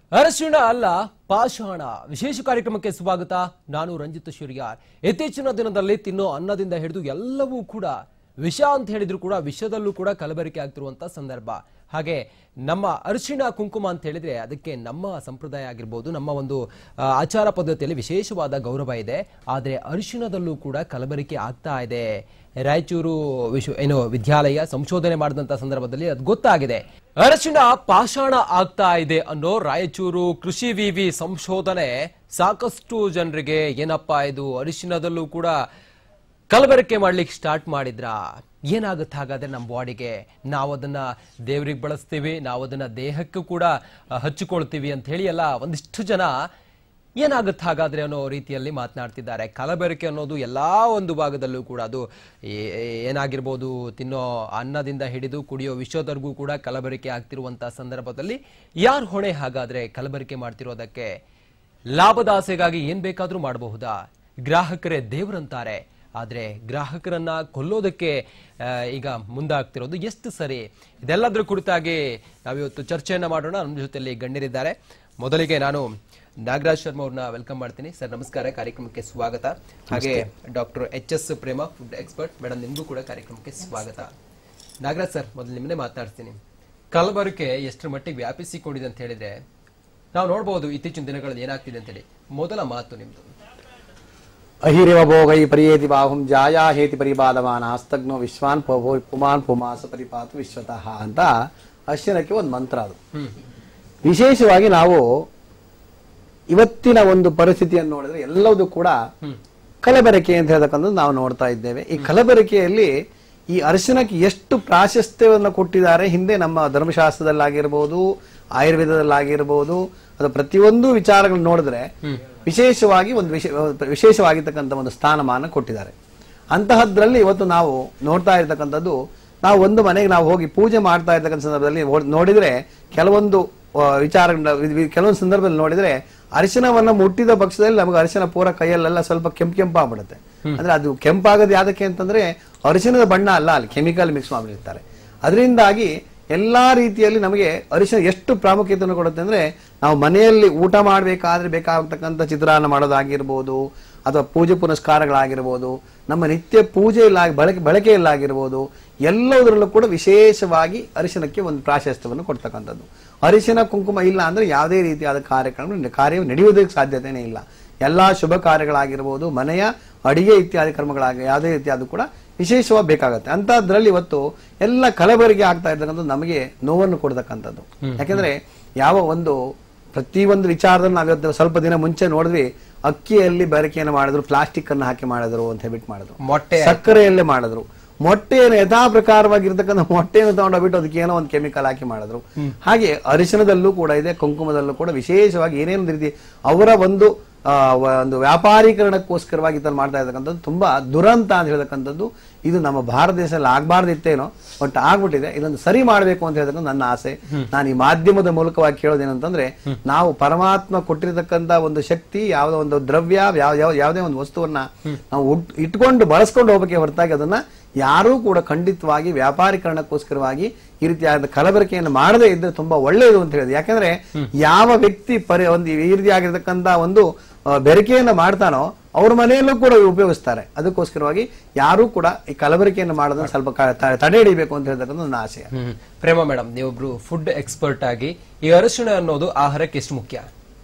ಅರಶಿಣ ಅಲ್ಲ ಪಾಷಾಣ ವಿಶೇಷ ಕಾರ್ಯಕ್ರಮಕ್ಕೆ ಸ್ವಾಗತ ನಾನು ರಂಜಿತ್ ಶಿರಿಯಾರ್ ಇತ್ತೀಚಿನ ದಿನದಲ್ಲಿ ತಿನ್ನೋ ಅನ್ನದಿಂದ ಹಿಡಿದು ಎಲ್ಲವೂ ಕೂಡ ವಿಷ ಅಂತ ಹೇಳಿದ್ರು ಕೂಡ ವಿಷದಲ್ಲೂ ಕೂಡ ಕಲಬೆರಕೆ ಆಗ್ತಿರುವಂತ ಸಂದರ್ಭ ಹಾಗೆ ನಮ್ಮ ಅರಿಶಿಣ ಕುಂಕುಮ ಅಂತ ಹೇಳಿದ್ರೆ ಅದಕ್ಕೆ ನಮ್ಮ ಸಂಪ್ರದಾಯ ಆಗಿರ್ಬೋದು ನಮ್ಮ ಒಂದು ಆ, ಆಚಾರ ಪದ್ಧತಿಯಲ್ಲಿ ವಿಶೇಷವಾದ ಗೌರವ ಇದೆ ಆದರೆ ಅರಿಶಿಣದಲ್ಲೂ ಕೂಡ ಕಲಬೆರಕೆ ಆಗ್ತಾ ಇದೆ ರಾಯಚೂರು ವಿಶ್ವ ಏನು ವಿದ್ಯಾಲಯ ಸಂಶೋಧನೆ ಮಾಡಿದಂತ ಸಂದರ್ಭದಲ್ಲಿ ಅದು ಗೊತ್ತಾಗಿದೆ ಅರಶಿಣ ಪಾಷಾಣ ಆಗ್ತಾ ಇದೆ ಅನ್ನೋ ರಾಯಚೂರು ಕೃಷಿ ವಿವಿ ಸಂಶೋಧನೆ ಸಾಕಷ್ಟು ಜನರಿಗೆ ಏನಪ್ಪಾ ಇದು ಅರಿಶಿಣದಲ್ಲೂ ಕೂಡ ಕಲಬೆರಕೆ ಮಾಡ್ಲಿಕ್ಕೆ ಸ್ಟಾರ್ಟ್ ಮಾಡಿದ್ರ ಏನಾಗುತ್ತೆ ಹಾಗಾದ್ರೆ ನಮ್ಮ ಬಾಡಿಗೆ ನಾವು ಅದನ್ನ ದೇವ್ರಿಗೆ ಬಳಸ್ತೀವಿ ನಾವು ಅದನ್ನ ದೇಹಕ್ಕೂ ಕೂಡ ಆ, ಹಚ್ಚಿಕೊಳ್ತೀವಿ ಅಂತ ಹೇಳಿ ಎಲ್ಲ ಒಂದಿಷ್ಟು ಜನ ಏನಾಗುತ್ತೆ ಹಾಗಾದ್ರೆ ಅನ್ನೋ ರೀತಿಯಲ್ಲಿ ಮಾತನಾಡ್ತಿದ್ದಾರೆ ಕಲಬೆರಕೆ ಅನ್ನೋದು ಎಲ್ಲಾ ಒಂದು ಭಾಗದಲ್ಲೂ ಕೂಡ ಅದು ಏ- ಏನಾಗಿರ್ಬೋದು ತಿನ್ನೋ ಅನ್ನದಿಂದ ಹಿಡಿದು ಕುಡಿಯೋ ವಿಷಯದವರೆಗೂ ಕೂಡ ಕಲಬೆರಕೆ ಆಗ್ತಿರುವಂತಹ ಸಂದರ್ಭದಲ್ಲಿ ಯಾರು ಹೊಣೆ ಹಾಗಾದ್ರೆ ಕಲಬೆರಕೆ ಮಾಡ್ತಿರೋದಕ್ಕೆ ಲಾಭದ ಆಸೆಗಾಗಿ ಏನ್ ಬೇಕಾದ್ರೂ ಮಾಡಬಹುದಾ ಗ್ರಾಹಕರೇ ದೇವರಂತಾರೆ ಆದ್ರೆ ಗ್ರಾಹಕರನ್ನ ಕೊಲ್ಲೋದಕ್ಕೆ ಆ, ಈಗ ಮುಂದಾಗ್ತಿರೋದು ಎಷ್ಟು ಸರಿ ಇದೆಲ್ಲದ್ರ ಕುರಿತಾಗಿ ನಾವಿವತ್ತು ಚರ್ಚೆಯನ್ನ ಮಾಡೋಣ ನಮ್ಮ ಜೊತೆಯಲ್ಲಿ ಗಣ್ಯರಿದ್ದಾರೆ ಮೊದಲಿಗೆ ನಾನು ನಾಗರಾಜ್ ಶರ್ಮಾ ಅವ್ರನ್ನ ವೆಲ್ಕಮ್ ಮಾಡ್ತೀನಿ ಸರ್ ನಮಸ್ಕಾರ ಕಾರ್ಯಕ್ರಮಕ್ಕೆ ಸ್ವಾಗತ ಹಾಗೆ doctor H S Prema food expert madam ನಿಮಗೂ ಕೂಡ ಕಾರ್ಯಕ್ರಮಕ್ಕೆ ಸ್ವಾಗತ ನಾಗರಾಜ್ ಸರ್ ಮೊದಲು ನಿಮ್ಮನ್ನೇ ಮಾತಾಡ್ತೀನಿ ಕಲಬೆರಕೆ ಎಷ್ಟರ ಮಟ್ಟಿಗೆ ವ್ಯಾಪಿಸಿಕೊಂಡಿದೆ ಅಂತ ಹೇಳಿದ್ರೆ ನಾವು ನೋಡಬಹುದು ಇತ್ತೀಚಿನ ದಿನಗಳಲ್ಲಿ ಏನಾಗ್ತಿದೆ ಅಂತೇಳಿ ಮೊದಲ ಮಾತು ನಿಮ್ದು ಅಹಿರಿವ ಭೋಗೈ ಪರಿಯೇತಿ ಬಾಹುಂ ಜಾಯಾ ಹೇತಿ ಪರಿಪಾದಮಾನ ಹಸ್ತಗ್ನೋ ವಿಶ್ವಾನ್ ಪಭೋ ಪುಮಾನ್ ಪುಮಾಸ ಪರಿಪಾತು ವಿಶ್ವತಃ ಅಂತ ಅಶ್ವಿನಕ್ಕೆ ಒಂದು ಮಂತ್ರ ಅದು ವಿಶೇಷವಾಗಿ ನಾವು ಇವತ್ತಿನ ಒಂದು ಪರಿಸ್ಥಿತಿಯನ್ನು ನೋಡಿದ್ರೆ ಎಲ್ಲವೂ ಕೂಡ ಕಲಬೆರಕೆ ಅಂತ ಹೇಳ್ತಕ್ಕಂಥದ್ದು ನಾವು ನೋಡ್ತಾ ಇದ್ದೇವೆ ಈ ಕಲಬೆರಕೆಯಲ್ಲಿ ಈ ಅರಿಶಿನಕ್ಕೆ ಎಷ್ಟು ಪ್ರಾಶಸ್ತ್ಯವನ್ನು ಕೊಟ್ಟಿದ್ದಾರೆ ಹಿಂದೆ ನಮ್ಮ ಧರ್ಮಶಾಸ್ತ್ರದಲ್ಲಾಗಿರ್ಬೋದು ಆಯುರ್ವೇದದಲ್ಲಾಗಿರ್ಬೋದು ಅದು ಪ್ರತಿಯೊಂದು ವಿಚಾರಗಳು ನೋಡಿದ್ರೆ ವಿಶೇಷವಾಗಿ ಒಂದು ವಿಶೇ ವಿಶೇಷವಾಗಿರ್ತಕ್ಕಂಥ ಒಂದು ಸ್ಥಾನಮಾನ ಕೊಟ್ಟಿದ್ದಾರೆ ಅಂತಹದ್ರಲ್ಲಿ ಇವತ್ತು ನಾವು ನೋಡ್ತಾ ಇರ್ತಕ್ಕಂಥದ್ದು ನಾವು ಒಂದು ಮನೆಗೆ ನಾವು ಹೋಗಿ ಪೂಜೆ ಮಾಡ್ತಾ ಇರ್ತಕ್ಕಂಥ ಸಂದರ್ಭದಲ್ಲಿ ಓಡ್- ನೋಡಿದ್ರೆ ಕೆಲವೊಂದು ಆ, ವಿಚಾರಗಳನ್ನ ವಿ- ವಿ- ಕೆಲವೊಂದು ಸಂದರ್ಭದಲ್ಲಿ ನೋಡಿದ್ರೆ ಅರಿಶಿನವನ್ನ ಮುಟ್ಟಿದ ಪಕ್ಷದಲ್ಲಿ ನಮಗೆ ಅರಿಶಿನ ಪೂರ ಕೈಯಲ್ಲೆಲ್ಲ ಸ್ವಲ್ಪ ಕೆಂಪು ಕೆಂಪಾಗ್ಬಿಡುತ್ತೆ ಅಂದ್ರೆ ಅದು ಕೆಂಪಾಗದು ಯಾದಕ್ಕೆ ಅಂತಂದ್ರೆ ಅರಿಶಿನದ ಬಣ್ಣ ಅಲ್ಲ ಅಲ್ಲಿ ಕೆಮಿಕಲ್ ಮಿಕ್ಸ್ ಮಾಡಿರ್ತಾರೆ ಅದರಿಂದಾಗಿ ಎಲ್ಲಾ ರೀತಿಯಲ್ಲಿ ನಮಗೆ ಅರಿಶಿನ ಎಷ್ಟು ಪ್ರಾಮುಖ್ಯತೆಯನ್ನು ಕೊಡುತ್ತೆ ಅಂದ್ರೆ ನಾವು ಮನೆಯಲ್ಲಿ ಊಟ ಮಾಡಬೇಕಾದ್ರೆ ಬೇಕಾಗತಕ್ಕಂಥ ಚಿತ್ರಾನ್ನ ಮಾಡೋದಾಗಿರ್ಬೋದು ಅಥವಾ ಪೂಜೆ ಪುನಸ್ಕಾರಗಳಾಗಿರ್ಬೋದು ನಮ್ಮ ನಿತ್ಯ ಪೂಜೆಯಲ್ಲಿ ಬಳಕೆ ಬಳಕೆಯಲ್ಲಾಗಿರ್ಬೋದು ಎಲ್ಲದರಲ್ಲೂ ಕೂಡ ವಿಶೇಷವಾಗಿ ಅರಿಶಿನಕ್ಕೆ ಒಂದು ಪ್ರಾಶಸ್ತ್ಯವನ್ನು ಕೊಡ್ತಕ್ಕಂಥದ್ದು ಅರಿಶಿನ ಕುಂಕುಮ ಇಲ್ಲ ಅಂದ್ರೆ ಯಾವುದೇ ರೀತಿಯಾದ ಕಾರ್ಯಕ್ರಮ ಕಾರ್ಯ ನಡೆಯುವುದಕ್ಕೆ ಸಾಧ್ಯತೆನೇ ಇಲ್ಲ ಎಲ್ಲಾ ಶುಭ ಕಾರ್ಯಗಳಾಗಿರ್ಬೋದು ಮನೆಯ ಅಡಿಗೆ ಇತ್ಯಾದಿ ಕರ್ಮಗಳಾಗಿ ಯಾವುದೇ ರೀತಿಯಾದ ಕೂಡ ವಿಶೇಷವಾಗಿ ಬೇಕಾಗುತ್ತೆ ಅಂತದ್ರಲ್ಲಿ ಇವತ್ತು ಎಲ್ಲ ಕಲಬೆರಕೆ ಆಗ್ತಾ ಇರ್ತಕ್ಕಂಥದ್ದು ನಮಗೆ ನೋವನ್ನು ಕೊಡ್ತಕ್ಕಂಥದ್ದು ಯಾಕೆಂದ್ರೆ ಯಾವ ಒಂದು ಪ್ರತಿಯೊಂದು ವಿಚಾರದಲ್ಲಿ ನಾವು ಇವತ್ತು ಸ್ವಲ್ಪ ದಿನ ಮುಂಚೆ ನೋಡಿದ್ವಿ ಅಕ್ಕಿಯಲ್ಲಿ ಬೆರಕೆಯನ್ನು ಮಾಡಿದ್ರು ಪ್ಲಾಸ್ಟಿಕ್ ಅನ್ನು ಹಾಕಿ ಮಾಡಿದ್ರು ಅಂತ ಹೇಳ್ಬಿಟ್ಟು ಮಾಡಿದ್ರು ಮೊಟ್ಟೆ ಸಕ್ಕರೆಯಲ್ಲೇ ಮಾಡಿದ್ರು ಮೊಟ್ಟೆಯನ್ನು ಯಥಾ ಪ್ರಕಾರವಾಗಿರ್ತಕ್ಕಂಥ ಮೊಟ್ಟೆಯನ್ನು ತಗೊಂಡೋಗ್ಬಿಟ್ಟು ಅದಕ್ಕೆ ಏನೋ ಒಂದು ಕೆಮಿಕಲ್ ಹಾಕಿ ಮಾಡಿದ್ರು ಹಾಗೆ ಅರಿಶಿನದಲ್ಲೂ ಕೂಡ ಇದೆ ಕುಂಕುಮದಲ್ಲೂ ಕೂಡ ವಿಶೇಷವಾಗಿ ಏನೇನು ರೀತಿ ಅವರ ಒಂದು ಆ, ವ- ಒಂದು ವ್ಯಾಪಾರೀಕರಣಕ್ಕೋಸ್ಕರವಾಗಿ ಇದನ್ನು ಮಾಡ್ತಾ ಇರ್ತಕ್ಕಂಥದ್ದು ತುಂಬಾ ದುರಂತ ಅಂತ ಹೇಳ್ತಕ್ಕಂಥದ್ದು ಇದು ನಮ್ಮ ಭಾರತ ದೇಶದಲ್ಲಿ ಆಗ್ಬಾರ್ದಿತ್ತೇನೋ ಬಟ್ ಆಗ್ಬಿಟ್ಟಿದೆ ಇದನ್ನು ಸರಿ ಮಾಡಬೇಕು ಅಂತ ಹೇಳ್ತಕ್ಕಂಥ ನನ್ನ ಆಸೆ ನಾನು ಈ ಮಾಧ್ಯಮದ ಮೂಲಕವಾಗಿ ಕೇಳೋದೇನಂತಂದ್ರೆ ನಾವು ಪರಮಾತ್ಮ ಕೊಟ್ಟಿರತಕ್ಕಂತ ಒಂದು ಶಕ್ತಿ ಯಾವುದೋ ಒಂದು ದ್ರವ್ಯ ಯಾವ ಯಾವ- ಯಾವುದೇ ಒಂದು ವಸ್ತುವನ್ನ ನಾವು ಉಟ್- ಇಟ್ಕೊಂಡು ಬಳಸ್ಕೊಂಡು ಹೋಗಬೇಕೆ ಹೊರತಾಗಿ ಅದನ್ನ ಯಾರೂ ಕೂಡ ಖಂಡಿತವಾಗಿ ವ್ಯಾಪಾರೀಕರಣಕ್ಕೋಸ್ಕರವಾಗಿ ಈ ರೀತಿಯಾದ ಕಲಬೆರಕೆಯನ್ನು ಮಾಡದೇ ಇದ್ರೆ ತುಂಬಾ ಒಳ್ಳೆಯದು ಅಂತ ಹೇಳಿದೆ ಯಾಕಂದ್ರೆ ಯಾವ ವ್ಯಕ್ತಿ ಪರಿ ಒಂದು ಈ ರೀತಿಯಾಗಿರ್ತಕ್ಕಂತ ಒಂದು ಆ, ಬೆರಕೆಯನ್ನು ಮಾಡ್ತಾನೋ ಅವ್ರ ಮನೆಯಲ್ಲೂ ಕೂಡ ಉಪಯೋಗಿಸ್ತಾರೆ ಅದಕ್ಕೋಸ್ಕರವಾಗಿ ಯಾರೂ ಕೂಡ ಈ ಕಲಬೆರಕೆಯನ್ನು ಮಾಡೋದನ್ನ ಸ್ವಲ್ಪ ಕ- ತ- ತಡೆ ಹಿಡಿಬೇಕು ಅಂತ ಹೇಳ್ತಕ್ಕಂಥ ನನ್ನ ಆಶಯ ಹ್ಮ್. ಪ್ರೇಮ ಮೇಡಮ್ ನೀವೊಬ್ರು ಫುಡ್ ಎಕ್ಸ್ಪರ್ಟ್ ಆಗಿ ಈ ಅರಿಶಿಣ ಅನ್ನೋದು ಆಹಾರಕ್ಕೆ ಎಷ್ಟು ಮುಖ್ಯ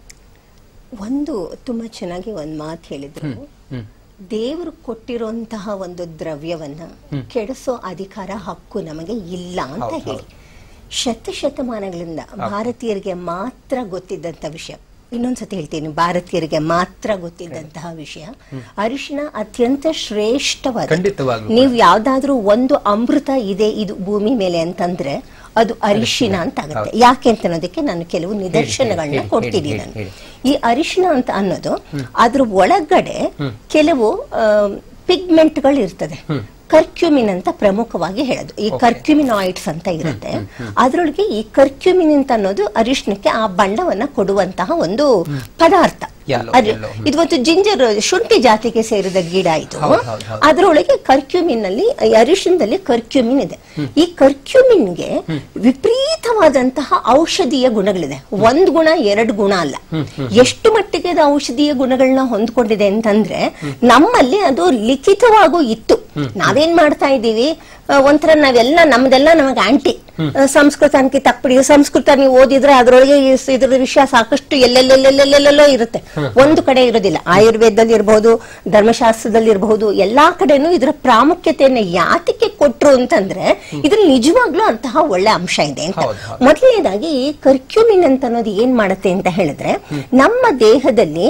ಒಂದು ತುಂಬಾ ಚೆನ್ನಾಗಿ ಒಂದ್ ಮಾತು ಹೇಳಿದ್ರು ದೇವರು ಕೊಟ್ಟಿರುವಂತಹ ಒಂದು ದ್ರವ್ಯವನ್ನ ಕೆಡಿಸೋ ಅಧಿಕಾರ ಹಕ್ಕು ನಮಗೆ ಇಲ್ಲ ಅಂತ ಹೇಳಿ ಶತಶತಮಾನಗಳಿಂದ ಭಾರತೀಯರಿಗೆ ಮಾತ್ರ ಗೊತ್ತಿದ್ದಂತ ವಿಷಯ ಇನ್ನೊಂದ್ಸತಿ ಹೇಳ್ತೀನಿ ಭಾರತೀಯರಿಗೆ ಮಾತ್ರ ಗೊತ್ತಿದ್ದಂತಹ ವಿಷಯ ಅರಿಶಿನ ಅತ್ಯಂತ ಶ್ರೇಷ್ಠವಾದ ಖಂಡಿತವಾಗ್ಲೂ ನೀವು ಯಾವ್ದಾದ್ರೂ ಒಂದು ಅಮೃತ ಇದೆ ಇದು ಭೂಮಿ ಮೇಲೆ ಅಂತಂದ್ರೆ ಅದು ಅರಿಶಿನ ಅಂತ ಆಗುತ್ತೆ ಯಾಕೆ ಅಂತ ಅನ್ನೋದಕ್ಕೆ ನಾನು ಕೆಲವು ನಿದರ್ಶನಗಳನ್ನ ಹೇಳಿ, ಕೊಡ್ತೀನಿ ಹೇಳಿ, ನಾನು ಹೇಳಿ. ಈ ಅರಿಶಿನ ಅಂತ ಅನ್ನೋದು ಅದ್ರ ಒಳಗಡೆ ಕೆಲವು ಪಿಗ್ಮೆಂಟ್ಗಳು ಇರ್ತದೆ ಕರ್ಕ್ಯೂಮಿನ್ ಅಂತ ಪ್ರಮುಖವಾಗಿ ಹೇಳೋದು ಈ ಕರ್ಕ್ಯೂಮಿನಾಯ್ಡ್ಸ್ ಅಂತ ಇರುತ್ತೆ ಅದರೊಳಗೆ ಈ ಕರ್ಕ್ಯೂಮಿನ್ ಅಂತ ಅನ್ನೋದು ಅರಿಶಿನಕ್ಕೆ ಆ ಬಣ್ಣವನ್ನ ಕೊಡುವಂತಹ ಒಂದು ಪದಾರ್ಥ Yellow, ಅದು- yellow. ಇದು ಒಂದು ಜಿಂಜರ್ ಶುಂಠಿ ಜಾತಿಗೆ ಸೇರಿದ ಗಿಡ ಇದು ಹೌದು, ಹೌದು, ಹೌದು. ಅದರೊಳಗೆ ಕರ್ಕ್ಯೂಮಿನ್ ಅಲ್ಲಿ ಈ ಅರಿಶಿನದಲ್ಲಿ ಕರ್ಕ್ಯೂಮಿನ್ ಇದೆ ಈ ಕರ್ಕ್ಯೂಮಿನ್ಗೆ ವಿಪರೀತವಾದಂತಹ ಔಷಧೀಯ ಗುಣಗಳಿದೆ ಒಂದ್ ಗುಣ ಎರಡು ಗುಣ ಅಲ್ಲ ಎಷ್ಟು ಮಟ್ಟಿಗೆ ಅದು ಔಷಧೀಯ ಗುಣಗಳನ್ನ ಹೊಂದ್ಕೊಂಡಿದೆ ಅಂತಂದ್ರೆ ನಮ್ಮಲ್ಲಿ ಅದು ಲಿಖಿತವಾಗೂ ಇತ್ತು ನಾವೇನ್ ಮಾಡ್ತಾ ಇದ್ದೀವಿ ಆ, ಒಂಥರ ನಾವೆಲ್ಲ ನಮ್ದೆಲ್ಲ ನಮಗೆ ಆಂಟಿ ಸಂಸ್ಕೃತ ಅನ್ಕಿ ತಕ್ಬಿಡಿ ಸಂಸ್ಕೃತ ನೀವು ಓದಿದ್ರೆ ಅದರೊಳಗೆ ಈ ಸ- ಇದ್ರ ವಿಷಯ ಸಾಕಷ್ಟು ಎಲ್ಲೆಲ್ಲೆಲ್ಲೆಲ್ಲೆಲ್ಲೆಲ್ಲೋ ಇರುತ್ತೆ ಒಂದು ಕಡೆ ಇರೋದಿಲ್ಲ ಆಯುರ್ವೇದದಲ್ಲಿ ಇರಬಹುದು ಧರ್ಮಶಾಸ್ತ್ರದಲ್ಲಿ ಇರಬಹುದು ಎಲ್ಲಾ ಕಡೆನೂ ಇದರ ಪ್ರಾಮುಖ್ಯತೆಯನ್ನ ಯಾತಕ್ಕೆ ಕೊಟ್ರು ಅಂತಂದ್ರೆ ಇದ್ರಲ್ಲಿ ನಿಜವಾಗ್ಲೂ ಅಂತಹ ಒಳ್ಳೆ ಅಂಶ ಇದೆ ಅಂತ ಹೌದು, ಹೌದು. ಮೊದಲನೇದಾಗಿ ಕರ್ಕ್ಯೂಮಿನ್ ಅಂತ ಅನ್ನೋದು ಏನ್ ಮಾಡುತ್ತೆ ಅಂತ ಹೇಳಿದ್ರೆ ನಮ್ಮ ದೇಹದಲ್ಲಿ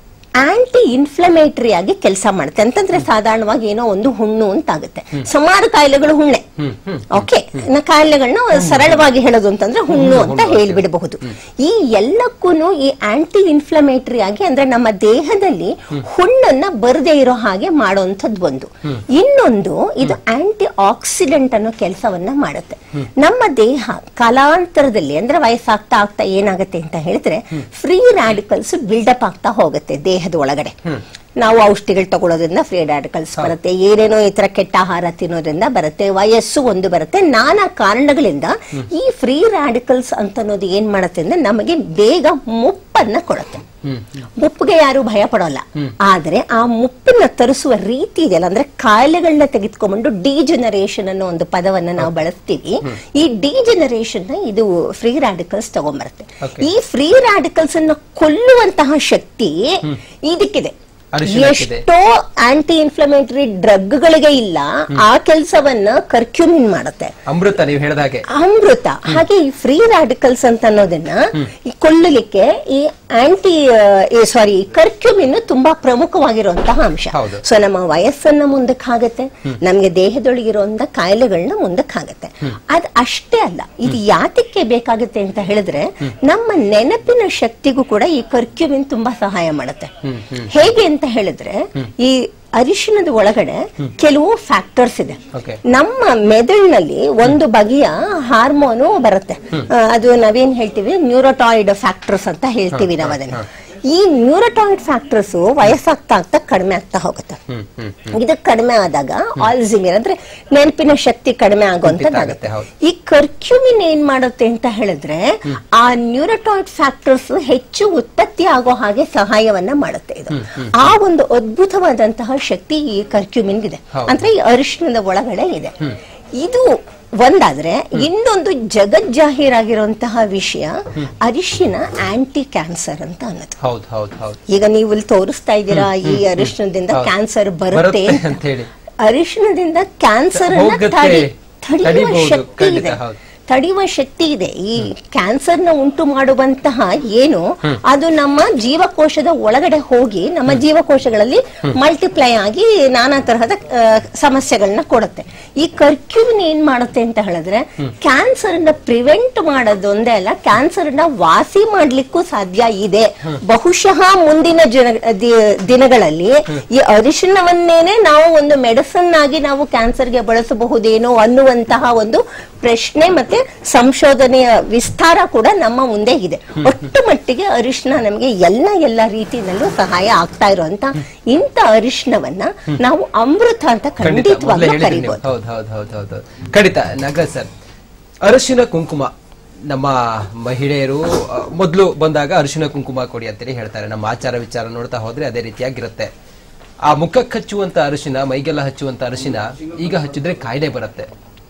ಆಂಟಿ ಇನ್ಫ್ಲಮೇಟರಿ ಆಗಿ ಕೆಲಸ ಮಾಡುತ್ತೆ ಅಂತಂದ್ರೆ ಸಾಧಾರಣವಾಗಿ ಏನೋ ಒಂದು ಹುಣ್ಣು ಅಂತ ಆಗುತ್ತೆ ಸುಮಾರು ಕಾಯಿಲೆಗಳು ಹುಣ್ಣೆ ಓಕೆ ಕಾಯಿಲೆಗಳನ್ನ ಸರಳವಾಗಿ ಹೇಳೋದು ಅಂತಂದ್ರೆ ಹುಣ್ಣು ಅಂತ ಹೇಳ್ಬಿಡಬಹುದು ಈ ಎಲ್ಲಕ್ಕೂ ಈ ಆಂಟಿ ಇನ್ಫ್ಲಮೇಟರಿ ಆಗಿ ಅಂದ್ರೆ ನಮ್ಮ ದೇಹದಲ್ಲಿ ಹುಣ್ಣನ್ನ ಬರದೇ ಇರೋ ಹಾಗೆ ಮಾಡುವಂಥದ್ದು ಒಂದು ಇನ್ನೊಂದು ಇದು ಆಂಟಿ ಆಕ್ಸಿಡೆಂಟ್ ಅನ್ನೋ ಕೆಲಸವನ್ನ ಮಾಡುತ್ತೆ ನಮ್ಮ ದೇಹ ಕಾಲಾಂತರದಲ್ಲಿ ಅಂದ್ರೆ ವಯಸ್ಸಾಗ್ತಾ ಆಗ್ತಾ ಏನಾಗುತ್ತೆ ಅಂತ ಹೇಳಿದ್ರೆ ಫ್ರೀ ರಾಡಿಕಲ್ಸ್ ಬಿಲ್ಡಪ್ ಆಗ್ತಾ ಹೋಗುತ್ತೆ ದೇಹದ ಒಳಗಡೆ ನಾವು ಔಷಧಿಗಳು ತಗೊಳ್ಳೋದ್ರಿಂದ ಫ್ರೀ ರಾಡಿಕಲ್ಸ್ ಬರುತ್ತೆ ಏನೇನೋ ಈ ತರ ಕೆಟ್ಟ ಆಹಾರ ತಿನ್ನೋದ್ರಿಂದ ಬರುತ್ತೆ ವಯಸ್ಸು ಒಂದು ಬರುತ್ತೆ ನಾನಾ ಕಾರಣಗಳಿಂದ ಈ ಫ್ರೀ ರಾಡಿಕಲ್ಸ್ ಅಂತ ಅನ್ನೋದು ಏನ್ ಮಾಡುತ್ತೆ ಅಂದ್ರೆ ನಮಗೆ ಬೇಗ ಮುಪ್ಪನ್ನ ಕೊಡುತ್ತೆ ಮುಪ್ಪಿಗೆ ಯಾರು ಭಯ ಪಡೋಲ್ಲ ಆದ್ರೆ ಆ ಮುಪ್ಪನ್ನ ತರಿಸುವ ರೀತಿ ಇದೆಯಲ್ಲ ಅಂದ್ರೆ ಕಾಯಿಲೆಗಳನ್ನ ತೆಗೆದುಕೊಂಡು ಡಿಜೆನರೇಷನ್ ಅನ್ನೋ ಒಂದು ಪದವನ್ನ ನಾವು ಬಳಸ್ತೀವಿ ಈ ಡಿಜೆನರೇಷನ್ ನ ಇದು ಫ್ರೀ ರಾಡಿಕಲ್ಸ್ ತಗೊಂಡ್ಬರುತ್ತೆ Okay. ಈ ಫ್ರೀ ರಾಡಿಕಲ್ಸ್ ಅನ್ನ ಕೊಲ್ಲುವಂತಹ ಶಕ್ತಿ ಇದಕ್ಕಿದೆ ಅರಿಶಿಣಕ್ಕಿದೆ. ಎಷ್ಟೋ ಆಂಟಿ ಇನ್ಫ್ಲಮೇಟರಿ ಡ್ರಗ್ಗಳಿಗೆ ಇಲ್ಲ ಆ ಕೆಲಸವನ್ನ ಕರ್ಕ್ಯೂಮಿನ್ ಮಾಡುತ್ತೆ ಅಮೃತ ನೀವು ಹೇಳಿದ ಹಾಗೆ ಅಮೃತ ಹಾಗೆ ಈ ಫ್ರೀ ರಾಡಿಕಲ್ಸ್ ಅಂತ ಅನ್ನೋದನ್ನ ಈ ಕೊಲ್ಲಲಿಕ್ಕೆ ಈ ಆಂಟಿ ಸಾರಿ ಕರ್ಕ್ಯೂಮಿನ್ ತುಂಬಾ ಪ್ರಮುಖವಾಗಿರುವಂತಹ ಅಂಶ ಹೌದು. ಸೊ ನಮ್ಮ ವಯಸ್ಸನ್ನ ಮುಂದಕ್ಕೆ ಆಗುತ್ತೆ ನಮ್ಗೆ ದೇಹದೊಳಗಿರುವಂತ ಕಾಯಿಲೆಗಳನ್ನ ಮುಂದಕ್ಕೆ ಆಗುತ್ತೆ ಅದ್ ಅಷ್ಟೇ ಅಲ್ಲ ಇದು ಯಾತಕ್ಕೆ ಬೇಕಾಗುತ್ತೆ ಅಂತ ಹೇಳಿದ್ರೆ ನಮ್ಮ ನೆನಪಿನ ಶಕ್ತಿಗೂ ಕೂಡ ಈ ಕರ್ಕ್ಯೂಮಿನ್ ತುಂಬಾ ಸಹಾಯ ಮಾಡುತ್ತೆ ಹೇಗೆ ಅಂತ ಹೇಳಿದ್ರೆ ಈ ಅರಿಶಿಣದ ಒಳಗಡೆ ಕೆಲವು ಫ್ಯಾಕ್ಟರ್ಸ್ ಇದೆ Okay. ನಮ್ಮ ಮೆದುಳಿನಲ್ಲಿ ಒಂದು ಬಗೆಯ ಹಾರ್ಮೋನು ಬರುತ್ತೆ ಆ, ಅದು ನಾವೇನ್ ಹೇಳ್ತೀವಿ ನ್ಯೂರೋಟಾಯ್ಡ್ ಫ್ಯಾಕ್ಟರ್ಸ್ ಅಂತ ಹೇಳ್ತೀವಿ ನಾವು ಅದನ್ನ ಈ ನ್ಯೂರೋಟಾಯ್ಡ್ ಫ್ಯಾಕ್ಟರ್ಸ್ ವಯಸ್ಸಾಗ್ತಾ ಆಗ್ತಾ ಕಡಿಮೆ ಆಗ್ತಾ ಹೋಗುತ್ತೆ ಇದು ಕಡಿಮೆ ಆದಾಗ ಆಲ್ಝಿಮಿಯರ್ ಅಂದ್ರೆ ನೆನಪಿನ ಶಕ್ತಿ ಕಡಿಮೆ ಕುಂಠಿತ ಆಗುತ್ತೆ, ಆಗುವಂತದ್ದಾಗುತ್ತೆ ಹೌದು. ಈ ಕರ್ಕ್ಯೂಮಿನ್ ಏನ್ ಮಾಡುತ್ತೆ ಅಂತ ಹೇಳಿದ್ರೆ ಆ ನ್ಯೂರೋಟಾಯ್ಡ್ ಫ್ಯಾಕ್ಟರ್ಸ್ ಹೆಚ್ಚು ಉತ್ಪತ್ತಿ ಆಗೋ ಹಾಗೆ ಸಹಾಯವನ್ನ ಮಾಡುತ್ತೆ ಇದು ಆ ಒಂದು ಅದ್ಭುತವಾದಂತಹ ಶಕ್ತಿ ಈ ಕರ್ಕ್ಯೂಮಿನ್ ಇದೆ ಹೌದು. ಅಂದ್ರೆ ಈ ಅರಿಶಿಣದ ಒಳಗಡೆ ಇದೆ ಇದು ಒಂದಾದ್ರೆ ಇನ್ನೊಂದು ಜಗಜ್ಜಾಹೀರಾಗಿರುವಂತಹ ವಿಷಯ ಅರಿಶಿನ ಆಂಟಿ ಕ್ಯಾನ್ಸರ್ ಅಂತ ಅನ್ನೋದು ಹೌದು ಹೌದು ಹೌದು ಈಗ ನೀವು ಇಲ್ಲಿ ತೋರಿಸ್ತಾ ಇದ್ದೀರಾ ಈ ಅರಿಶಿಣದಿಂದ ಹೌದು. ಕ್ಯಾನ್ಸರ್ ಬರುತ್ತೆ ಬರುತ್ತೆ ಅಂತ. ಅಂತ ಹೇಳಿ. ಅರಿಶಿಣದಿಂದ ಕ್ಯಾನ್ಸರ್ ಹೋಗುತ್ತೆ. ತಡೆಯುವ ತಡಿಬಹುದು, ಶಕ್ತಿ ಖಂಡಿತ, ಇದೆ ಹೌದು. ತಡೆಯುವ ಶಕ್ತಿ ಇದೆ ಈ ಕ್ಯಾನ್ಸರ್ ನ ಉಂಟು ಮಾಡುವಂತಹ ಏನು ಅದು ನಮ್ಮ ಜೀವಕೋಶದ ಒಳಗಡೆ ಹೋಗಿ ನಮ್ಮ ಜೀವಕೋಶಗಳಲ್ಲಿ ಮಲ್ಟಿಪ್ಲೈ ಆಗಿ ನಾನಾ ತರಹದ ಆ, ಸಮಸ್ಯೆಗಳನ್ನ ಕೊಡುತ್ತೆ ಈ ಕರ್ಕ್ಯೂಮಿನ್ ಏನ್ ಮಾಡುತ್ತೆ ಅಂತ ಹೇಳಿದ್ರೆ ಕ್ಯಾನ್ಸರ್ ನ ಪ್ರಿವೆಂಟ್ ಮಾಡೋದು ಒಂದೇ ಅಲ್ಲ ಕ್ಯಾನ್ಸರ್ ನ ವಾಸಿ ಮಾಡ್ಲಿಕ್ಕೂ ಸಾಧ್ಯ ಇದೆ ಬಹುಶಃ ಮುಂದಿನ ಜನ ದಿ- ದಿನಗಳಲ್ಲಿ ಈ ಅರಿಶಿಣವನ್ನೇನೆ ನಾವು ಒಂದು ಮೆಡಿಸನ್ ಆಗಿ ನಾವು ಕ್ಯಾನ್ಸರ್ಗೆ ಬಳಸಬಹುದೇನೋ ಅನ್ನುವಂತಹ ಒಂದು ಪ್ರಶ್ನೆ ಮತ್ತೆ ಸಂಶೋಧನೆಯ ವಿಸ್ತಾರ ಕೂಡ ನಮ್ಮ ಮುಂದೆ ಇದೆ ಒಟ್ಟು ಮಟ್ಟಿಗೆ ಅರಿಶಿನ ನಮಗೆ ಎಲ್ಲ ಎಲ್ಲ ರೀತಿಯಲ್ಲೂ ಸಹಾಯ ಆಗ್ತಾ ಇರುವಂತ ಇಂಥ ಅರಿಶಿನವನ್ನ ನಾವು ಅಮೃತ ಅಂತ ಖಂಡಿತ ಮೊದಲೇ ಖಂಡಿತವಾಗ್ಲೂ ಹೇಳಿದ್ರಿ ನೀವು. ಕರಿಬಹುದು ಹೌದು ಹೌದು ಹೌದು ಹೌದು ಖಂಡಿತ ನಾಗರಾಜ್ ಸರ್ ಅರಿಶಿನ ಕುಂಕುಮ ನಮ್ಮ ಮಹಿಳೆಯರು ಆ, ಮೊದ್ಲು ಬಂದಾಗ ಅರಿಶಿನ ಕುಂಕುಮ ಕೊಡಿ ಅಂತೇಳಿ ಹೇಳ್ತಾರೆ ನಮ್ಮ ಆಚಾರ ವಿಚಾರ ನೋಡ್ತಾ ಹೋದ್ರೆ ಅದೇ ರೀತಿಯಾಗಿರುತ್ತೆ ಆ ಮುಖಕ್ಕೆ ಹಚ್ಚುವಂತ ಅರಿಶಿನ ಮೈಗೆಲ್ಲ ಹಚ್ಚುವಂತ ಅರಿಶಿನ ಈಗ ಹಚ್ಚಿದ್ರೆ ಕಾಯಿಲೆ ಬರುತ್ತೆ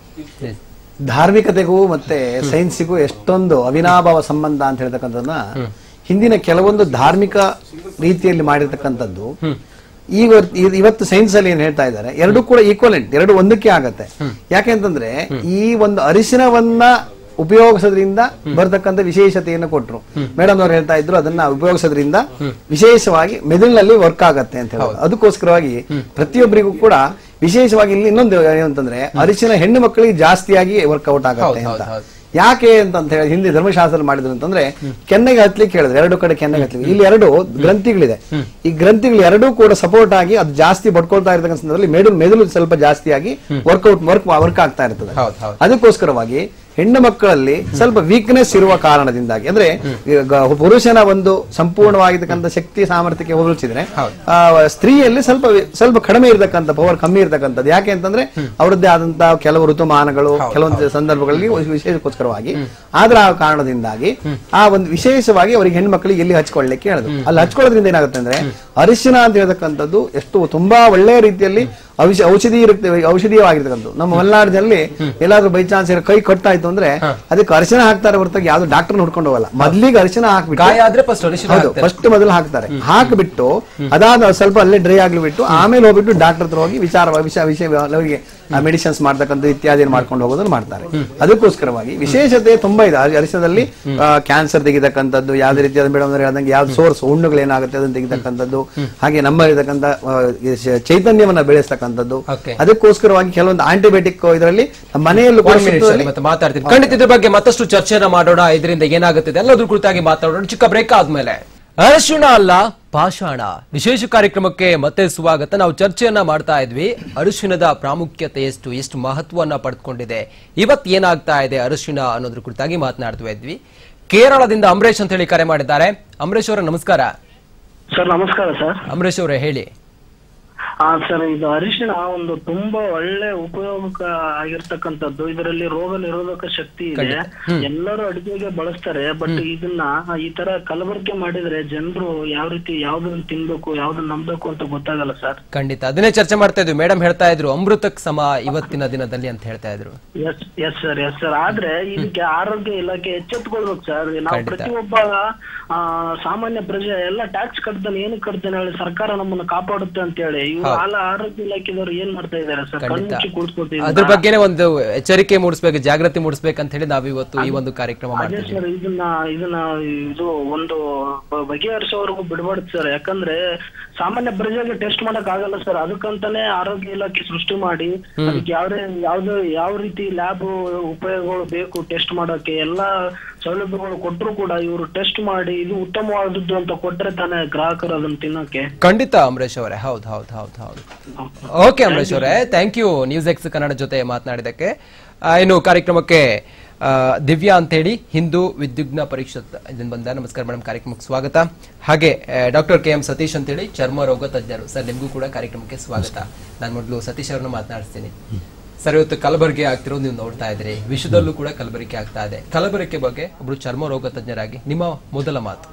ಧಾರ್ಮಿಕತೆಗೂ ಮತ್ತೆ ಸೈನ್ಸಿಗೂ ಎಷ್ಟೊಂದು ಅವಿನಾಭಾವ ಸಂಬಂಧ ಅಂತ ಹೇಳ್ತಕ್ಕಂಥದ್ದನ್ನ ಹಿಂದಿನ ಕೆಲವೊಂದು ಧಾರ್ಮಿಕ ರೀತಿಯಲ್ಲಿ ಮಾಡಿರ್ತಕ್ಕಂಥದ್ದು ಈಗ ಇವ್- ಇವತ್ತು ಸೈನ್ಸ್ ಅಲ್ಲಿ ಏನ್ ಹೇಳ್ತಾ ಇದ್ದಾರೆ ಎರಡು ಕೂಡ ಈಕ್ವಲೆಂಟ್ ಎರಡು ಒಂದಕ್ಕೆ ಆಗತ್ತೆ ಯಾಕೆಂತಂದ್ರೆ ಈ ಒಂದು ಅರಿಶಿನವನ್ನ ಉಪಯೋಗಿಸೋದ್ರಿಂದ ಬರ್ತಕ್ಕಂಥ ವಿಶೇಷತೆಯನ್ನು ಕೊಟ್ರು ಮೇಡಮ್ ಅವ್ರು ಹೇಳ್ತಾ ಇದ್ರು ಅದನ್ನ ಉಪಯೋಗಿಸೋದ್ರಿಂದ ವಿಶೇಷವಾಗಿ ಮೆದುಳಿನಲ್ಲಿ ವರ್ಕ್ ಆಗತ್ತೆ ಅಂತ ಹೇಳಿ ಅದಕ್ಕೋಸ್ಕರವಾಗಿ ಪ್ರತಿಯೊಬ್ಬರಿಗೂ ಕೂಡ ವಿಶೇಷವಾಗಿ ಇಲ್ಲಿ ಇನ್ನೊಂದು ಏನಂತಂದ್ರೆ ಅರಿಶಿನ ಹೆಣ್ಣು ಮಕ್ಕಳಿಗೆ ಜಾಸ್ತಿಯಾಗಿ ವರ್ಕೌಟ್ ಆಗತ್ತೆ ಹೌದು, ಅಂತ ಹೌದು, ಹೌದು. ಯಾಕೆ ಅಂತ ಅಂತ ಹೇಳಿ ಹಿಂದೆ ಧರ್ಮಶಾಸ್ತ್ರ ಮಾಡಿದ್ರು ಅಂತಂದ್ರೆ ಕೆನ್ನೆಗೆ ಹತ್ಲಿಕ್ಕೆ ಹೇಳಿದ್ರು ಎರಡು ಕಡೆ ಕೆನ್ನೆಗೆ ಹತ್ಲಿಕ್ಕೆ ಇಲ್ಲಿ ಎರಡು ಗ್ರಂಥಿಗಳಿದೆ ಈ ಗ್ರಂಥಿಗಳು ಎರಡೂ ಕೂಡ ಸಪೋರ್ಟ್ ಆಗಿ ಅದು ಜಾಸ್ತಿ ಬಡ್ಕೊಳ್ತಾ ಇರ್ತಕ್ಕಂಥ ಸಂದರ್ಭದಲ್ಲಿ ಮೆದುಳು ಮೆದುಳು ಸ್ವಲ್ಪ ಜಾಸ್ತಿಯಾಗಿ ವರ್ಕೌಟ್ ವರ್ಕ್ ವರ್ಕ್ ಆಗ್ತಾ ಇರ್ತದೆ ಹೌದು, ಹೌದು. ಅದಕ್ಕೋಸ್ಕರವಾಗಿ ಹೆಣ್ಣು ಮಕ್ಕಳಲ್ಲಿ ಸ್ವಲ್ಪ ವೀಕ್ನೆಸ್ ಇರುವ ಕಾರಣದಿಂದಾಗಿ ಅಂದ್ರೆ ಈಗ ಪುರುಷನ ಒಂದು ಸಂಪೂರ್ಣವಾಗಿರ್ತಕ್ಕಂಥ ಶಕ್ತಿ ಸಾಮರ್ಥ್ಯಕ್ಕೆ ಹೋಲಿಸಿದ್ರೆ ಆ, ಸ್ತ್ರೀಯಲ್ಲಿ ಸ್ವಲ್ಪ ಸ್ವಲ್ಪ ಕಡಿಮೆ ಇರತಕ್ಕಂಥ ಪವರ್ ಕಮ್ಮಿ ಇರತಕ್ಕಂಥದ್ದು ಯಾಕೆ ಅಂತಂದ್ರೆ ಅವರದ್ದೇ ಆದಂತಹ ಕೆಲವು ಋತುಮಾನಗಳು ಕೆಲವೊಂದು ಸಂದರ್ಭಗಳಲ್ಲಿ ವಿಶೇಷಕ್ಕೋಸ್ಕರವಾಗಿ ಆದ್ರ ಆ ಕಾರಣದಿಂದಾಗಿ ಆ ಒಂದು ವಿಶೇಷವಾಗಿ ಅವರಿಗೆ ಹೆಣ್ಮಕ್ಳಿಗೆ ಎಲ್ಲಿ ಹಚ್ಕೊಳ್ಳಿಕ್ಕೆ ಹೇಳಿದ್ರು ಅಲ್ಲಿ ಹಚ್ಕೊಳ್ಳೋದ್ರಿಂದ ಏನಾಗುತ್ತೆ ಅಂದ್ರೆ ಅರಿಶಿನ ಅಂತ ಹೇಳ್ತಕ್ಕಂಥದ್ದು ಎಷ್ಟು ತುಂಬಾ ಒಳ್ಳೆಯ ರೀತಿಯಲ್ಲಿ ಔಷ ಔಷಧಿ ಇರುತ್ತೆ ಔಷಧೀಯವಾಗಿರ್ತಕ್ಕಂಥದ್ದು ನಮ್ಮ ಮಲೆನಾಡಿನಲ್ಲಿ ಎಲ್ಲಾದ್ರೂ ಬೈ ಚಾನ್ಸ್ ಕೈ ಕಟ್ಟಾಯ್ತು ಅಂದ್ರೆ ಅದಕ್ಕೆ ಅರಿಶಿನ ಹಾಕ್ತಾರೆ ಹೊರತಾಗಿ ಯಾವ್ದು ಡಾಕ್ಟರ್ ಹುಡ್ಕೊಂಡು ಹೋಗಲ್ಲ ಮೊದ್ಲಿಗೆ ಅರಿಶಿನ ಹಾಕ್ಬಿಟ್ಟು ಗಾಯ ಆದ್ರೆ ಫಸ್ಟ್ ಅರಿಶಿನ ಹೌದು ಹಾಕ್ತಾರೆ. ಫಸ್ಟ್ ಮೊದಲು ಹಾಕ್ತಾರೆ ಹಾಕ್ಬಿಟ್ಟು ಅದಾದ ಸ್ವಲ್ಪ ಅಲ್ಲೇ ಡ್ರೈ ಆಗ್ಲಿ ಬಿಟ್ಟು ಆಮೇಲೆ ಹೋಗ್ಬಿಟ್ಟು ಡಾಕ್ಟರ್ ಹತ್ರ ಹೋಗಿ ವಿಚಾರ ವಿಷಯ ವಿಷಯ ಅವರಿಗೆ ಮೆಡಿಸಿನ್ಸ್ ಮಾಡ್ತಕ್ಕಂಥ ಇತ್ಯಾದಿ ಮಾಡ್ಕೊಂಡು ಹೋಗೋದನ್ನ ಮಾಡ್ತಾರೆ ಅದಕ್ಕೋಸ್ಕರವಾಗಿ ವಿಶೇಷತೆ ತುಂಬಾ ಇದೆ ಅರಿ- ಅರಿಶಿನದಲ್ಲಿ ಕ್ಯಾನ್ಸರ್ ತೆಗಿತಕ್ಕಂಥದ್ದು ಯಾವ್ದೇ ರೀತಿಯಾದ ಮೇಡಮ್ ಹೇಳ್ದಂಗೆ ಯಾವ್ದು ಸೋರ್ಸ್ ಹುಣ್ಣುಗಳು ಏನಾಗುತ್ತೆ ಅದನ್ನ ತೆಗಿತಕ್ಕಂಥದ್ದು ಹಾಗೆ ನಮ್ಮಲ್ಲಿರ್ತಕ್ಕಂಥ ಆ, ಈ ಶ- ಚೈತನ್ಯವನ್ನ ಬೆಳೆಸ್ತಕ್ಕಂಥದ್ದು Okay. ಅದಕ್ಕೋಸ್ಕರವಾಗಿ ಕೆಲವೊಂದು ಆಂಟಿಬಯೋಟಿಕ್ ಇದರಲ್ಲಿ ನಮ್ಮ ಮನೆಯಲ್ಲೂ ಕೂಡ One minute ಸುತ್ತದಲ್ಲಿ- ಸರಿ, ಮತ್ತೆ ಮಾತಾಡ್ತೀನಿ ಖಂಡಿತ ಇದ್ರ ಬಗ್ಗೆ ಮತ್ತಷ್ಟು ಚರ್ಚೆಯನ್ನ ಮಾಡೋಣ ಇದರಿಂದ ಏನಾಗುತ್ತಿದೆ ಎಲ್ಲದ್ರ ಕುರಿತಾಗಿ ಮಾತಾಡೋಣ ಚಿಕ್ಕ ಬ್ರೇಕ್ ಆದ್ಮೇಲೆ ಅರಿಶಿಣ ಅಲ್ಲ ಪಾಷಾಣ ವಿಶೇಷ ಕಾರ್ಯಕ್ರಮಕ್ಕೆ ಮತ್ತೆ ಸ್ವಾಗತ ನಾವು ಚರ್ಚೆಯನ್ನ ಮಾಡ್ತಾ ಇದ್ವಿ ಅರಿಶಿಣದ ಪ್ರಾಮುಖ್ಯತೆ ಎಷ್ಟು ಎಷ್ಟು ಮಹತ್ವವನ್ನ ಪಡೆದುಕೊಂಡಿದೆ ಇವತ್ ಏನಾಗ್ತಾ ಇದೆ ಅರಿಶಿಣ ಅನ್ನೋದ್ರ ಕುರಿತಾಗಿ ಮಾತನಾಡ್ತಾ ಇದ್ವಿ ಕೇರಳದಿಂದ ಅಂಬರೀಶ್ ಅಂತ ಹೇಳಿ ಕರೆ ಮಾಡಿದ್ದಾರೆ ಅಂಬರೀಶ್ ಅವರ ನಮಸ್ಕಾರ ಸರ್ ನಮಸ್ಕಾರ ಸರ್ ಅಂಬರೀಶ್ ಅವರೇ ಹೇಳಿ ಆ ಸರ್ ಇದು ಅರಿಶಿಣ ಒಂದು ತುಂಬಾ ಒಳ್ಳೆ ಉಪಯೋಗಕ ಆಗಿರ್ತಕ್ಕಂಥದ್ದು ಇದರಲ್ಲಿ ರೋಗ ನಿರೋಧಕ ಶಕ್ತಿ ಇದೆ ಎಲ್ಲರೂ ಅಡಿಗೆಗೆ ಬಳಸ್ತಾರೆ ಬಟ್ ಇದನ್ನ ಈ ತರ ಕಲಬೆರಕೆ ಮಾಡಿದ್ರೆ ಜನರು ಯಾವ ರೀತಿ ಯಾವ್ದನ್ನ ತಿನ್ಬೇಕು ಯಾವ್ದನ್ನ ನಂಬಬೇಕು ಅಂತ ಗೊತ್ತಾಗಲ್ಲ ಸರ್ ಖಂಡಿತ ಅದನ್ನೇ ಚರ್ಚೆ ಮಾಡ್ತಾ ಇದ್ವಿ ಮೇಡಮ್ ಹೇಳ್ತಾ ಇದ್ರು ಅಮೃತಕ್ ಸಮ ಇವತ್ತಿನ ದಿನದಲ್ಲಿ ಅಂತ ಹೇಳ್ತಾ ಇದ್ರು yes yes sir yes sir ಆದ್ರೆ ಇದಕ್ಕೆ ಆರೋಗ್ಯ ಇಲಾಖೆ ಎಚ್ಚೆತ್ಕೊಳ್ಬೇಕು ಸರ್ ನಾವು ಖಂಡಿತ. ಪ್ರತಿಯೊಬ್ಬ ಆ, ಸಾಮಾನ್ಯ ಪ್ರಜೆ ಎಲ್ಲ ಟ್ಯಾಕ್ಸ್ ಕಟ್ತಾನೆ ಏನು ಕಟ್ತಾನೆ ಹೇಳಿ ಸರ್ಕಾರ ನಮ್ಮನ್ನ ಕಾಪಾಡುತ್ತೆ ಅಂತ ಹೇಳಿ ಇವ್ರು ಆಲ ಆರೋಗ್ಯ ಇಲಾಖೆದವ್ರು ಏನ್ ಮಾಡ್ತಾ ಇದಾರೆ ಸರ್ ಖಂಡಿತ ಕಣ್ಮುಚ್ಚಿ ಕೂಡ್ಸ್ಕೊತಿದ್ದಾರೆ ಅದ್ರ ಬಗ್ಗೆನೇ ಒಂದು ಎಚ್ಚರಿಕೆ ಮೂಡಿಸ್ಬೇಕು ಜಾಗೃತಿ ಮೂಡಿಸ್ಬೇಕಂತ ಹೇಳಿ ನಾವು ಇವತ್ತು ಈ ಒಂದು ಕಾರ್ಯಕ್ರಮ ಅದೇ ಮಾಡ್ತಿದ್ವಿ ಸರ್ ಇದನ್ನ ಇದನ್ನ ಇದು ಒಂದು ಬ- ಬಗೆಹರಿಸೋವರೆಗೂ ಬಿಡಬಾರ್ದು ಸರ್ ಯಾಕಂದ್ರೆ ಸಾಮಾನ್ಯ ಪ್ರಜೆಗೆ ಟೆಸ್ಟ್ ಮಾಡಕ್ ಆಗಲ್ಲ ಸರ್ ಅದಕ್ಕಂತಾನೆ ಆರೋಗ್ಯ ಇಲಾಖೆ ಸೃಷ್ಟಿ ಮಾಡಿ ಅದಕ್ಕೆ ಯಾವ್ದೇ ಯಾವ್ದು ಯಾವ ರೀತಿ ಲ್ಯಾಬ್ ಉಪಯೋಗಗಳು ಬೇಕು ಟೆಸ್ಟ್ ಮಾಡೋಕೆ ಎಲ್ಲಾ ಸೌಲಭ್ಯಗಳು ಕೊಟ್ಟರು ಕೂಡ ಇವರು ಟೆಸ್ಟ್ ಮಾಡಿ ಇದು ಉತ್ತಮವಾದದ್ದು ಅಂತ ಕೊಟ್ರೆ ತಾನೇ ಗ್ರಾಹಕರು ಅದನ್ನ ತಿನ್ನೋಕೆ ಖಂಡಿತ ಅಂಬರೀಶ್ ಅವರೇ ಹೌದು ಹೌದು ಹೌದು ಹೌದು ಓಕೆ ಅಂಬರೀಶ್ ಅವರೇ thank you news X Kannada ಜೊತೆ ಮಾತನಾಡಿದಕ್ಕೆ ಆ, ಇನ್ನು ಕಾರ್ಯಕ್ರಮಕ್ಕೆ ಆ, ದಿವ್ಯಾ ಅಂತೇಳಿ ಹಿಂದೂ ವಿದ್ಯುಗ್ನ ಪರಿಷತ್ ಇದನ್ನ ಬಂದ ನಮಸ್ಕಾರ ಮೇಡಮ್ ಕಾರ್ಯಕ್ರಮಕ್ಕೆ ಸ್ವಾಗತ ಹಾಗೆ ಡಾಕ್ಟರ್ ಕೆ ಎಂ ಸತೀಶ್ ಅಂತೇಳಿ ಚರ್ಮ ರೋಗ ತಜ್ಞರು ಸರ್ ನಿಮಗೂ ಕೂಡ ಕಾರ್ಯಕ್ರಮಕ್ಕೆ ಸ್ವಾಗತ ನಾನು ಮೊದಲು ಸತೀಶ್ ಅವ್ರನ್ನ ಮಾತನಾಡಿಸ್ತೀನಿ ಸರ್ ಇವತ್ತು ಕಲಬೆರಕೆ ಆಗ್ತಿರೋದು ನೀವು ನೋಡ್ತಾ ಇದ್ರಿ ವಿಷಯದಲ್ಲೂ ಕೂಡ ಕಲಬೆರಕೆ ಆಗ್ತಾ ಇದೆ ಕಲಬೆರಕೆ ಬಗ್ಗೆ ಒಬ್ರು ಚರ್ಮ ರೋಗ ತಜ್ಞರಾಗಿ ನಿಮ್ಮ ಮೊದಲ ಮಾತು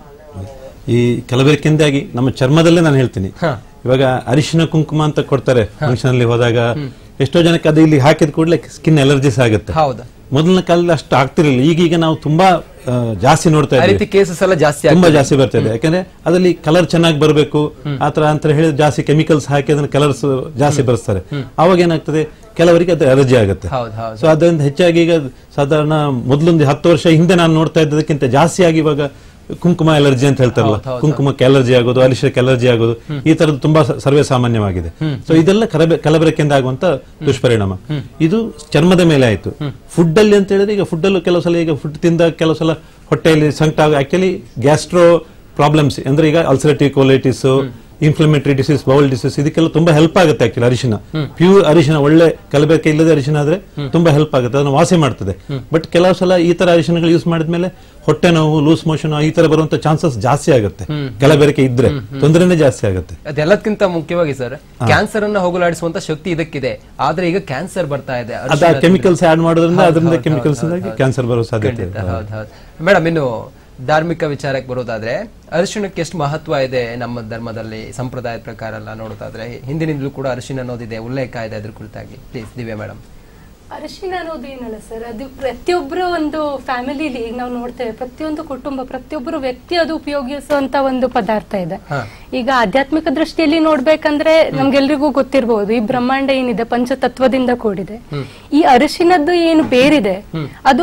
ಈ ಕಲಬೆರಕೆಯಿಂದಾಗಿ ನಮ್ಮ ಚರ್ಮದಲ್ಲೇ ನಾನು ಹೇಳ್ತೀನಿ ಇವಾಗ ಅರಿಶಿನ ಕುಂಕುಮ ಅಂತ ಕೊಡ್ತಾರೆ ಫಂಕ್ಷನ್ ಅಲ್ಲಿ ಹೋದಾಗ ಎಷ್ಟೋ ಜನಕ್ಕೆ ಅದು ಇಲ್ಲಿ ಹಾಕಿದ ಕೂಡಲೇ ಸ್ಕಿನ್ ಅಲರ್ಜಿಸ್ ಆಗುತ್ತೆ ಹೌದು ಮೊದಲಿನ ಕಾಲದಲ್ಲಿ ಅಷ್ಟು ಆಗ್ತಿರ್ಲಿಲ್ಲ ಈಗೀಗ ನಾವು ತುಂಬಾ ಆ, ಜಾಸ್ತಿ ನೋಡ್ತಾ ಆ ಇದ್ದೀವಿ ರೀತಿ ಕೇಸಸ್ ಎಲ್ಲ ಜಾಸ್ತಿ ತುಂಬಾ ಆಗ್ತದೆ ಜಾಸ್ತಿ ಬರ್ತಾ ಇದೆ ಯಾಕಂದ್ರೆ ಅದರಲ್ಲಿ ಕಲರ್ ಚೆನ್ನಾಗಿ ಬರಬೇಕು ಆತರ ಅಂತ ಹೇಳಿ ಜಾಸ್ತಿ ಕೆಮಿಕಲ್ಸ್ ಹಾಕಿ ಅದನ್ನ ಕಲರ್ಸ್ ಜಾಸ್ತಿ ಬರೆಸ್ತಾರೆ ಅವಾಗ ಏನಾಗ್ತದೆ ಕೆಲವರಿಗೆ ಅದು ಅಲರ್ಜಿ ಆಗುತ್ತೆ ಹೌದು ಹೌದು ಸೊ ಅದರಿಂದ ಹೆಚ್ಚಾಗಿ ಈಗ ಸಾಧಾರಣ ಮೊದಲೊಂದು ಹತ್ತು ವರ್ಷ ಹಿಂದೆ ನಾನು ನೋಡ್ತಾ ಇದ್ದದಕ್ಕಿಂತ ಜಾಸ್ತಿಯಾಗಿ ಇವಾಗ ಕುಂಕುಮ ಅಲರ್ಜಿ ಅಂತ ಹೇಳ್ತಾರಲ್ಲ ಕುಂಕುಮಕ್ಕೆ ಅಲರ್ಜಿ ಆಗೋದು ಅಲಿಶಕ್ಕೆ ಅಲರ್ಜಿ ಆಗೋದು ಈ ತರದ್ದು ತುಂಬಾ ಸ- ಸರ್ವೇ ಸಾಮಾನ್ಯವಾಗಿದೆ ಸೊ ಇದೆಲ್ಲ ಕಲಬೆ ಕಲಬೆರಕೆಯಿಂದ ಆಗುವಂತ ದುಷ್ಪರಿಣಾಮ ಇದು ಚರ್ಮದ ಮೇಲೆ ಆಯ್ತು ಫುಡ್ ಅಲ್ಲಿ ಅಂತ ಹೇಳಿದ್ರೆ ಈಗ ಫುಡ್ ಅಲ್ಲೂ ಕೆಲವು ಸಲ ಈಗ ಫುಡ್ ತಿಂದಾಗ ಕೆಲವು ಸಲ ಹೊಟ್ಟೆಯಲ್ಲಿ ಸಂಕಟ ಆಗ ಆಕ್ಚುಲಿ ಗ್ಯಾಸ್ಟ್ರೋ ಪ್ರಾಬ್ಲಮ್ಸ್ ಅಂದ್ರೆ ಈಗ ulcerative colitis inflammatory disease bowel disease ಇದಕ್ಕೆಲ್ಲ ತುಂಬಾ ಹೆಲ್ಪ್ ಆಗುತ್ತೆ ಆಕ್ಚುಲಿ ಅರಿಶಿನ ಪ್ಯೂರ್ ಅರಿಶಿನ ಒಳ್ಳೆ ಕಲಬೆರಕೆ ಇಲ್ಲದೆ ಅರಿಶಿನ ಆದ್ರೆ ತುಂಬಾ ಹೆಲ್ಪ್ ಆಗುತ್ತೆ ಅದನ್ನು ವಾಸಿ ಮಾಡ್ತದೆ ಬಟ್ ಕೆಲವು ಸಲ ಈ ತರ ಅರಿಶಿನಗಳು ಯೂಸ್ ಮಾಡಿದ್ಮೇಲೆ ಹೊಟ್ಟೆ ನೋವು ಲೂಸ್ ಮೋಷನ್ ಈ ತರ ಬರುವಂತ ಚಾನ್ಸಸ್ ಜಾಸ್ತಿ ಆಗುತ್ತೆ ಕಲಬೆರಕೆ ಇದ್ರೆ ತೊಂದರೆನೇ ಜಾಸ್ತಿ ಆಗುತ್ತೆ ಅದೆಲ್ಲದಕ್ಕಿಂತ ಮುಖ್ಯವಾಗಿ ಸರ್ ಕ್ಯಾನ್ಸರ್ ಅನ್ನ ಹೋಗಲಾಡಿಸುವಂತ ಶಕ್ತಿ ಇದಕ್ಕಿದೆ ಆದ್ರೆ ಈಗ ಕ್ಯಾನ್ಸರ್ ಬರ್ತಾ ಇದೆ ಅದ ಅರಿಶಿಣ ಕೆಮಿಕಲ್ಸ್ ಆಡ್ ಮಾಡೋದ್ರಿಂದ ಹೌದು, ಅದರಿಂದ ಹೌದು, ಕೆಮಿಕಲ್ಸ್ ಹೌದು, ಹೌದು. ಕ್ಯಾನ್ಸರ್ ಬರೋ ಸಾಧ್ಯತೆ ಖಂಡಿತ, ಇದೆ ಹೌದು ಹೌದು ಮೇಡಮ್ ಇನ್ನು ಧಾರ್ಮಿಕ ವಿಚಾರಕ್ಕೆ ಬರೋದಾದ್ರೆ ಅರಿಶಿಣಕ್ಕೆ ಎಷ್ಟು ಮಹತ್ವ ಇದೆ ನಮ್ಮ ಧರ್ಮದಲ್ಲಿ ಸಂಪ್ರದಾಯದ ಪ್ರಕಾರ ಎಲ್ಲ ನೋಡೋದಾದ್ರೆ ಹಿಂದಿನಿಂದಲೂ ಕೂಡ ಅರಿಶಿಣ ಅನ್ನೋದಿದೆ ಉಲ್ಲೇಖ ಇದೆ ಅದ್ರ ಕುರಿತಾಗಿ ಪ್ಲೀಸ್ ದಿವ್ಯಾ ಮೇಡಮ್ ಅರಿಶಿನ ಅನ್ನೋದು ಏನಲ್ಲ ಸರ್ ಅದು ಪ್ರತಿಯೊಬ್ಬರ ಒಂದು ಫ್ಯಾಮಿಲಿಲಿ ಈಗ ನಾವು ನೋಡ್ತೇವೆ ಪ್ರತಿಯೊಂದು ಕುಟುಂಬ ಪ್ರತಿಯೊಬ್ಬರು ವ್ಯಕ್ತಿ ಅದು ಉಪಯೋಗಿಸುವಂತ ಒಂದು ಪದಾರ್ಥ ಇದೆ ಈಗ ಆಧ್ಯಾತ್ಮಿಕ ದೃಷ್ಟಿಯಲ್ಲಿ ನೋಡ್ಬೇಕಂದ್ರೆ ನಮ್ಗೆಲ್ರಿಗೂ ಗೊತ್ತಿರಬಹುದು ಈ ಬ್ರಹ್ಮಾಂಡ ಏನಿದೆ ಪಂಚತತ್ವದಿಂದ ಕೂಡಿದೆ ಈ ಅರಿಶಿನದ್ದು ಏನು ಬೇರಿದೆ ಅದು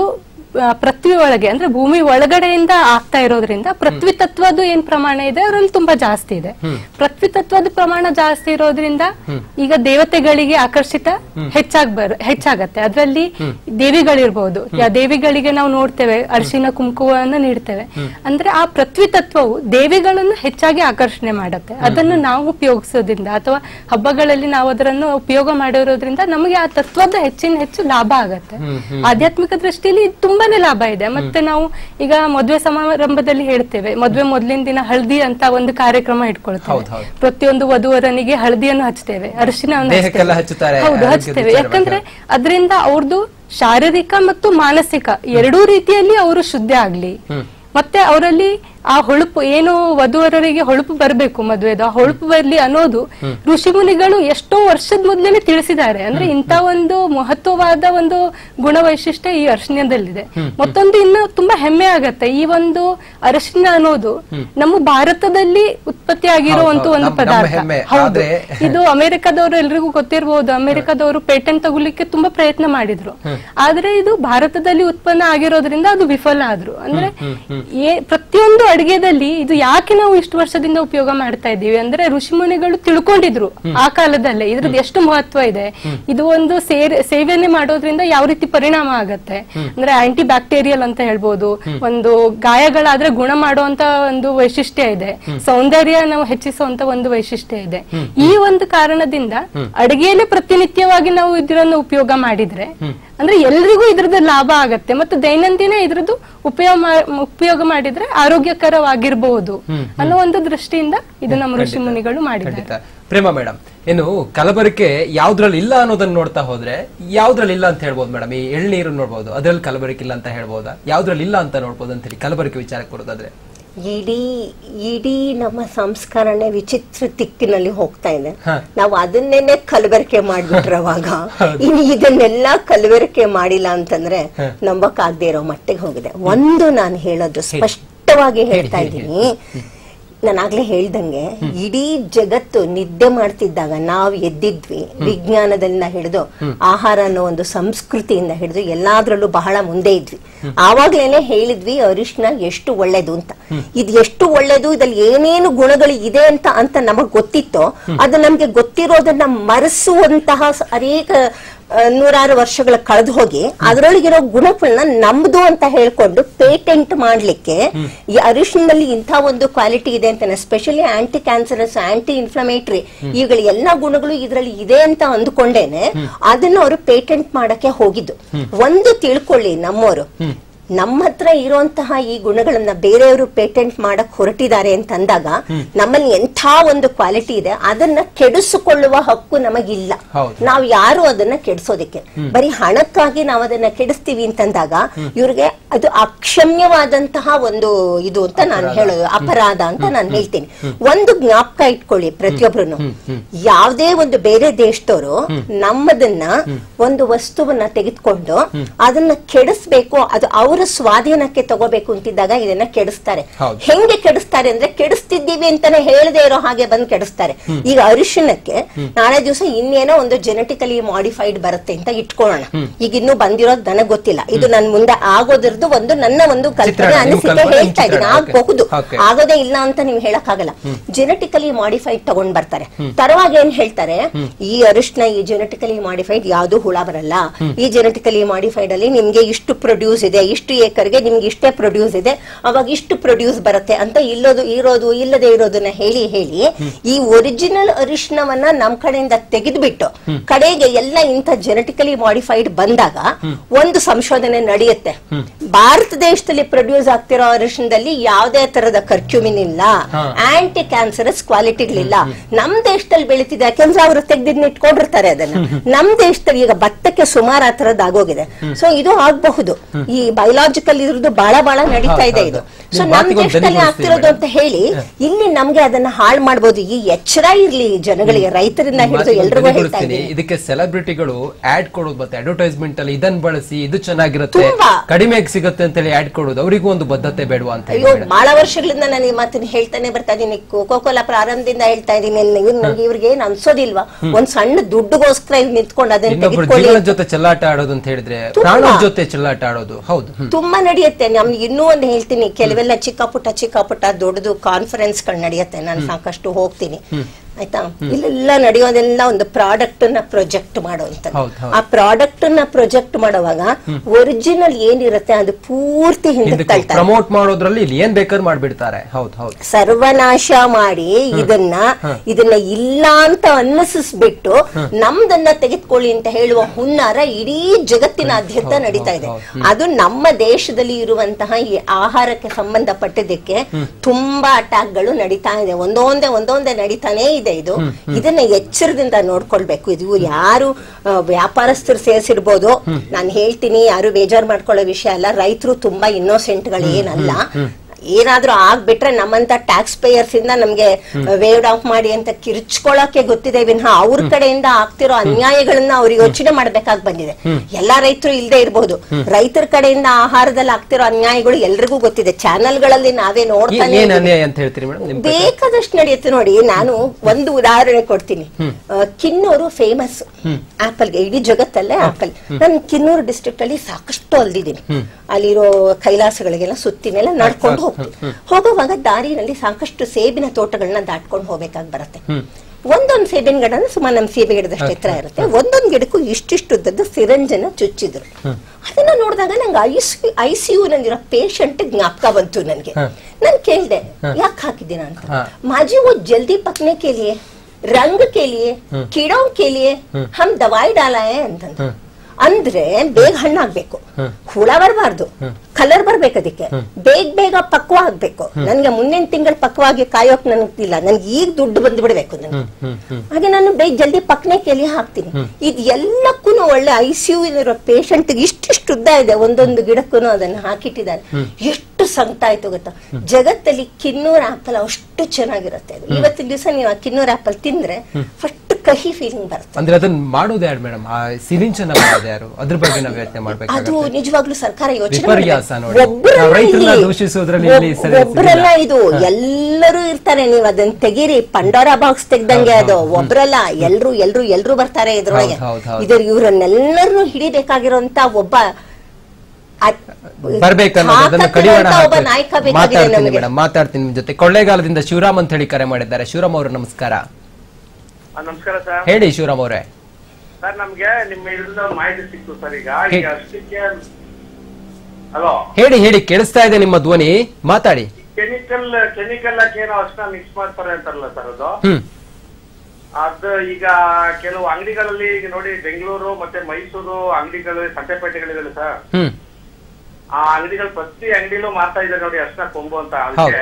ಆ, ಪೃಥ್ವಿ ಒಳಗೆ ಅಂದ್ರೆ ಭೂಮಿ ಒಳಗಡೆಯಿಂದ ಆಗ್ತಾ ಇರೋದ್ರಿಂದ ಪೃಥ್ವಿ ತತ್ವದ್ದು ಏನ್ ಪ್ರಮಾಣ ಇದೆ ಅದರಲ್ಲಿ ತುಂಬಾ ಜಾಸ್ತಿ ಇದೆ ಪೃಥ್ವಿ ತತ್ವದ ಪ್ರಮಾಣ ಜಾಸ್ತಿ ಇರೋದ್ರಿಂದ ಈಗ ದೇವತೆಗಳಿಗೆ ಆಕರ್ಷಿತ ಹೆಚ್ಚಾಗ್ ಬರ್ ಹೆಚ್ಚಾಗತ್ತೆ ಅದರಲ್ಲಿ ದೇವಿಗಳಿರ್ಬೋದು ಯಾ ದೇವಿಗಳಿಗೆ ನಾವು ನೋಡ್ತೇವೆ ಅರಿಶಿನ ಕುಂಕುಮವನ್ನು ನೀಡ್ತೇವೆ ಅಂದ್ರೆ ಆ ಪೃಥ್ವಿ ತತ್ವವು ದೇವಿಗಳನ್ನು ಹೆಚ್ಚಾಗಿ ಆಕರ್ಷಣೆ ಮಾಡುತ್ತೆ ಅದನ್ನು ನಾವು ಉಪಯೋಗಿಸೋದ್ರಿಂದ ಅಥವಾ ಹಬ್ಬಗಳಲ್ಲಿ ನಾವು ಅದನ್ನು ಉಪಯೋಗ ಮಾಡಿರೋದ್ರಿಂದ ನಮಗೆ ಆ ತತ್ವದ ಹೆಚ್ಚಿನ ಹೆಚ್ಚು ಲಾಭ ಆಗತ್ತೆ ಆಧ್ಯಾತ್ಮಿಕ ದೃಷ್ಟಿಯಲ್ಲಿ ಇದು ತುಂಬಾನೇ ಲಾಭ ಇದೆ ಮತ್ತೆ ನಾವು ಈಗ ಮದ್ವೆ ಸಮಾರಂಭದಲ್ಲಿ ಹೇಳ್ತೇವೆ ಮದ್ವೆ ಮೊದಲಿನ ದಿನ ಹಳದಿ ಅಂತ ಒಂದು ಕಾರ್ಯಕ್ರಮ ಇಟ್ಕೊಳ್ತೇವೆ ಹೌದು, ಹೌದು. ಪ್ರತಿಯೊಂದು ವಧುವರನಿಗೆ ಹಳದಿಯನ್ನು ಹಚ್ತೇವೆ ಅರಿಶಿನವನ್ನು ದೇಹಕ್ಕೆಲ್ಲ ಹಚ್ತೇವೆ. ಹಚ್ಚುತ್ತಾರೆ, ಹೌದು ಆರೋಗ್ಯದ ಹಚ್ತೇವೆ ವಿಚಾರ ಯಾಕಂದ್ರೆ ಅದರಿಂದ ಅವ್ರದ್ದು ಶಾರೀರಿಕ ಮತ್ತು ಮಾನಸಿಕ ಎರಡೂ ರೀತಿಯಲ್ಲಿ ಅವರು ಶುದ್ಧ ಆಗ್ಲಿ ಮತ್ತೆ ಅವರಲ್ಲಿ ಆ ಹೊಳಪು ಏನು ವಧುವರರಿಗೆ ಹೊಳಪು ಬರಬೇಕು ಮದುವೆದು ಆ ಹೊಳಪು ಬರ್ಲಿ ಅನ್ನೋದು ಋಷಿ ಮುನಿಗಳು ಎಷ್ಟೋ ವರ್ಷದ ಮೊದಲೇ ತಿಳಿಸಿದ್ದಾರೆ ಅಂದ್ರೆ ಇಂತ ಒಂದು ಮಹತ್ವವಾದ ಒಂದು ಗುಣ ವೈಶಿಷ್ಟ್ಯ ಈ ಅರಿಶಿನದಲ್ಲಿದೆ ಮತ್ತೊಂದು ಇನ್ನು ತುಂಬಾ ಹೆಮ್ಮೆ ಆಗತ್ತೆ ಈ ಒಂದು ಅರಿಶಿನ ಅನ್ನೋದು ನಮ್ಮ ಭಾರತದಲ್ಲಿ ಉತ್ಪತ್ತಿ ಆಗಿರುವಂತ ಹೌದು, ಒಂದು ನಮ್ಮ- ನಮ್ಮ ಪದಾರ್ಥ ಹೆಮ್ಮೆ. ಹೌದು ಆದ್ರೆ- ಇದು ಅಮೆರಿಕದವರು ಎಲ್ರಿಗೂ ಗೊತ್ತಿರಬಹುದು ಅಮೆರಿಕದವರು ಪೇಟೆಂಟ್ ತಗೊಳ್ಳಿಕ್ಕೆ ತುಂಬಾ ಪ್ರಯತ್ನ ಮಾಡಿದ್ರು ಆದ್ರೆ ಇದು ಭಾರತದಲ್ಲಿ ಉತ್ಪನ್ನ ಆಗಿರೋದ್ರಿಂದ ಅದು ವಿಫಲ ಆದ್ರು ಅಂದ್ರೆ ಏ- ಪ್ರತಿಯೊಂದು ಅಡಿಗೆದಲ್ಲಿ ಇದು ಯಾಕೆ ನಾವು ಇಷ್ಟು ವರ್ಷದಿಂದ ಉಪಯೋಗ ಮಾಡ್ತಾ ಇದ್ದೀವಿ ಅಂದ್ರೆ ಋಷಿಮುನಿಗಳು ತಿಳ್ಕೊಂಡಿದ್ರು ಆ ಕಾಲದಲ್ಲೇ ಇದ್ರದ್ದು ಎಷ್ಟು ಮಹತ್ವ ಇದೆ ಇದು ಒಂದು ಸೇರ್- ಸೇವನೆ ಮಾಡೋದ್ರಿಂದ ಯಾವ ರೀತಿ ಪರಿಣಾಮ ಆಗತ್ತೆ ಅಂದ್ರೆ ಆಂಟಿ ಬ್ಯಾಕ್ಟೀರಿಯಲ್ ಅಂತ ಹೇಳ್ಬೋದು ಒಂದು ಗಾಯಗಳಾದ್ರೆ ಗುಣ ಮಾಡುವಂತ ಒಂದು ವೈಶಿಷ್ಟ್ಯ ಇದೆ ಸೌಂದರ್ಯ ನಾವು ಹೆಚ್ಚಿಸುವಂತ ಒಂದು ವೈಶಿಷ್ಟ್ಯ ಇದೆ ಈ ಒಂದು ಕಾರಣದಿಂದ ಅಡಿಗೆಯಲ್ಲಿ ಪ್ರತಿನಿತ್ಯವಾಗಿ ನಾವು ಇದನ್ನು ಉಪಯೋಗ ಮಾಡಿದ್ರೆ ಅಂದ್ರೆ ಎಲ್ರಿಗೂ ಇದ್ರದ್ದು ಲಾಭ ಆಗತ್ತೆ ಮತ್ತು ದೈನಂದಿನ ಇದ್ರದ್ದು ಉಪಯೋಗ ಮಾ- ಉಪಯೋಗ ಮಾಡಿದ್ರೆ ಆರೋಗ್ಯಕರವಾಗಿರಬಹುದು ಅನ್ನೋ ಒಂದು ದೃಷ್ಟಿಯಿಂದ ಇದು ನಮ್ಮ ಋಷಿ ಮುನಿಗಳು ಮಾಡಿದ್ದಾರೆ ಖಂಡಿತ ಪ್ರೇಮ ಮೇಡಮ್ ಇನ್ನು ಕಲಬರಿಕೆ ಯಾವ್ದ್ರಲ್ಲಿ ಇಲ್ಲ ಅನ್ನೋದನ್ನ ನೋಡ್ತಾ ಹೋದ್ರೆ ಯಾವ್ದ್ರಲ್ಲಿ ಇಲ್ಲ ಅಂತ ಹೇಳ್ಬೋದು ಮೇಡಮ್ ಈ ಎಳ್ನೀರು ನೋಡ್ಬೋದು ಅದ್ರಲ್ಲಿ ಕಲಬರಿಕೆ ಇಲ್ಲ ಅಂತ ಹೇಳ್ಬೋದಾ ಯಾವ್ದ್ರಲ್ಲಿ ಇಲ್ಲ ಅಂತ ನೋಡ್ಬೋದು ಅಂತ ಹೇಳಿ ಕಲಬರಿಕೆ ವಿಚಾರಕ್ಕೆ ಬರೋದಾದ್ರೆ ಇಡೀ ಇಡೀ ನಮ್ಮ ಸಂಸ್ಕರಣೆ ವಿಚಿತ್ರ ದಿಕ್ಕಿನಲ್ಲಿ ಹೋಗ್ತಾ ಇದೆ ಹ. ನಾವು ಅದನ್ನೇನೆ ಕಲಬೆರಕೆ ಮಾಡ್ಬಿಟ್ರೆ ಅವಾಗ ಇನ್ನು ಇದನ್ನೆಲ್ಲ ಕಲಬೆರಕೆ ಮಾಡಿಲ್ಲ ಅಂತಂದ್ರೆ ನಂಬಕ್ ಆಗದೆ ಇರೋ ಮಟ್ಟಿಗೆ ಹೋಗಿದೆ ಒಂದು ನಾನು ಹೇಳೋದು ಸ್ಪಷ್ಟವಾಗಿ ಹೇಳ್ತಾ ಇದ್ದೀನಿ ನಾನಾಗ್ಲೇ ಹೇಳ್ದಂಗೆ ಇಡೀ ಜಗತ್ತು ನಿದ್ದೆ ಮಾಡ್ತಿದ್ದಾಗ ನಾವು ಎದ್ದಿದ್ವಿ ವಿಜ್ಞಾನದಿಂದ ಹಿಡಿದು ಆಹಾರ ಅನ್ನೋ ಒಂದು ಸಂಸ್ಕೃತಿಯಿಂದ ಹಿಡಿದು ಎಲ್ಲಾದ್ರಲ್ಲೂ ಬಹಳ ಮುಂದೆ ಇದ್ವಿ ಆವಾಗ್ಲೇನೆ ಹೇಳಿದ್ವಿ ಅರಿಶಿನ ಎಷ್ಟು ಒಳ್ಳೇದು ಅಂತ ಇದು ಎಷ್ಟು ಒಳ್ಳೇದು ಇದ್ರಲ್ಲಿ ಏನೇನು ಗುಣಗಳು ಇದೆ ಅಂತ ಅಂತ ನಮಗ್ ಗೊತ್ತಿತ್ತೋ ಅದು ನಮ್ಗೆ ಗೊತ್ತಿರೋದನ್ನ ಮರೆಸುವಂತಹ ಸ- ಅನೇಕ ಆ, ನೂರಾರು ವರ್ಷಗಳ ಕಳೆದು ಹೋಗಿ ಅದರೊಳಗಿರೋ ಗುಣಗಳನ್ನ ನಮ್ದು ಅಂತ ಹೇಳ್ಕೊಂಡು ಪೇಟೆಂಟ್ ಮಾಡ್ಲಿಕ್ಕೆ ಈ ಅರಿಶಿನಲ್ಲಿ ಇಂಥ ಒಂದು ಕ್ವಾಲಿಟಿ ಇದೆ ಅಂತ specially anti cancerous anti inflammatory ಇವುಗಳ ಎಲ್ಲಾ ಗುಣಗಳು ಇದರಲ್ಲಿ ಇದೆ ಅಂತ ಅಂದ್ಕೊಂಡೇನೆ ಅದನ್ನ ಅವರು ಪೇಟೆಂಟ್ ಮಾಡಕ್ಕೆ ಹೋಗಿದ್ದು ಒಂದು ತಿಳ್ಕೊಳ್ಳಿ ನಮ್ಮವರು ನಮ್ಮ ಹತ್ರ ಇರುವಂತಹ ಈ ಗುಣಗಳನ್ನ ಬೇರೆಯವರು ಪೇಟೆಂಟ್ ಮಾಡಕ್ ಹೊರಟಿದ್ದಾರೆ ಅಂತ ಅಂದಾಗ ನಮ್ಮಲ್ಲಿ ಎಂಥ ಒಂದು ಕ್ವಾಲಿಟಿ ಇದೆ ಅದನ್ನ ಕೆಡಿಸಿಕೊಳ್ಳುವ ಹಕ್ಕು ನಮಗಿಲ್ಲ ಹೌದು. ನಾವು ಯಾರು ಅದನ್ನ ಕೆಡಿಸೋದಕ್ಕೆ ಬರೀ ಹಣಕ್ಕಾಗಿ ನಾವು ಅದನ್ನ ಕೆಡಿಸ್ತೀವಿ ಅಂತಂದಾಗ ಇವ್ರಿಗೆ ಅದು ಅಕ್ಷಮ್ಯವಾದಂತಹ ಒಂದು ಇದು ಅಂತ ನಾನು ಹೇಳೋದು ಅಪರಾಧ ಅಂತ ನಾನು ಹೇಳ್ತೀನಿ ಒಂದು ಜ್ಞಾಪಕ ಇಟ್ಕೊಳ್ಳಿ ಪ್ರತಿಯೊಬ್ರು ಯಾವುದೇ ಒಂದು ಬೇರೆ ದೇಶದವರು ನಮ್ಮದನ್ನ ಒಂದು ವಸ್ತುವನ್ನ ತೆಗೆದುಕೊಂಡು ಅದನ್ನ ಕೆಡಿಸ್ಬೇಕು ಅದು ಅವರ ಸ್ವಾಧೀನಕ್ಕೆ ತಗೋಬೇಕು ಅಂತಿದ್ದಾಗ ಇದನ್ನ ಕೆಡಿಸ್ತಾರೆ ಹೌದು. ಹೆಂಗೆ ಕೆಡಿಸ್ತಾರೆ ಅಂದ್ರೆ ಕೆಡಿಸ್ತಿದ್ದೀವಿ ಅಂತಾನೆ ಹೇಳದೆ ಇರೋ ಹಾಗೆ ಬಂದು ಕೆಡಿಸ್ತಾರೆ ಈಗ ಅರಿಶಿನಕ್ಕೆ ನಾಳೆ ದಿವಸ ಇನ್ನೇನೋ ಒಂದು ಜೆನೆಟಿಕಲಿ ಮಾಡಿಫೈಡ್ ಬರುತ್ತೆ ಅಂತ ಇಟ್ಕೊಳ್ಳೋಣ ಈಗ ಇನ್ನೂ ಬಂದಿರೋದು ನನಗೆ ಗೊತ್ತಿಲ್ಲ ಇದು ನನ್ ಮುಂದೆ ಆಗೋದ್ರದ್ದು ಒಂದು ನನ್ನ ಒಂದು ಕಲ್ಪನೆ ಚಿತ್ರಣ, ನಿಮ್ಮ ಅನಿಸಿಕೆ ಕಲ್ಪನೆ, ಹೇಳ್ತಾ ಇದ್ದೀನಿ ಚಿತ್ರಣ, okay. ಆಗಬಹುದು Okay. ಆಗೋದೇ ಇಲ್ಲ ಅಂತ ನೀವು ಹೇಳಕ್ಕಾಗಲ್ಲ ಜೆನೆಟಿಕಲಿ ಮಾಡಿಫೈಡ್ ತಗೊಂಡ್ ಬರ್ತಾರೆ ತರವಾಗ ಏನ್ ಹೇಳ್ತಾರೆ ಈ ಅರಿಶಿನ ಈ ಜೆನೆಟಿಕಲಿ ಮಾಡಿಫೈಡ್ ಯಾವ್ದು ಹುಳ ಬರಲ್ಲ ಈ ಜೆನೆಟಿಕಲಿ ಮಾಡಿಫೈಡ್ ಅಲ್ಲಿ ನಿಮ್ಗೆ ಇಷ್ಟು ಪ್ರೊಡ್ಯೂಸ್ ಇದೆ ಇಷ್ಟು ಏಕರ್ಗೆ ನಿಮ್ಗೆ ಇಷ್ಟೇ ಪ್ರೊಡ್ಯೂಸ್ ಇದೆ ಅವಾಗ ಇಷ್ಟು ಪ್ರೊಡ್ಯೂಸ್ ಬರುತ್ತೆ ಅಂತ ಇಲ್ಲೋದು ಇರೋದು ಇಲ್ಲದೆ ಇರೋದನ್ನ ಹೇಳಿ ಹೇಳಿ ಈ ಒರಿಜಿನಲ್ ಅರಿಶಿನವನ್ನ ನಮ್ ಕಡೆಯಿಂದ ತೆಗೆದ್ಬಿಟ್ಟು ಕಡೆಗೆ ಎಲ್ಲ ಇಂಥ ಜೆನೆಟಿಕಲಿ ಮಾಡಿಫೈಡ್ ಬಂದಾಗ ಒಂದು ಸಂಶೋಧನೆ ನಡೆಯುತ್ತೆ ಭಾರತ ದೇಶದಲ್ಲಿ ಪ್ರೊಡ್ಯೂಸ್ ಆಗ್ತಿರೋ ಅರಿಶಿನದಲ್ಲಿ ಯಾವುದೇ ತರದ ಕರ್ಕ್ಯೂಮಿನ್ ಇಲ್ಲ ಆಂಟಿ ಕ್ಯಾನ್ಸರಸ್ ಕ್ವಾಲಿಟಿಗಳಿಲ್ಲ ನಮ್ ದೇಶದಲ್ಲಿ ಬೆಳೀತಿದೆ ಯಾಕೆಂದ್ರೆ ಅವರು ತೆಗ್ದಿದ್ನ ಇಟ್ಕೊಂಡಿರ್ತಾರೆ ಅದನ್ನ ನಮ್ ದೇಶದಲ್ಲಿ ಈಗ ಭತ್ತಕ್ಕೆ ಸುಮಾರು ಆ ತರದ್ ಆಗೋಗಿದೆ ಸೊ ಇದು ಆಗಬಹುದು ಈ ಬಯೋಲಾಜಿಕಲ್ ಇದ್ರದ್ದು ಬಹಳ ಬಹಳ ನಡೀತಾ ಇದೆ ಇದು ಸೊ ನಿಮ್ ನಮ್ ಮಾತಿಗೆ ಒಂದು ದೇಶದಲ್ಲಿ ದನಿ ಆಗ್ತಿರೋದು ಅಂತ ಹೇಳಿ ಇಲ್ಲಿ ನಮ್ಗೆ ಅದನ್ನ ಹಾಳು ಮಾಡ್ಬೋದು ಈ ಎಚ್ಚರ ಇರ್ಲಿ ಜನಗಳಿಗೆ ರೈತರಿಂದ ಹಿಡಿದು ಮಾತಿಗೆ ಒಂದು ಎಲ್ರಿಗೂ ಹೇಳ್ತಾ ಧ್ವನಿಗೊಳಿಸ್ತೀನಿ. ಇದ್ದೀನಿ ಇದಕ್ಕೆ ಸೆಲೆಬ್ರಿಟಿಗಳು ಆಡ್ ಕೊಡೋದು ಮತ್ತೆ ಅಡ್ವರ್ಟೈಸ್ಮೆಂಟ್ ಅಲ್ಲಿ ಇದನ್ನ ಬಳಸಿ ಇದು ಚೆನ್ನಾಗಿರುತ್ತೆ ತುಂಬಾ. ಕಡಿಮೆಗೆ ಸಿಗುತ್ತೆ ಅಂತ ಹೇಳಿ ಆಡ್ ಕೊಡೋದು ಅವರಿಗೂ ಒಂದು ಬದ್ಧತೆ ಬೇಡವಾ ಅಂತ ಹೇಳಿ ಅಯ್ಯೋ ಮೇಡಮ್. ಬಹಳ ವರ್ಷಗಳಿಂದ ನಾನು ಈ ಮಾತನ್ನ ಹೇಳ್ತಾನೆ ಬರ್ತಾ ಇದೀನಿ ಕೋಕೋ ಕೋಲಾ ಪ್ರಾರಂಭದಿಂದ ಹೇಳ್ತಾ ಇದೀನಿ ಇವ್ರು ನನ್ಗೆ ಇವ್ರಿಗೆ ಏನ್ ಅನ್ಸೋದಿಲ್ವಾ ಒಂದ್ ಸಣ್ಣ ದುಡ್ಡುಗೋಸ್ಕರ ಇಲ್ಲಿ ನಿಂತ್ಕೊಂಡು ಅದನ್ನ ಇನ್ನೊಬ್ರು ತೆಗೆದುಕೊಳ್ಳಿ ಜೀವನದ ಜೊತೆ ಚೆಲ್ಲಾಟ ಆಡೋದು ಅಂತ ಹೇಳಿದ್ರೆ ತುಂಬಾ. ಪ್ರಾಣದ ಜೊತೆ ಚೆಲ್ಲಾಟ ಆಡೋದು ಹೌದು ಹ್ಮ್. ತುಂಬಾ ನಡೆಯುತ್ತೆ ನಮ್ಗೆ ಇನ್ನೂ ಒಂದು ಹೇಳ್ತೀನಿ ಕೆಲವೆಲ್ಲ ಚಿಕ್ಕ ಪುಟ್ಟ ಚಿಕ್ಕ ಪುಟ್ಟ ದೊಡ್ಡದು ಕಾನ್ಫರೆನ್ಸ್ ಗಳು ನಡೆಯುತ್ತೆ ನಾನು ಸಾಕಷ್ಟು ಹೋಗ್ತೀನಿ ಆಯ್ತಾ ಇಲ್ಲೆಲ್ಲ ನಡೆಯೋದೆಲ್ಲ ಒಂದು ಪ್ರಾಡಕ್ಟ್ ನ ಪ್ರೊಜೆಕ್ಟ್ ಮಾಡುವಂತ ಹೌದ್, ಹೌದ್. ಆ ಪ್ರಾಡಕ್ಟ್ ನ ಪ್ರೊಜೆಕ್ಟ್ ಮಾಡುವಾಗ ಒರಿಜಿನಲ್ ಏನಿರುತ್ತೆ ಅದು ಪೂರ್ತಿ ಹಿಂದೆ ತಳ್ತಾರೆ ಪ್ರಮೋಟ್ ಮಾಡೋದ್ರಲ್ಲಿ ಇಲ್ಲಿ ಏನ್ ಬೇಕಾದ್ರೂ ಮಾಡ್ಬಿಡ್ತಾರೆ ಹೌದು ಹೌದು ಸರ್ವನಾಶ ಮಾಡಿ ಇದನ್ನ ಇದನ್ನ ಇಲ್ಲ ಅಂತ ಅನ್ನಿಸ್ಬಿಟ್ಟು ನಮ್ದನ್ನ ತೆಗೆದುಕೊಳ್ಳಿ ಅಂತ ಹೇಳುವ ಹುನ್ನಾರ ಇಡೀ ಜಗತ್ತಿನಾದ್ಯಂತ ನಡೀತಾ ಇದೆ ಅದು ನಮ್ಮ ದೇಶದಲ್ಲಿ ಇರುವಂತಹ ಈ ಆಹಾರಕ್ಕೆ ಸಂಬಂಧಪಟ್ಟಿದ್ದಕ್ಕೆ ತುಂಬಾ ಅಟ್ಯಾಕ್ ಗಳು ನಡೀತಾ ಇದೆ ಒಂದೊಂದೇ ಒಂದೊಂದೇ ನಡೀತಾನೇ ಇದೆ ಇದು ಇದನ್ನ ಎಚ್ಚರದಿಂದ ನೋಡ್ಕೊಳ್ಬೇಕು ಇದು ಯಾರು ಆ, ವ್ಯಾಪಾರಸ್ಥರು ಸೇರಿಸಿರ್ಬೋದು ನಾನು ಹೇಳ್ತೀನಿ ಯಾರು ಬೇಜಾರು ಮಾಡ್ಕೊಳ್ಳೋ ವಿಷಯ ಅಲ್ಲ ರೈತರು ತುಂಬಾ ಇನ್ನೋಸೆಂಟ್ ಗಳು ಏನಲ್ಲ ಏನಾದ್ರೂ ಆಗ್ಬಿಟ್ರೆ ನಮ್ಮಂತ ಟ್ಯಾಕ್ಸ್ ಪೇಯರ್ಸ್ ಇಂದ ನಮ್ಗೆ ವೇವ್ಡ್ ಆಫ್ ಮಾಡಿ ಅಂತ ಕಿರ್ಚ್ಕೊಳಕ್ಕೆ ಗೊತ್ತಿದೆ ವಿನಃ ಅವ್ರ ಕಡೆಯಿಂದ ಆಗ್ತಿರೋ ಅನ್ಯಾಯಗಳನ್ನ ಅವ್ರು ಯೋಚನೆ ಮಾಡ್ಬೇಕಾಗಿ ಬಂದಿದೆ ಎಲ್ಲಾ ರೈತರು ಇಲ್ದೇ ಇರಬಹುದು ರೈತರ ಕಡೆಯಿಂದ ಆಹಾರದಲ್ಲಿ ಆಗ್ತಿರೋ ಅನ್ಯಾಯಗಳು ಎಲ್ರಿಗೂ ಗೊತ್ತಿದೆ ಚಾನೆಲ್ಗಳಲ್ಲಿ ನಾವೇ ನೋಡ್ತಾನೆ ಏನ್ ಇದೀವಿ. ಅನ್ಯಾಯ ಅಂತ ಹೇಳ್ತೀರಿ ಮೇಡಮ್ ನಿಮ್ ಬೇಕಾದಷ್ಟು ನಡೆಯುತ್ತೆ ನೋಡಿ ನಾನು ಒಂದು ಉದಾಹರಣೆ ಕೊಡ್ತೀನಿ ಆ, ಕಿನ್ನೂರು ಫೇಮಸ್ ಆಪಲ್ಗೆ ಇಡೀ ಜಗತ್ತಲ್ಲೇ ಆಪಲ್ ನಾನು ಕಿನ್ನೂರು ಡಿಸ್ಟ್ರಿಕ್ಟ್ ಅಲ್ಲಿ ಸಾಕಷ್ಟು ಅಲ್ದಿದ್ದೀನಿ ಅಲ್ಲಿರೋ ಕೈಲಾಸಗಳಿಗೆಲ್ಲ ಸುತ್ತಿನೆಲ್ಲ ನಡ್ಕೊಂಡು ಹೋಗ್ತೀನಿ ಹೋಗುವಾಗ ದಾರಿನಲ್ಲಿ ಸಾಕಷ್ಟು ಸೇಬಿನ ತೋಟಗಳನ್ನ ದಾಟ್ಕೊಂಡು ಹೋಗ್ಬೇಕಾಗಿ ಬರುತ್ತೆ ಒಂದೊಂದು ಸೇಬಿನ ಗಿಡ ಅಂದ್ರೆ ಸುಮಾರು ನಮ್ಮ ಸೇಬೆ ಗಿಡದಷ್ಟು ಎತ್ತರ ಇರುತ್ತೆ ಒಂದೊಂದು ಗಿಡಕ್ಕೂ ಇಷ್ಟಿಷ್ಟುದ್ದದ್ದು ಸಿರಂಜನ ಚುಚ್ಚಿದ್ರು ಅದನ್ನ ನೋಡಿದಾಗ ನಂಗೆ I C I C U ನಲ್ಲಿರೋ ಪೇಷಂಟ್ ಜ್ಞಾಪಕ ಬಂತು ನನಗೆ ನಾನು ಕೇಳಿದೆ ಯಾಕೆ ಹಾಕಿದ್ದೀನ ಅಂತ ಮಾಜಿ वो जल्दी पकने के लिए रंग के लिए कीड़ों के लिए हम दवाई डाला है ಅಂತಂದ್ರು ಅಂದ್ರೆ ಬೇಗ ಹಣ್ಣಾಗ್ಬೇಕು ಹುಳ ಬರಬಾರ್ದು ಕಲರ್ ಬರ್ಬೇಕು ಅದಕ್ಕೆ ಬೇಗ ಬೇಗ ಪಕ್ವ ಆಗ್ಬೇಕು ನನ್ಗೆ ಮುಂದಿನ ತಿಂಗಳ ಪಕ್ವಾಗಿ ಕಾಯೋಕ್ ನನಗಿಲ್ಲ ನನ್ಗೆ ಈಗ ದುಡ್ಡು ಬಂದು ಬಿಡ್ಬೇಕು ನನ್ಗೆ ಹಾಗೆ ನಾನು ಬೇಗ ಜಲ್ದಿ ಪಕ್ನೆ ಕೇಳಿ ಹಾಕ್ತೀನಿ ಇದು ಎಲ್ಲಕ್ಕೂ ಒಳ್ಳೆ ಐ ಸಿ ಯು ಇರೋ ಪೇಷಂಟ್ ಇಷ್ಟಿಷ್ಟು ಉದ್ದ ಇದೆ ಒಂದೊಂದು ಗಿಡಕ್ಕೂ ಅದನ್ನ ಹಾಕಿಟ್ಟಿದ್ದಾರೆ ಎಷ್ಟು ಸಂಕಟ ಆಯ್ತು ಗೊತ್ತಾ ಜಗತ್ತಲ್ಲಿ ಕಿನ್ನೂರ್ ಆಪಲ್ ಅಷ್ಟು ಚೆನ್ನಾಗಿರುತ್ತೆ ಅದು ಇವತ್ತಿನ ದಿವಸ ನೀವು ಆ ಕಿನ್ನೂರ್ ಆಪಲ್ ತಿಂದ್ರೆ ಫಸ್ಟ್ ಕಹಿ ಫೀಲಿಂಗ್ ಬರುತ್ತೆ ಅಂದ್ರೆ ಅದನ್ನ ಮಾಡೋದು ಯಾರು ಮೇಡಮ್ ಆ ಸಿರಿಂಜ್ ಅನ್ನ ಮಾಡೋದು ಯಾರು ಅದ್ರ ಬಗ್ಗೆ ನಾವು ಯೋಚನೆ ಅದು ಮಾಡ್ಬೇಕಾಗುತ್ತೆ ನಿಜವಾಗ್ಲೂ ಸರ್ಕಾರ ಯೋಚನೆ ವಿಪರ್ಯಾಸ ಮಾಡ್ಬೇಕು. ನೋಡಿ. ಒಬ್ರಲ್ಲ ನಾವು ರೈತರನ್ನ ಇಲ್ಲಿ. ದೂಷಿಸೋದ್ರಲ್ಲಿ ಇಲ್ಲಿ ಒಬ್- ಸರಿ- ಒಬ್ರಲ್ಲ ಸರಿಯಿಲ್ಲ. ಇದು ಎಲ್ಲರೂ ಇರ್ತಾರೆ ನೀವು ಅದನ್ನ ತೆಗೀರಿ ಪಂಡೋರಾ ಬಾಕ್ಸ್ ತೆಗ್ದಂಗೆ ಅದು ಒಬ್ರಲ್ಲ ಎಲ್ರು ಎಲ್ರು ಎಲ್ರು ಬರ್ತಾರೆ ಇದ್ರೊಳಗೆ ಹೌದ್, ಹೌದ್, ಹೌದ್. ಇದ್ರ ಇವ್ರನ್ನೆಲ್ಲರನ್ನು ಹಿಡಿಬೇಕಾಗಿರುವಂತ ಒಬ್ಬ ಅದ್- ಬರ್ಬೇಕನ್ನೋದನ್ನ ಕಡಿವಾಣ ಹಾಕಕ್ಕಿರೋಂಥ ಒಬ್ಬ ಹಾಕಿ- ನಾಯಕ ಬೇಕಾಗಿದೆ ಮಾತಾಡ್ತೀನಿ ನಮಗೆ ಮೇಡಮ್ ಮಾತಾಡ್ತೀನಿ ನಿಮ್ ಜೊತೆ ಕೊಳ್ಳೇಗಾಲದಿಂದ ಶಿವರಾಮ್ ಅಂತ ಹೇಳಿ ಕರೆ ಮಾಡಿದ್ದಾರೆ ಶಿವರಾಮ್ ಅವರು ನಮಸ್ಕಾರ ಆ, ನಮಸ್ಕಾರ ಸರ್ ಹೇಳಿ ಶಿವರಾಮ್ ಅವರೇ ಸರ್ ನಮ್ಗೆ ನಿಮ್ಮ ಇದರಿಂದ ಒಂದು ಮಾಹಿತಿ ಸಿಕ್ತು ಸರ್ ಈಗ ಹೇ- ಈಗ ಅಷ್ಟಕ್ಕೆ ಹಲೋ ಹೇಳಿ ಹೇಳಿ ಕೇಳಿಸ್ತಾ ಇದೆ ನಿಮ್ಮ ಧ್ವನಿ ಮಾತಾಡಿ ಕೆಮಿಕಲ್ ಕೆಮಿಕಲ್ ಹಾಕಿ ಏನೋ ಅರ್ಶನ ಮಿಕ್ಸ್ ಮಾಡ್ತಾರೆ ಅಂತಾರಲ್ಲ ಸರ್ ಅದು ಹ್ಮ್ ಅದು ಈಗ ಕೆಲವು ಅಂಗಡಿಗಳಲ್ಲಿ ಈಗ ನೋಡಿ ಬೆಂಗಳೂರು ಮತ್ತೆ ಮೈಸೂರು ಅಂಗಡಿಗಳು ಸಂತೆಪೇಟೆಗಳಿವೆ ಸರ್ ಹ್ಮ್ ಆ ಅಂಗಡಿಗಳು ಪ್ರತಿ ಅಂಗಡಿಲೂ ಮಾರ್ತಾ ಇದ್ದಾರೆ ನೋಡಿ ಅರ್ಶನ ಕೊಂಬು ಅಂತ ಅದಕ್ಕೆ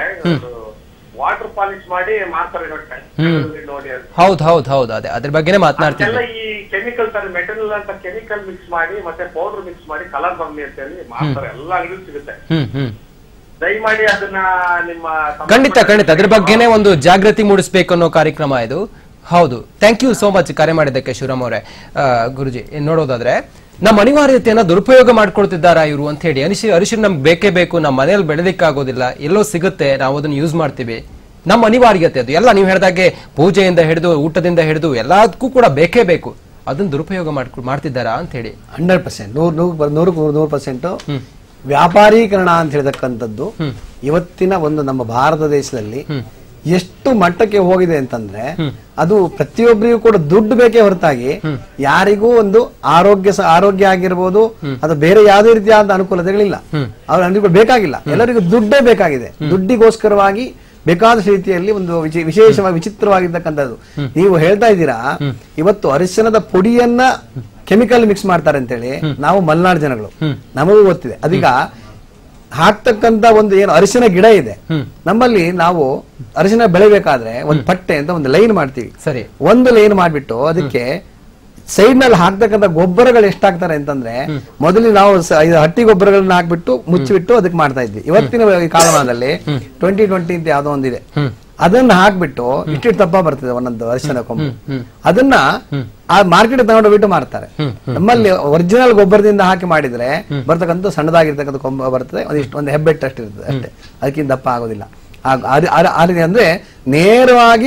ವಾಟರ್ ಪಾಲಿಶ್ ಮಾಡಿ ಮಾರ್ತಾರೆ ನೋಡಿ ಅಂಗಡಿಗಳಲ್ಲಿ ನೋಡಿ ಅದು. ಹೌದ್ ಹೌದ್ ಹೌದ್ ಅದೇ ಅದ್ರ ಬಗ್ಗೆನೇ ಅದೆಲ್ಲ ಮಾತನಾಡ್ತಿದ್ದೆ ಈ ಕೆಮಿಕಲ್ ತರ ಮೆಟಲ್ ಅಂತ ಕೆಮಿಕಲ್ ಮಿಕ್ಸ್ ಮಾಡಿ ಮತ್ತೆ ಪೌಡರ್ ಮಿಕ್ಸ್ ಮಾಡಿ ಕಲರ್ ಬರ್ಲಿ ಅಂತ ಹೇಳಿ ಮಾಡ್ತಾರೆ ಎಲ್ಲ ಅಂಗಡಿ ಸಿಗುತ್ತೆ ಹ್ಮ್ ಹ್ಮ್ ದಯಮಾಡಿ ಅದನ್ನ ನಿಮ್ಮ ಖಂಡಿತ ಖಂಡಿತ ಅದ್ರ ಬಗ್ಗೆನೇ ಒಂದು ಜಾಗೃತಿ ಮೂಡಿಸ್ಬೇಕು ಅನ್ನೋ ಕಾರ್ಯಕ್ರಮ ಇದು ಹೌದು ಥ್ಯಾಂಕ್ ಯು ಸೋ ಮಚ್ ಕರೆ ಮಾಡಿದ್ದಕ್ಕೆ ಶಿವರಾಮ್ ಅವರೇ ಆ, ಗುರುಜಿ ಇನ್ ನೋಡೋದಾದ್ರೆ ನಮ್ಮ ಅನಿವಾರ್ಯತೆಯನ್ನ ದುರುಪಯೋಗ ಮಾಡ್ಕೊಳ್ತಿದ್ದಾರಾ ಇವರು ಅಂತ ಹೇಳಿ ಅನಿಶಿ ಅರಿಶಿನ ನಮ್ಗೆ ಬೇಕೇ ಬೇಕು ನಮ್ಮ ಮನೇಲಿ ಬೆಳೆದಿಕ್ಕಾಗೋದಿಲ್ಲ ಎಲ್ಲೋ ಸಿಗುತ್ತೆ ನಾವು ಅದನ್ನ ಯೂಸ್ ಮಾಡ್ತೀವಿ ನಮ್ಮ ಅನಿವಾರ್ಯತೆ ಅದು ಎಲ್ಲ ನೀವು ಹೇಳ್ದಾಗೆ ಪೂಜೆಯಿಂದ ಹಿಡಿದು ಊಟದಿಂದ ಹಿಡಿದು ಎಲ್ಲದಕ್ಕೂ ಕೂಡ ಬೇಕೇ ಬೇಕು ಅದನ್ನ ದುರುಪಯೋಗ ಮಾಡ್ಕೊ ಮಾಡ್ತಿದ್ದಾರಾ ಅಂತ ಹೇಳಿ ಹಂಡ್ರೆಡ್ ಪರ್ಸೆಂಟ್ ನೂರ್ ನೂರು ನೂರಕ್ಕೆ ನೂರು ನೂರು ಪರ್ಸೆಂಟ್ ವ್ಯಾಪಾರೀಕರಣ ಅಂತ ಹೇಳ್ತಕ್ಕಂಥದ್ದು ಇವತ್ತಿನ ಒಂದು ನಮ್ಮ ಭಾರತ ದೇಶದಲ್ಲಿ ಎಷ್ಟು ಮಟ್ಟಕ್ಕೆ ಹೋಗಿದೆ ಅಂತಂದ್ರೆ ಅದು ಪ್ರತಿಯೊಬ್ಬರಿಗೂ ಕೂಡ ದುಡ್ಡು ಬೇಕೇ ಹೊರತಾಗಿ ಯಾರಿಗೂ ಒಂದು ಆರೋಗ್ಯ ಸ- ಆರೋಗ್ಯ ಆಗಿರ್ಬೋದು ಅದು ಬೇರೆ ಯಾವುದೇ ರೀತಿಯಾದ ಅನುಕೂಲತೆಗಳಿಲ್ಲ ಅವ್ರ ಅನುಕೂಲ ಬೇಕಾಗಿಲ್ಲ ಎಲ್ಲರಿಗೂ ದುಡ್ಡೇ ಬೇಕಾಗಿದೆ ದುಡ್ಡಿಗೋಸ್ಕರವಾಗಿ ಬೇಕಾದಷ್ಟು ರೀತಿಯಲ್ಲಿ ಒಂದು ವಿಚಿ- ವಿಶೇಷವಾಗಿ ವಿಚಿತ್ರವಾಗಿರ್ತಕ್ಕಂಥದ್ದು ನೀವು ಹೇಳ್ತಾ ಇದ್ದೀರಾ ಇವತ್ತು ಅರಿಶಿಣದ ಪುಡಿಯನ್ನ ಕೆಮಿಕಲ್ ಮಿಕ್ಸ್ ಮಾಡ್ತಾರೆ ಅಂತೇಳಿ ನಾವು ಮಲೆನಾಡು ಜನಗಳು ನಮಗೂ ಗೊತ್ತಿದೆ ಅದೀಗ ಹಾಕ್ತಕ್ಕಂತ ಒಂದು ಏನು ಅರಿಶಿನ ಗಿಡ ಇದೆ ನಮ್ಮಲ್ಲಿ ನಾವು ಅರಿಶಿನ ಬೆಳಿಬೇಕಾದ್ರೆ ಒಂದು ಪಟ್ಟೆ ಅಂತ ಒಂದು ಲೈನ್ ಮಾಡ್ತೀವಿ ಸರಿ ಒಂದು ಲೈನ್ ಮಾಡ್ಬಿಟ್ಟು ಅದಕ್ಕೆ ಸೈಡ್ ನಲ್ಲಿ ಹಾಕ್ತಕ್ಕಂಥ ಗೊಬ್ಬರಗಳು ಎಷ್ಟಾಗ್ತಾರೆ ಅಂತಂದ್ರೆ ಮೊದಲು ನಾವು ಸ- ಇದು ಹಟ್ಟಿ ಗೊಬ್ಬರಗಳನ್ನ ಹಾಕ್ಬಿಟ್ಟು ಮುಚ್ಚಿಬಿಟ್ಟು ಅದಕ್ಕೆ ಮಾಡ್ತಾ ಇದ್ವಿ ಇವತ್ತಿನ ಈ ಕಾಲಮಾನದಲ್ಲಿ ಟ್ವೆಂಟಿ ಟ್ವೆಂಟಿ ಅಂತ ಯಾವ್ದೋ ಒಂದಿದೆ ಅದನ್ನ ಹಾಕ್ಬಿಟ್ಟು ಇಷ್ಟಿಟ್ಟು ದಪ್ಪ ಬರ್ತದೆ ಒಂದೊಂದು ಅರಿಶಿನ ಕೊಂಬು ಅದನ್ನ ಆ ಮಾರ್ಕೆಟ್ ತಗೊಂಡೋಗ್ಬಿಟ್ಟು ಮಾರ್ತಾರೆ ನಮ್ಮಲ್ಲಿ ಒರಿಜಿನಲ್ ಗೊಬ್ಬರದಿಂದ ಹಾಕಿ ಮಾಡಿದ್ರೆ ಬರ್ತಕ್ಕಂಥ ಸಣ್ಣದಾಗಿರ್ತಕ್ಕಂಥ ಕೊಂಬ ಬರ್ತದೆ ಒಂದಿಷ್ಟು ಒಂದು ಹೆಬ್ಬೆಟ್ಟು ಅಷ್ಟು ಇರ್ತದೆ ಅಷ್ಟೇ ಅದಕ್ಕಿಂತ ದಪ್ಪ ಆಗೋದಿಲ್ಲ ಆ- ಆ- ಆ- ಆ ರೀತಿ ಅಂದ್ರೆ ನೇರವಾಗಿ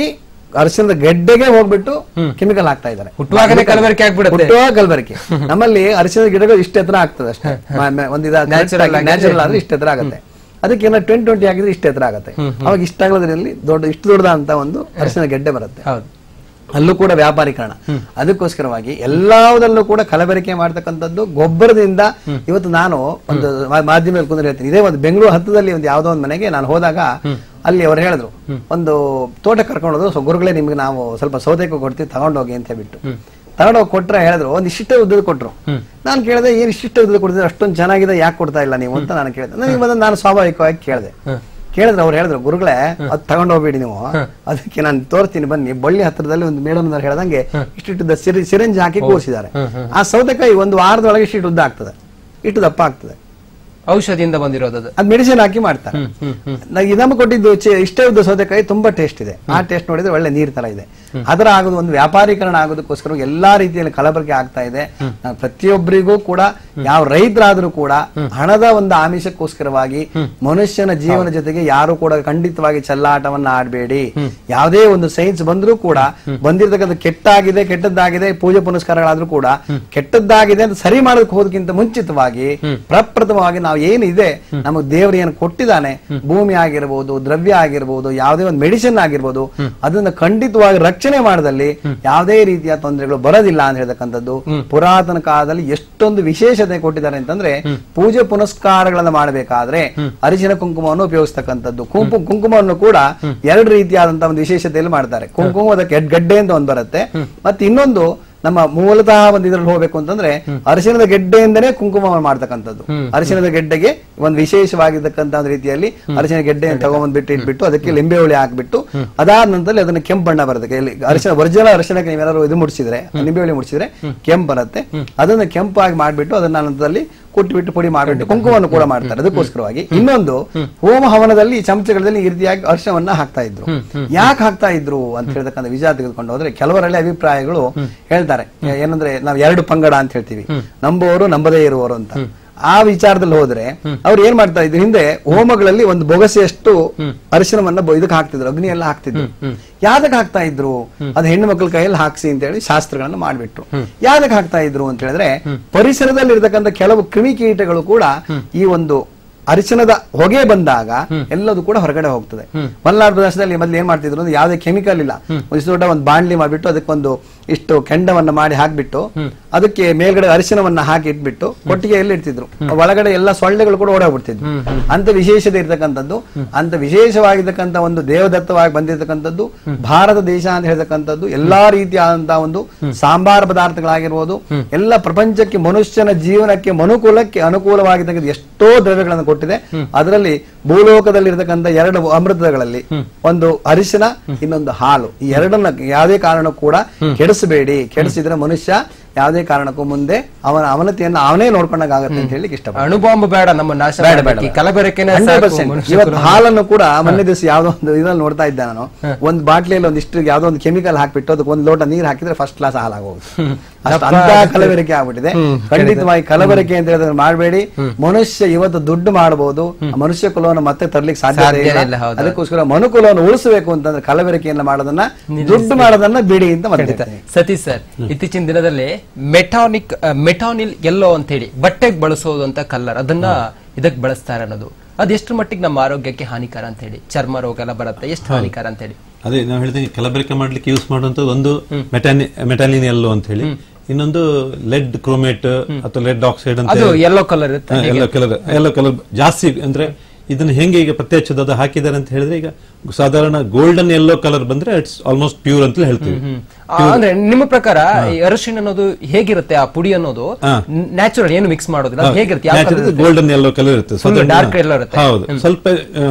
ಅರಿಶಿಣದ ಗೆಡ್ಡೆಗೆ ಹೋಗ್ಬಿಟ್ಟು ಕೆಮಿಕಲ್ ಹಾಕ್ತಾ ಇದ್ದಾರೆ ಹುಟ್ಟುವಾಗನೇ ಕಲಬೆರಕೆ ಆಗ್ಬಿಡುತ್ತೆ. ಹುಟ್ಟುವಾಗ ಕಲಬೆರಕೆ ನಮ್ಮಲ್ಲಿ ಅರಿಶಿಣದ ಗಿಡಗಳು ಇಷ್ಟ ಎತ್ತರ ಆಗ್ತದೆ ಅಷ್ಟೇ ಮ- ಮ- ಒಂದು Natural ಆಗಿ ನ್ಯಾಚುರಲ್ ಆದ್ರೆ ಇಷ್ಟ ಎತ್ತರ ಆಗುತ್ತೆ ಅದಕ್ಕೆ ಏನೋ ಟ್ವೆಂಟಿ ಟ್ವೆಂಟಿ ಹಾಕಿದ್ರೆ ಇಷ್ಟ ಎತ್ತರ ಆಗುತ್ತೆ ಅವಾಗ ಇಷ್ಟ ಆಗೋದ್ರಲ್ಲಿ ದೊಡ್ಡ ಇಷ್ಟು ದೊಡ್ಡದಂತ ಒಂದು ಅರಿಶಿಣ ಗೆಡ್ಡೆ ಬರುತ್ತೆ ಹೌದು ಅಲ್ಲೂ ಕೂಡ ವ್ಯಾಪಾರೀಕರಣ ಅದಕ್ಕೋಸ್ಕರವಾಗಿ ಎಲ್ಲದಲ್ಲೂ ಕೂಡ ಕಲಬೆರಕೆ ಮಾಡ್ತಕ್ಕಂಥದ್ದು ಗೊಬ್ಬರದಿಂದ ಇವತ್ತು ನಾನು ಒಂದು ಮಾ- ಮಾಧ್ಯಮದಲ್ಲಿ ಕುಂದ್ರೆ ಹೇಳ್ತೀನಿ ಇದೇ ಒಂದು ಬೆಂಗಳೂರು ಹತ್ತದಲ್ಲಿ ಒಂದು ಯಾವುದೋ ಒಂದು ಮನೆಗೆ ನಾನು ಹೋದಾಗ ಅಲ್ಲಿ ಅವ್ರು ಹೇಳಿದ್ರು ಒಂದು ತೋಟ ಕರ್ಕೊಂಡು ಹೋದ್ರು ಸೊ ಗುರುಗಳೇ ನಿಮ್ಗೆ ನಾವು ಸ್ವಲ್ಪ ಸೌದೆಗೆ ಕೊಡ್ತೀವಿ ತಗೊಂಡೋಗಿ ಅಂತ ಹೇಳ್ಬಿಟ್ಟು ತಗೊಂಡೋಗಿ ಕೊಟ್ರೆ ಹೇಳಿದ್ರು ಒಂದು ಇಷ್ಟಿಷ್ಟ ಉದ್ದದ ಕೊಟ್ರು ನಾನು ಕೇಳಿದೆ ಏನ್ ಇಷ್ಟಿಷ್ಟ ಉದ್ದದ ಕೊಡ್ತಿದ್ರೆ ಅಷ್ಟೊಂದು ಚೆನ್ನಾಗಿದೆ ಯಾಕೆ ಕೊಡ್ತಾ ಇಲ್ಲ ನೀವು ಅಂತ ನಾನು ಕೇಳಿದೆ ನನಗೆ ಬಂದು ನಾನು ಸ್ವಾಭಾವಿಕವಾಗಿ ಕೇಳಿದೆ ಕೇಳಿದ್ರೆ ಅವ್ರು ಹೇಳಿದ್ರು ಗುರುಗಳೇ ಅದ್ ತಗೊಂಡ್ ಹೋಗ್ಬೇಡಿ ನೀವು ಅದಕ್ಕೆ ನಾನು ತೋರಿಸ್ತೀನಿ ಬನ್ನಿ ಬಳ್ಳಿ ಹತ್ರದಲ್ಲಿ ಒಂದು ಮೇಡಮ್ ಹೇಳ್ದಂಗೆ ಇಷ್ಟಿಟ್ಟದ ಸಿರಿ ಸಿರಿಂಜ್ ಹಾಕಿ ಕೂರಿಸಿದ್ದಾರೆ ಆ ಸೌತೆಕಾಯಿ ಒಂದು ವಾರದೊಳಗೆ ಇಷ್ಟು ಉದ್ದ ಆಗ್ತದೆ ಇಟ್ಟು ದಪ್ಪ ಆಗ್ತದೆ ಔಷಧಿಯಿಂದ ಬಂದಿರೋದು ಅದು ಅದ್ ಮೆಡಿಸಿನ್ ಹಾಕಿ ಮಾಡ್ತಾರೆ ನನಗೆ ನಮ್ಗೆ ಕೊಟ್ಟಿದ್ದು ಚೆ- ಇಷ್ಟೇ ಉದ್ದ ಸೌತೆಕಾಯಿ ತುಂಬಾ ಟೇಸ್ಟ್ ಇದೆ ಆ ಟೇಸ್ಟ್ ನೋಡಿದ್ರೆ ಒಳ್ಳೆ ನೀರ್ ತರ ಇದೆ ಅದರ ಆಗೋದು ಒಂದು ವ್ಯಾಪಾರೀಕರಣ ಆಗೋದಕ್ಕೋಸ್ಕರ ಎಲ್ಲಾ ರೀತಿಯಲ್ಲಿ ಕಲಬೆರಕೆ ಆಗ್ತಾ ಇದೆ ನಾನು ಪ್ರತಿಯೊಬ್ಬರಿಗೂ ಕೂಡ ಯಾವ ರೈತರಾದ್ರೂ ಕೂಡ ಹಣದ ಒಂದು ಆಮಿಷಕ್ಕೋಸ್ಕರವಾಗಿ ಮನುಷ್ಯನ ಜೀವನ ಜೊತೆಗೆ ಯಾರು ಕೂಡ ಖಂಡಿತವಾಗಿ ಚೆಲ್ಲಾಟವನ್ನ ಆಡಬೇಡಿ ಯಾವುದೇ ಒಂದು ಸೈನ್ಸ್ ಬಂದ್ರೂ ಕೂಡ ಬಂದಿರತಕ್ಕಂಥ ಕೆಟ್ಟಾಗಿದೆ ಕೆಟ್ಟದ್ದಾಗಿದೆ ಪೂಜೆ ಪುನಸ್ಕಾರಗಳಾದ್ರೂ ಕೂಡ ಕೆಟ್ಟದ್ದಾಗಿದೆ ಅಂತ ಸರಿ ಮಾಡೋದಕ್ಕೆ ಹೋದಕ್ಕಿಂತ ಮುಂಚಿತವಾಗಿ ಪ್ರಪ್ರಥಮವಾಗಿ ನಾವು ಏನಿದೆ ನಮಗೆ ದೇವರು ಏನು ಕೊಟ್ಟಿದ್ದಾನೆ ಭೂಮಿ ಆಗಿರ್ಬೋದು ದ್ರವ್ಯ ಆಗಿರ್ಬೋದು ಯಾವುದೇ ಒಂದು ಮೆಡಿಸಿನ್ ಆಗಿರ್ಬೋದು ಅದನ್ನ ಖಂಡಿತವಾಗಿ ರಕ್ಷಣೆ ಮಾಡದಲ್ಲಿ ಯಾವುದೇ ರೀತಿಯ ತೊಂದರೆಗಳು ಬರೋದಿಲ್ಲ ಅಂತ ಹೇಳ್ತಕ್ಕಂಥದ್ದು ಪುರಾತನ ಕಾಲದಲ್ಲಿ ಎಷ್ಟೊಂದು ವಿಶೇಷತೆ ಕೊಟ್ಟಿದ್ದಾರೆ ಅಂತಂದ್ರೆ ಪೂಜೆ ಪುನಸ್ಕಾರಗಳನ್ನ ಮಾಡಬೇಕಾದ್ರೆ ಅರಿಶಿನ ಕುಂಕುಮವನ್ನು ಉಪಯೋಗಿಸ್ತಕ್ಕಂಥದ್ದು ಕುಂಕು ಕುಂಕುಮವನ್ನು ಕೂಡ ಎರಡು ರೀತಿಯಾದಂತಹ ಒಂದು ವಿಶೇಷತೆಯಲ್ಲಿ ಮಾಡ್ತಾರೆ ಕುಂಕುಮದ ಗೆಡ್- ಗಡ್ಡೆ ಅಂತ ಒಂದು ಬರುತ್ತೆ ಮತ್ತೆ ಇನ್ನೊಂದು ನಮ್ಮ ಮೂಲತಃ ಒಂದು ಇದ್ರಲ್ಲಿ ಹೋಗ್ಬೇಕು ಅಂತಂದ್ರೆ ಅರಿಶಿಣದ ಗೆಡ್ಡೆಯಿಂದನೇ ಕುಂಕುಮವನ್ನು ಮಾಡ್ತಕ್ಕಂಥದ್ದು ಅರಿಶಿಣದ ಗೆಡ್ಡೆಗೆ ಒಂದು ವಿಶೇಷವಾಗಿರ್ತಕ್ಕಂಥ ಒಂದು ರೀತಿಯಲ್ಲಿ ಅರಿಶಿಣ ಗೆಡ್ಡೆಯನ್ನು ತಗೊಂಡ್ಬಿಟ್ಟು ಇಟ್ಬಿಟ್ಟು ಅದಕ್ಕೆ ಲಿಂಬೆ ಹುಳಿ ಹಾಕ್ಬಿಟ್ಟು ಅದಾದ ನಂತರ ಅದನ್ನ ಕೆಂಪು ಬಣ್ಣ ಬರುತ್ತೆ ಇಲ್ಲಿ ಅರಿಶಿಣ ಒರಿಜಿನಲ್ ಅರಿಶಿಣಕ್ಕೆ ನೀವೇನಾದ್ರು ಇದು ಮುಡಿಸಿದ್ರೆ ಲಿಂಬೆ ಹುಳಿ ಮುಡಿಸಿದ್ರೆ ಕೆಂಪು ಬರುತ್ತೆ ಅದನ್ನ ಕೆಂಪಾಗಿ ಮಾಡ್ಬಿಟ್ಟು ಅದನ್ನ ನಂತರದಲ್ಲಿ ಕುಟ್ಟಿಬಿಟ್ಟು ಪುಡಿ ಮಾಡಿಬಿಟ್ಟು ಕುಂಕುಮವನ್ನು ಕೂಡ ಮಾಡ್ತಾರೆ ಅದಕ್ಕೋಸ್ಕರವಾಗಿ ಇನ್ನೊಂದು ಹೋಮ ಹವನದಲ್ಲಿ ಈ ಚಮಚಗಳಲ್ಲಿ ಈ ರೀತಿಯಾಗಿ ಅರ್ಶವನ್ನ ಹಾಕ್ತಾ ಇದ್ರು ಯಾಕೆ ಹಾಕ್ತಾ ಇದ್ರು ಅಂತ ಹೇಳ್ತಕ್ಕಂಥ ವಿಚಾರ ತೆಗೆದುಕೊಂಡು ಹೋದ್ರೆ ಕೆಲವರಲ್ಲಿ ಅಭಿಪ್ರಾಯಗಳು ಹೇಳ್ತಾರೆ ಏನಂದ್ರೆ ನಾವು ಎರಡು ಪಂಗಡ ಅಂತ ಹೇಳ್ತೀವಿ ನಂಬುವವರು ನಂಬದೇ ಇರುವವರು ಅಂತ ಆ ವಿಚಾರದಲ್ಲಿ ಹೋದ್ರೆ ಅವ್ರು ಏನ್ ಮಾಡ್ತಾ ಇದ್ರು ಹಿಂದೆ ಹೋಮಗಳಲ್ಲಿ ಒಂದು ಬೊಗಸೆಯಷ್ಟು ಅರಿಶಿನವನ್ನ ಬೊ- ಇದಕ್ಕೆ ಹಾಕ್ತಿದ್ರು ಅಗ್ನಿ ಎಲ್ಲ ಹಾಕ್ತಿದ್ರು ಯಾವ್ದಕ್ಕೆ ಹಾಕ್ತಾ ಇದ್ರು ಅದು ಹೆಣ್ಣು ಮಕ್ಕಳ ಕೈಯಲ್ಲಿ ಹಾಕ್ಸಿ ಅಂತ ಹೇಳಿ ಶಾಸ್ತ್ರಗಳನ್ನ ಮಾಡ್ಬಿಟ್ರು ಯಾವ್ದಕ್ಕೆ ಹಾಕ್ತಾ ಇದ್ರು ಅಂತ ಹೇಳಿದ್ರೆ ಪರಿಸರದಲ್ಲಿ ಇರತಕ್ಕಂಥ ಕೆಲವು ಕ್ರಿಮಿಕೀಟಗಳು ಕೂಡ ಈ ಒಂದು ಅರಿಶಿಣದ ಹೊಗೆ ಬಂದಾಗ ಎಲ್ಲದೂ ಕೂಡ ಹೊರಗಡೆ ಹೋಗ್ತದೆ ಮಲೆನಾಡು ಪ್ರದೇಶದಲ್ಲಿ ಮೊದಲು ಏನ್ ಮಾಡ್ತಿದ್ರು ಅಂದ್ರೆ ಯಾವುದೇ ಕೆಮಿಕಲ್ ಇಲ್ಲ ಒಂದಿಷ್ಟು ದೊಡ್ಡ ಒಂದು ಬಾಣ್ಲಿ ಮಾಡ್ಬಿಟ್ಟು ಅದಕ್ಕೊಂದು ಇಷ್ಟು ಕೆಂಡವನ್ನ ಮಾಡಿ ಹಾಕ್ಬಿಟ್ಟು ಅದಕ್ಕೆ ಮೇಲ್ಗಡೆ ಅರಿಶಿಣವನ್ನ ಹಾಕಿ ಇಟ್ಬಿಟ್ಟು ಕೊಟ್ಟಿಗೆಯಲ್ಲಿ ಇಡ್ತಿದ್ರು ಒಳಗಡೆ ಎಲ್ಲ ಸೊಳ್ಳೆಗಳು ಕೂಡ ಓಡಾಡ್ಬಿಡ್ತಿದ್ವು ಅಂತ ವಿಶೇಷತೆ ಇರ್ತಕ್ಕಂಥದ್ದು ಅಂತ ವಿಶೇಷವಾಗಿರ್ತಕ್ಕಂಥ ಒಂದು ದೇವದತ್ತವಾಗಿ ಬಂದಿರತಕ್ಕಂಥದ್ದು ಭಾರತ ದೇಶ ಅಂತ ಹೇಳ್ತಕ್ಕಂಥದ್ದು ಎಲ್ಲಾ ರೀತಿಯಾದಂತಹ ಒಂದು ಸಾಂಬಾರ ಪದಾರ್ಥಗಳಾಗಿರ್ಬೋದು ಎಲ್ಲ ಪ್ರಪಂಚಕ್ಕೆ ಮನುಷ್ಯನ ಜೀವನಕ್ಕೆ ಮನುಕುಲಕ್ಕೆ ಅನುಕೂಲವಾಗಿರ್ತಕ್ಕಂಥ ಎಷ್ಟೋ ದ್ರವ್ಯಗಳನ್ನು ಕೊಟ್ಟಿದೆ ಅದರಲ್ಲಿ ಭೂಲೋಕದಲ್ಲಿ ಇರತಕ್ಕಂಥ ಎರಡು ಅಮೃತಗಳಲ್ಲಿ ಒಂದು ಅರಿಶಿನ ಇನ್ನೊಂದು ಹಾಲು ಈ ಎರಡನ್ನ ಯಾವುದೇ ಕಾರಣಕ್ಕೂ ಕೂಡ ಕೆಡಿಸಬೇಡಿ ಕೆಡಿಸಿದ್ರೆ ಮನುಷ್ಯ ಯಾವುದೇ ಕಾರಣಕ್ಕೂ ಮುಂದೆ ಅವನ ಅವನತಿಯನ್ನ ಅವನೇ ನೋಡ್ಕೊಂಡಾಗತ್ತೆ ಅಂತ ಹೇಳಿ ಇಷ್ಟಪಡ್ತೀನಿ ಅಣುಬಾಂಬ್ ಬೇಡ ನಮ್ಮ ನಾಶ ಬೇಡ, ಬೇಡ, ಮಾಡೋದಕ್ಕೆ. ಬೇಡ. ಕಲಬೆರಕೆನೇ 100% ಸಾಕು ಮನುಷ್ಯ ಇವತ್ತು ಕುಲ. ಹಾಲನ್ನು ಕೂಡ ಮೊನ್ನೆ ದಿವಸ ಯಾವ್ದೋ ಒಂದು ಇದ್ರಲ್ಲಿ ನೋಡ್ತಾ ಇದ್ದೆ ನಾನು ಒಂದು ಬಾಟ್ಲಿಯಲ್ಲಿ ಒಂದಿಷ್ಟು ಯಾವ್ದೋ ಒಂದು ಕೆಮಿಕಲ್ ಹಾಕ್ಬಿಟ್ಟು ಅದಕ್ಕೆ ಒಂದು ಲೋಟ ನೀರ್ ಹಾಕಿದ್ರೆ ಫಸ್ಟ್ ಕ್ಲಾಸ್ ಹಾಲಾಗೋಗುತ್ತೆ ಅಷ್ಟು ಅಂತ ಕಲಬೆರಕೆ ಆಗ್ಬಿಟ್ಟಿದೆ ಖಂಡಿತವಾಗಿ ಕಲಬೆರಕೆ ಅಂತ ಹೇಳಿದ್ರೆ ಮಾಡಬೇಡಿ ಮನುಷ್ಯ ಇವತ್ತು ದುಡ್ಡು ಮಾಡಬಹುದು ಮನುಷ್ಯ ಕುಲವನ್ನು ಮತ್ತೆ ತರ್ಲಿಕ್ಕೆ ಸಾಧ್ಯ ಸಾಧ್ಯನೇ ಇಲ್ಲ ಇಲ್ಲ, ಹೌದು. ಅದಕ್ಕೋಸ್ಕರ ಮನುಕುಲವನ್ನು ಉಳಿಸಬೇಕು ಅಂತಂದ್ರೆ ಕಲಬೆರಕೆಯನ್ನ ಮಾಡೋದನ್ನ ದುಡ್ಡು ಮಾಡೋದನ್ನ ಬಿಡಿ ಅಂತ ಖಂಡಿತ ಮತ್ತೆ ಸತೀಶ್ ಸರ್ ಇತ್ತೀಚಿನ ದಿನದಲ್ಲಿ ಮೆಟಾನಿಕ್ ಮೆಟಾನಿಲ್ ಎಲ್ಲೋ ಅಂತ ಹೇಳಿ ಬಟ್ಟೆಗೆ ಬಳಸೋದು ಅಂತ ಕಲ್ಲರ್ ಅದನ್ನ ಇದಕ್ಕೆ ಬಳಸ್ತಾರೆ ಅನ್ನೋದು ಅದ್ ಎಷ್ಟು ಮಟ್ಟಿಗೆ ನಮ್ಮ ಆರೋಗ್ಯಕ್ಕೆ ಹಾನಿಕರ ಅಂತ ಹೇಳಿ ಚರ್ಮ ರೋಗ ಎಲ್ಲ ಬರುತ್ತೆ ಎಷ್ಟು ಹಾನಿಕರ ಅಂತ ಹೇಳಿ ಅದೇ ನಾವು ಹೇಳ್ತೀವಿ ಕಲಬೆರಕೆ ಮಾಡ್ಲಿಕ್ಕೆ ಯೂಸ್ ಮಾಡುವಂತದ್ದು ಒಂದು ಮೆಟಾನಿ ಮೆಟಾಲಿನ್ ಎಲ್ಲೋ ಅಂತ ಹೇಳಿ ಇನ್ನೊಂದು ಲೆಡ್ ಕ್ರೋಮೇಟ್ ಅಥವಾ ಲೆಡ್ ಆಕ್ಸೈಡ್ ಅಂತ ಅದು ಯೆಲ್ಲೋ ಕಲರ್ ಇರುತ್ತೆ ಎಲ್ಲೋ ಕಲರ್ ಎಲ್ಲೋ ಕಲರ್ ಜಾಸ್ತಿ ಅಂದ್ರೆ ಇದನ್ನ ಹೆಂಗೆ ಈಗ ಪತ್ತೆ ಹಚ್ಚೋದು ಅದು ಹಾಕಿದ್ದಾರೆ ಅಂತ ಹೇಳಿದ್ರೆ ಈಗ ಸಾಧಾರಣ ಗೋಲ್ಡನ್ ಯೆಲ್ಲೋ ಕಲರ್ ಬಂದ್ರೆ ಇಟ್ಸ್ ಆಲ್ಮೋಸ್ಟ್ ಪ್ಯೂರ್ ಅಂತ ಹೇಳ್ತೀವಿ ಆ, ಅಂದ್ರೆ ನಿಮ್ಮ ಪ್ರಕಾರ ಈ ಅರಿಶಿಣ ಅನ್ನೋದು ಹೇಗಿರುತ್ತೆ ಆ ಪುಡಿ ಅನ್ನೋದು ನ್ಯಾಚುರಲ್ ಏನು ಮಿಕ್ಸ್ ಮಾಡೋದಿಲ್ಲ ಅದು ಹೇಗಿರುತ್ತೆ ಯಾವ colour ಇರುತ್ತೆ? ಗೋಲ್ಡನ್ ಯೆಲ್ಲೋ ಕಲರ್ ಇರುತ್ತೆ Full ಸಾಧಾರಣ- dark yellow ಇರುತ್ತೆ. ಹೌದು ಸ್ವಲ್ಪ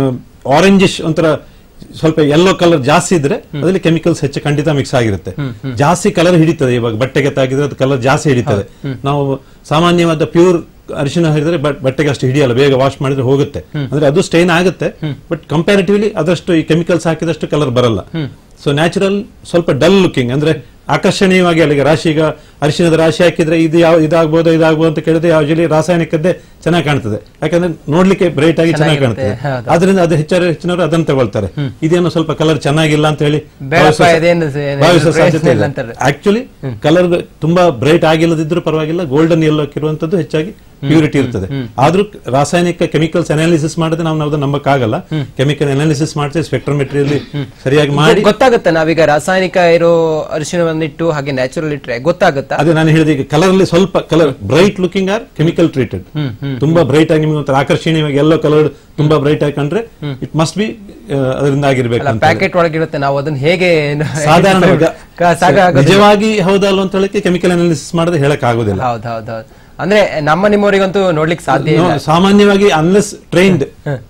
ಆರೆಂಜಿಶ್ ಒಂಥರ ಸ್ವಲ್ಪ ಯೆಲ್ಲೋ ಕಲರ್ ಜಾಸ್ತಿ ಇದ್ರೆ ಅದರಲ್ಲಿ ಕೆಮಿಕಲ್ಸ್ ಹೆಚ್ಚು ಖಂಡಿತ ಮಿಕ್ಸ್ ಆಗಿರುತ್ತೆ ಜಾಸ್ತಿ ಕಲರ್ ಹಿಡಿತದೆ ಇವಾಗ ಬಟ್ಟೆಗೆ ತಾಗಿದ್ರೆ ಅದು ಕಲರ್ ಜಾಸ್ತಿ ಹಿಡಿತದೆ ನಾವು ಸಾಮಾನ್ಯವಾದ ಪ್ಯೂರ್ ಅರಿಶಿನ ಹಿಡಿದ್ರೆ ಬಟ್- ಬಟ್ಟೆಗೆ ಅಷ್ಟು ಹಿಡಿಯಲ್ಲ ಬೇಗ ವಾಶ್ ಮಾಡಿದ್ರೆ ಹೋಗುತ್ತೆ ಅಂದ್ರೆ ಅದು ಸ್ಟೈನ್ ಆಗುತ್ತೆ ಬಟ್ ಕಂಪ್ಯಾರಿಟಿವ್ಲಿ ಅದಷ್ಟು ಈ ಕೆಮಿಕಲ್ಸ್ ಹಾಕಿದಷ್ಟು ಕಲರ್ ಬರಲ್ಲ ಸೊ ನ್ಯಾಚುರಲ್ ಸ್ವಲ್ಪ ಡಲ್ ಲುಕಿಂಗ್ ಅಂದ್ರೆ ಆಕರ್ಷಣೀಯವಾಗಿ ಅಲ್ಲಿಗೆ ರಾಶಿ ಈಗ ಅರಿಶಿಣದ ರಾಶಿ ಹಾಕಿದ್ರೆ ಇದು ಯಾವ ಇದಾಗ್ಬೋದು ಇದಾಗ್ಬೋದು ಅಂತ ಕೇಳಿದ್ರೆ ಯೂಶಲಿ ರಾಸಾಯನಿಕದ್ದೇ ಚೆನ್ನಾಗಿ ಕಾಣ್ತದೆ ಯಾಕಂದ್ರೆ ನೋಡ್ಲಿಕ್ಕೆ ಬ್ರೈಟ್ ಆಗಿ ಚೆನ್ನಾಗಿ ಚೆನ್ನಾಗಿರುತ್ತೆ, ಕಾಣ್ತದೆ ಹೌದು. ಅದರಿಂದ ಅದು ಹೆಚ್ಚಾರು ಹೆಚ್ಚಿನವರು ಅದನ್ನ ತಗೊಳ್ತಾರೆ ಇದೇನೋ ಸ್ವಲ್ಪ ಕಲರ್ ಚೆನ್ನಾಗಿಲ್ಲ ಅಂತ ಹೇಳಿ ಬೇಡಪ್ಪ, ಭಾವಿಸುವ- ಇದೇನು ಏನು ಭಾವಿಸುವ ಪ್ರಯೋಜನ ಸಾಧ್ಯತೆ ಇಲ್ಲ ಇಲ್ಲ ಅಂತಾರೆ. ಆಕ್ಚುಲಿ ಕಲರ್ ತುಂಬಾ ಬ್ರೈಟ್ ಆಗಿಲ್ಲದಿದ್ರು ಪರವಾಗಿಲ್ಲ ಗೋಲ್ಡನ್ ಎಲ್ಲೋ ಇರುವಂತದ್ದು ಹೆಚ್ಚಾಗಿ ಪ್ಯೂರಿಟಿ ಇರ್ತದೆ ಆದ್ರೂ ರಾಸಾಯನಿಕ ಕೆಮಿಕಲ್ಸ್ ಅನಾಲಿಸಿಸ್ ಮಾಡಿದ್ರೆ ನಾವು ನಾವು ನಂಬಕ್ಕಾಗಲ್ಲ ಕೆಮಿಕಲ್ ಅನಾಲಿಸಿಸ್ ಮಾಡ್ತೀವಿ ಸ್ಪೆಕ್ಟ್ರೋಮೆಟ್ರಿಯಲ್ಲಿ ಸರಿಯಾಗಿ ಮಾಡಿ ಗೊತ್ತಾಗುತ್ತೆ ನಾವೀಗ ರಾಸಾಯನಿಕ ಇರೋ ಅರಿಶಿಣವನ್ನಿಟ್ಟು ಹಾಗೆ ನ್ಯಾಚುರಲ್ ಇಟ್ರೆ ಗೊತ್ತಾಗುತ್ತಾ ಅದೇ ನಾನು ಹೇಳಿದ ಈಗ ಕಲರ್ ಅಲ್ಲಿ ಸ್ವಲ್ಪ colour bright looking are chemical treated ತುಂಬಾ ಬ್ರೈಟ್ ಆಗಿ ನಿಮಗೆ ಒಂಥರ ಆಕರ್ಷಣೀಯವಾಗಿ ಎಲ್ಲೋ ಕಲರ್ ತುಂಬಾ ಬ್ರೈಟ್ ಆಗಿ ಕಂಡ್ರೆ ಇಟ್ ಮಸ್ಟ್ ಬಿ ಅದರಿಂದ ಆಗಿರ್ಬೇಕು ಅಲ್ಲ ಅಂತ ಹೇಳಿ. ಪ್ಯಾಕೆಟ್ ಒಳಗಿರುತ್ತೆ ನಾವು ಅದನ್ನ ಹೇಗೆ ಸಾಧಾರಣವಾಗಿ ಕ- ಸಾಕಾಗೋದಿಲ್ಲ. ನಿಜವಾಗಿ ಹೌದಲ್ಲ ಅಂತ ಹೇಳಕ್ಕೆ ಕೆಮಿಕಲ್ ಅನಾಲಿಸಿಸ್ ಮಾಡದೆ ಹೇಳಕ್ ಆಗುದಿಲ್ಲ ಹೌದು ಹೌದು ಹೌದು ಅಂದ್ರೆ ನಮ್ಮ ನಿಮ್ಮವರಿಗಂತೂ ನೋಡ್ಲಿಕ್ಕೆ ಸಾಧ್ಯ ಇಲ್ಲ ನೋ- ಸಾಮಾನ್ಯವಾಗಿ ಅನ್ಲೆಸ್ ಟ್ರೈನ್ಡ್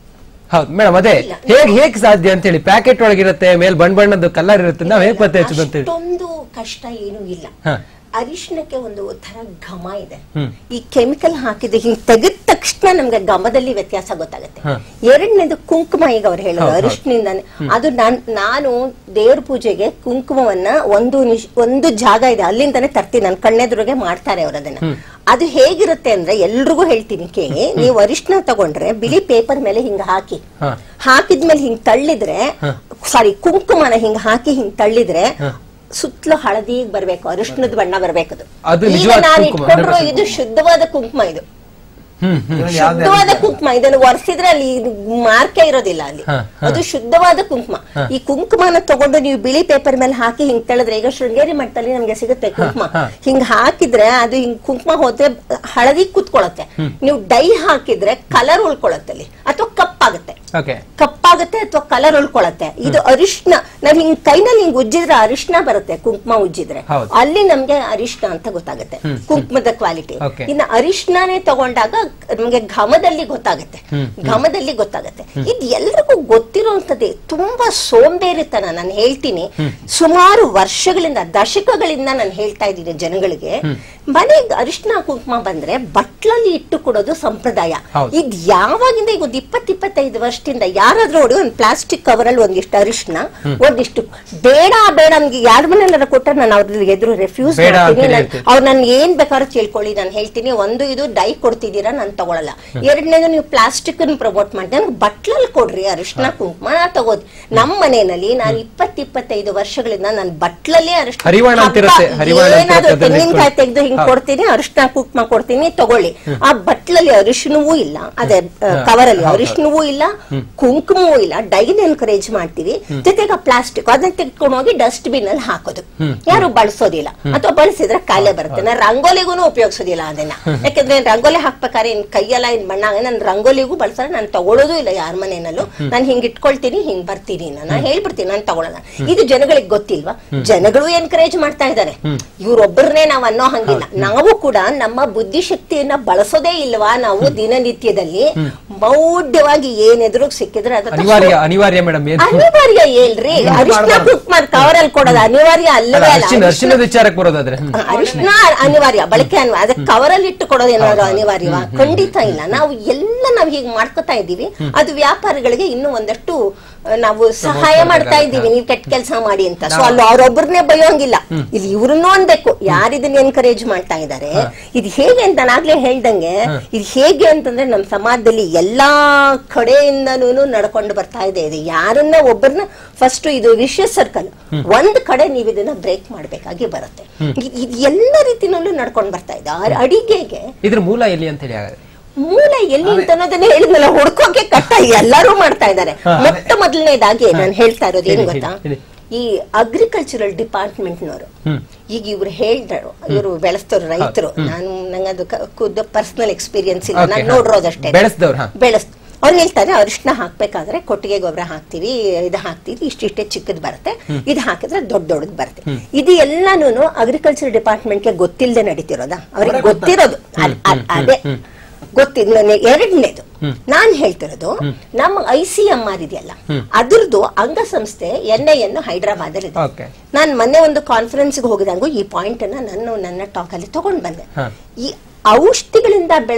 ಹೌದು ಮೇಡಮ್ ಅದೇ ಹೇಗ್ ಹೇಗ್ ಸಾಧ್ಯ ಅಂತ ಹೇಳಿ ಪ್ಯಾಕೆಟ್ ಒಳಗಿರುತ್ತೆ ಮೇಲ್ ಬಣ್ಣ ಬಣ್ಣದ ಕಲರ್ ಇರುತ್ತೆ ನಾವ್ ಹೇಗ್ ಪತ್ತೆ ಹಚ್ಚೋದು ಅಂತ ಹೇಳಿ ಅಷ್ಟೊಂದು ಕಷ್ಟ ಏನೂ ಇಲ್ಲ ಹ. ಅರಿಶಿಣಕ್ಕೆ ಒಂದು ತರ ಘಮ ಇದೆ ಈ ಕೆಮಿಕಲ್ ಹಾಕಿದ ಹಿಂಗ್ ತೆಗೆದ ತಕ್ಷಣ ನಮ್ಗೆ ಘಮದಲ್ಲಿ ವ್ಯತ್ಯಾಸ ಗೊತ್ತಾಗುತ್ತೆ ಎರಡನೇದು ಕುಂಕುಮ ಈಗ ಅವ್ರು ಹೇಳೋದು ಅರಿಶಿನಿಂದಾನೆ ಅದು ನಾನ್ ನಾನು ದೇವ್ರ ಪೂಜೆಗೆ ಕುಂಕುಮವನ್ನ ಒಂದು ನಿಶ್- ಒಂದು ಜಾಗ ಇದೆ ಅಲ್ಲಿಂದಾನೆ ತರ್ತೀನಿ ನನ್ನ ಕಣ್ಣೆದುರಿಗೆ ಮಾಡ್ತಾರೆ ಅವ್ರು ಅದನ್ನ ಅದು ಹೇಗಿರುತ್ತೆ ಅಂದ್ರೆ ಎಲ್ರಿಗೂ ಹೇಳ್ತೀನಿ ಕೇಳಿ ನೀವು ಅರಿಶಿನ ತಗೊಂಡ್ರೆ ಬಿಳಿ ಪೇಪರ್ ಮೇಲೆ ಹಿಂಗ ಹಾಕಿ ಹಾಕಿದ್ಮೇಲೆ ಹಿಂಗ್ ತಳ್ಳಿದ್ರೆ ಸಾರಿ ಕುಂಕುಮನ ಹಿಂಗ್ ಹಾಕಿ ಹಿಂಗ್ ತಳ್ಳಿದ್ರೆ ಸುತ್ತಲೂ ಹಳದಿ ಬರ್ಬೇಕು ಅರಿಶಿಣದ ಬಣ್ಣ ಬರ್ಬೇಕು ಅದು. ಅದು ಈಗ ನಿಜವಾದ ನಾನು ಕುಂಕುಮ, ಇಟ್ಕೊಂಡ್ರು 100% ಇದು ಶುದ್ಧವಾದ ಕುಂಕುಮ ಇದು ಹ್ಮ್ ಹ್ಮ್ ಶುದ್ಧವಾದ ಕುಂಕುಮ ಇದನ್ನು ಒರೆಸಿದ್ರೆ ಅಲ್ಲಿ ಮಾರ್ಕೆ ಇರೋದಿಲ್ಲ ಅಲ್ಲಿ ಹ, ಅದು ಶುದ್ಧವಾದ ಕುಂಕುಮ ಈ ಕುಂಕುಮನ ತಗೊಂಡು ನೀವು ಬಿಳಿ ಪೇಪರ್ ಮೇಲೆ ಹಾಕಿ ಹಿಂಗ್ ತೆಳೆದ್ರೆ ಈಗ ಶೃಂಗೇರಿ ಮಟ್ಟದಲ್ಲಿ ನಮ್ಗೆ ಸಿಗುತ್ತೆ ಕುಂಕುಮ ಹಿಂಗ್ ಹಾಕಿದ್ರೆ ಅದು ಹಿಂಗ್ ಕುಂಕುಮ ಹೋದ್ರೆ ಹಳದಿ ಕೂತ್ಕೊಳತ್ತೆ ನೀವು ಡೈ ಹಾಕಿದ್ರೆ ಕಲರ್ ಉಳ್ಕೊಳತ್ತೆ ಅಲ್ಲಿ ಅಥವಾ ಕಪ್ಪಾಗುತ್ತೆ ಓಕೆ ಕಪ್ಪಾಗುತ್ತೆ ಅಥವಾ ಕಲರ್ ಉಳ್ಕೊಳತ್ತೆ ಇದು ಅರಿಶಿನ ನಾವ್ ಹಿಂಗ್ ಕೈನಲ್ಲಿ ಹಿಂಗ್ ಉಜ್ಜಿದ್ರೆ ಅರಿಶಿನ ಬರುತ್ತೆ ಕುಂಕುಮ ಉಜ್ಜಿದ್ರೆ ಹೌದು. ಅಲ್ಲಿ ನಮ್ಗೆ ಅರಿಶಿನ ಅಂತ ಗೊತ್ತಾಗುತ್ತೆ ಕುಂಕುಮದ ಕ್ವಾಲಿಟಿ Okay. ಇನ್ನು ಅರಿಶಿನನೇ ತಗೊಂಡಾಗ ನಮ್ಗೆ ಘಮದಲ್ಲಿ ಗೊತ್ತಾಗುತ್ತೆ ಘಮದಲ್ಲಿ ಗೊತ್ತಾಗುತ್ತೆ ಇದು ಎಲ್ರಿಗೂ ಗೊತ್ತಿರುವಂತದ್ದೇ ತುಂಬಾ ಸೋಂಬೇರಿತನ ನಾನು ಹೇಳ್ತೀನಿ ಸುಮಾರು ವರ್ಷಗಳಿಂದ ದಶಕಗಳಿಂದ ನಾನು ಹೇಳ್ತಾ ಇದ್ದೀನಿ ಜನಗಳಿಗೆ ಮನೆಗೆ ಅರಿಶಿನ ಕುಂಕುಮ ಬಂದ್ರೆ ಬಟ್ಲಲ್ಲಿ ಇಟ್ಟು ಕೊಡೋದು ಸಂಪ್ರದಾಯ ಹೌದು. ಇದ್ ಯಾವಾಗಿಂದ ಈಗ ಒಂದು ಇಪ್ಪತ್ ಇಪ್ಪತ್ತೈದು ವರ್ಷದಿಂದ ಯಾರಾದ್ರೂ ನೋಡಿ ಒಂದು ಪ್ಲಾಸ್ಟಿಕ್ ಕವರ್ ಅಲ್ಲಿ ಒಂದಿಷ್ಟು ಅರಿಶಿನ ಒಂದಿಷ್ಟು ಬೇಡ ಬೇಡ ನಮ್ಗೆ ಯಾರ ಮನೆಯಲ್ಲಾರ ಕೊಟ್ರೆ ನಾನು ಅವ್ರಿಗೆ ಎದುರು ರೆಫ್ಯೂಸ್ ಬೇಡ ಅಂತ ಮಾಡ್ತೀನಿ ನಾನ್- ಹೇಳ್ತೀವಿ. ಅವ್ರು ನನ್ ಏನ್ ಬೇಕಾದ್ರೂ ಕೇಳ್ಕೊಳ್ಳಿ ನಾನು ಹೇಳ್ತೀನಿ ಒಂದು ಇದು ಡೈ ಕೊಡ್ತಿದ್ದೀರಾ ನಾನು ತಗೊಳಲ್ಲ ಎರಡನೇದು ನೀವು ಪ್ಲಾಸ್ಟಿಕ್ ಪ್ರಮೋಟ್ ಮಾಡಿ ನನ್ಗೆ ಬಟ್ಲಲ್ಲಿ ಕೊಡ್ರಿ ಅರಿಶಿನ ಕುಂಕುಮ ನಾ ತಗೋದ್ ನಮ್ಮ ಮನೆಯಲ್ಲಿ ನಾನು ಇಪ್ಪತ್ ಇಪ್ಪತ್ತೈದು ವರ್ಷಗಳಿಂದ ನಾನು ಬಟ್ಲಲ್ಲಿ ಅರಿಶಿನ ಹರಿವಾಣ ಅಂತಿರುತ್ತೆ, ಹಬ್ಬ ಹರಿವಾಣ ಅಂತ ಏನಾದ್ರೂ ಇರುತ್ತೆ, ಅದನ್ನ ತೆಂಗಿನಕಾಯಿ ಇಟ್ಕೊಂಡು. ತೆಗೆದು ಹಿಂಗ್ ಕೊಡ್ತೀನಿ ಅರಿಶಿನ ಕುಂಕುಮ ಕೊಡ್ತೀನಿ ತಗೊಳ್ಳಿ ಆ ಬಟ್ಲಲ್ಲಿ ಅರಿಶಿನವೂ ಇಲ್ಲ ಅದೇ ಕವರ್ ಅಲ್ಲಿ ಅರಿಶಿನವೂ ಇಲ್ಲ ಕುಂಕುಮವೂ ಇಲ್ಲ ಡೈನ್ ಎನ್ಕರೇಜ್ ಮಾಡ್ತೀವಿ ಜೊತೆಗೆ ಪ್ಲಾಸ್ಟಿಕ್ ಅದನ್ನ ತೆಗೆದುಕೊಂಡು ಹೋಗಿ ಡಸ್ಟ್ ಬಿನ್ ಅಲ್ಲಿ ಹಾಕೋದು ಯಾರು ಬಳಸೋದಿಲ್ಲ ಅಥವಾ ಬಳಸಿದ್ರೆ ಕಾಯಿಲೆ ಬರುತ್ತೆ ನಾನು ರಂಗೋಲಿಗೂ ಉಪಯೋಗಿಸೋದಿಲ್ಲ ಅದನ್ನ ಯಾಕಂದ್ರೆ ರಂಗೋಲಿ ಹಾಕ್ಬೇಕಾದ್ರೆ ಇನ್ ಕೈಯೆಲ್ಲ ಇನ್ ಬಣ್ಣ ನಾನು ರಂಗೋಲಿಗೂ ಬಳಸಿದ್ರೆ ನಾನು ತಗೊಳ್ಳೋದು ಇಲ್ಲ ಯಾರ ಮನೆಯಲ್ಲೂ ನಾನು ಹಿಂಗ್ ಇಟ್ಕೊಳ್ತೀನಿ ಹಿಂಗ್ ಬರ್ತೀನಿ ನಾನು ಹೇಳ್ಬಿಡ್ತೀನಿ ನಾನು ತಗೊಳ್ಳೋಣ ಇದು ಜನಗಳಿಗೆ ಗೊತ್ತಿಲ್ವಾ ಜನಗಳು ಎನ್ಕರೇಜ್ ಮಾಡ್ತಾ ಇದ್ದಾರೆ ಇವ್ರೊಬ್ಬರನ್ನೇ ನಾವು ಅನ್ನೋ ಹಂಗಿಲ್ಲ ನಾವು ಕೂಡ ನಮ್ಮ ಬುದ್ಧಿಶಕ್ತಿಯನ್ನ ಬಳಸೋದೇ ಇಲ್ವಾ ನಾವು ದಿನನಿತ್ಯದಲ್ಲಿ ಮೌಢ್ಯವಾಗಿ ಏನೆದ್ರು ಸಿಕ್ಕಿದ್ರೆ ಅದನ್ನ ಅನಿವಾರ್ಯ ಅನಿವಾರ್ಯ ಮೇಡಮ್ ಏನು ಅನಿವಾರ್ಯ ಹೇಳ್ರಿ ಅರಿಶಿನ ಕುಂಕುಮ ಕವರಲ್ಲಿ ಕೊಡೋದು ಅನಿವಾರ್ಯ ಅಲ್ಲವೇ ಅಲ್ಲ ಅರ್ಶಿನ ಅರ್ಶಿನದ ವಿಚಾರಕ್ಕೆ ಬರೋದಾದ್ರೆ ಹ್ಮ್. ಅರಿಶಿನ ಅನಿವಾರ್ಯ ಬಳಕೆ ಅನ್ವ ಅದಕ್ಕೆ ಕವರಲ್ಲಿ ಇಟ್ಟು ಕೊಡೋದು ಏನಾದ್ರು ಅನಿವಾರ್ಯವಾ ಖಂಡಿತ ಇಲ್ಲ ನಾವು ಎಲ್ಲ ನಾವು ಹೀಗೆ ಮಾಡ್ಕೋತಾ ಇದ್ದೀವಿ ಅದು ವ್ಯಾಪಾರಿಗಳಿಗೆ ಇನ್ನೂ ಒಂದಷ್ಟು ಆ, ನಾವು ಸಹಾಯ ಮಾಡ್ತಾ ಇದ್ದೀವಿ ನೀವು ಕೆಟ್ಟ ಕೆಲಸ ಮಾಡಿ ಅಂತ ಸೊ ಅಲ್ಲಿ ಅವ್ರೊಬ್ಬರನ್ನೇ ಬೈಯೋಂಗಿಲ್ಲ ಇಲ್ಲಿ ಇವ್ರನ್ನೂ ಅನ್ಬೇಕು ಯಾರಿದನ್ನ ಎನ್ಕರೇಜ್ ಮಾಡ್ತಾ ಇದ್ದಾರೆ ಇದು ಹೇಗೆ ಅಂತ ನಾಗ್ಲೇ ಹೇಳ್ದಂಗೆ ಇದು ಹೇಗೆ ಅಂತಂದ್ರೆ ನಮ್ಮ ಸಮಾಜದಲ್ಲಿ ಎಲ್ಲಾ ಕಡೆಯಿಂದನೂ ನಡ್ಕೊಂಡು ಬರ್ತಾ ಇದೆ ಇದು ಯಾರನ್ನ ಒಬ್ಬರನ್ನ ಫಸ್ಟ್ ಇದು ವಿಷಯ ಸರ್ಕಲ್ ಒಂದ್ ಕಡೆ ನೀವು ಇದನ್ನ ಬ್ರೇಕ್ ಮಾಡ್ಬೇಕಾಗಿ ಬರುತ್ತೆ ಇದ್- ಇದು ಎಲ್ಲ ರೀತಿನಲ್ಲೂ ನಡ್ಕೊಂಡು ಬರ್ತಾ ಇದೆ ಆ ಅಡಿಗೆಗೆ ಇದ್ರ ಮೂಲ ಎಲ್ಲಿ ಅಂತ ಹೇಳಿ ಹಾಗಾದ್ರೆ ಮೂಲ ಎಲ್ಲಿ ಅಂತ ಅನ್ನೋದನ್ನ ಹೇಳಿದ್ನಲ್ಲ ಹುಡ್ಕೋಕೆ ಕಷ್ಟ ಎಲ್ಲರೂ ಮಾಡ್ತಾ ಇದ್ದಾರೆ ಮೊಟ್ಟ ಮೊದಲನೇದಾಗಿ ನಾನು ಹೇಳ್ತಾ ಇರೋದು ಏನ್ ಹೇಳಿ, ಗೊತ್ತಾ ಹೇಳಿ. ಈ ಅಗ್ರಿಕಲ್ಚರಲ್ ಡಿಪಾರ್ಟ್ಮೆಂಟ್ನವರು ಈಗ ಇವ್ರು ಹೇಳ್ದರು ಇವರು ಬೆಳೆಸ್ತವ್ರು ರೈತರು ನಾನು ನಂಗದು ಖುದ್ದು ಪರ್ಸನಲ್ ಎಕ್ಸ್ಪೀರಿಯನ್ಸ್ ಇಲ್ಲ Okay, ನಾನು ಹಾ. ನೋಡಿರೋದಷ್ಟೇ ಬೆಳೆಸ್ದವ್ರು, ಹಾ. ಬೆಳೆಸ್ ಅವ್ರು ಹೇಳ್ತಾರೆ ಅರಿಶಿನ ಹಾಕ್ಬೇಕಾದ್ರೆ ಕೊಟ್ಟಿಗೆ ಗೊಬ್ಬರ ಹಾಕ್ತಿವಿ ಇದು ಹಾಕ್ತಿವಿ ಇಷ್ಟಿಷ್ಟೇ ಚಿಕ್ಕದ್ ಬರುತ್ತೆ ಇದು ಹಾಕಿದ್ರೆ ದೊಡ್ಡ ದೊಡ್ಡದ್ ಬರುತ್ತೆ ಇದು ಎಲ್ಲಾನು ಅಗ್ರಿಕಲ್ಚರ್ ಡಿಪಾರ್ಟ್ಮೆಂಟ್ಗೆ ಗೊತ್ತಿಲ್ಲದೆ ನಡೀತಿರೋದಾ ಅವ್ರಿಗೆ ಗೊತ್ತಿರೋದು ಅದ್- ಅದ್- ಅದೇ ಗೊತ್ತಿದ್ ಎರಡನೇದು ನಾನ್ ಹೇಳ್ತಿರೋದು ನಮ್ಮ ಐ ಸಿ ಎಂ ಆರ್ ಇದೆಯಲ್ಲ ಅದ್ರದ್ದು ಅಂಗಸಂಸ್ಥೆ ಎನ್ ಐ ಎನ್ನು ಹೈದರಾಬಾದ್ ಅಲ್ಲಿ ಇದೆ Okay. ನಾನ್ ಮೊನ್ನೆ ಒಂದು ಕಾನ್ಫರೆನ್ಸ್ ಹೋಗಿದಂಗು ಈ ಪಾಯಿಂಟ್ ಅನ್ನ ನಾನು ನನ್ನ ಟಾಕ್ ಅಲ್ಲಿ ತಗೊಂಡ್ ಬಂದೆ ಹಾ. ಈ ಔಷಧಿಗಳಿಂದ ಬೆಳೆದ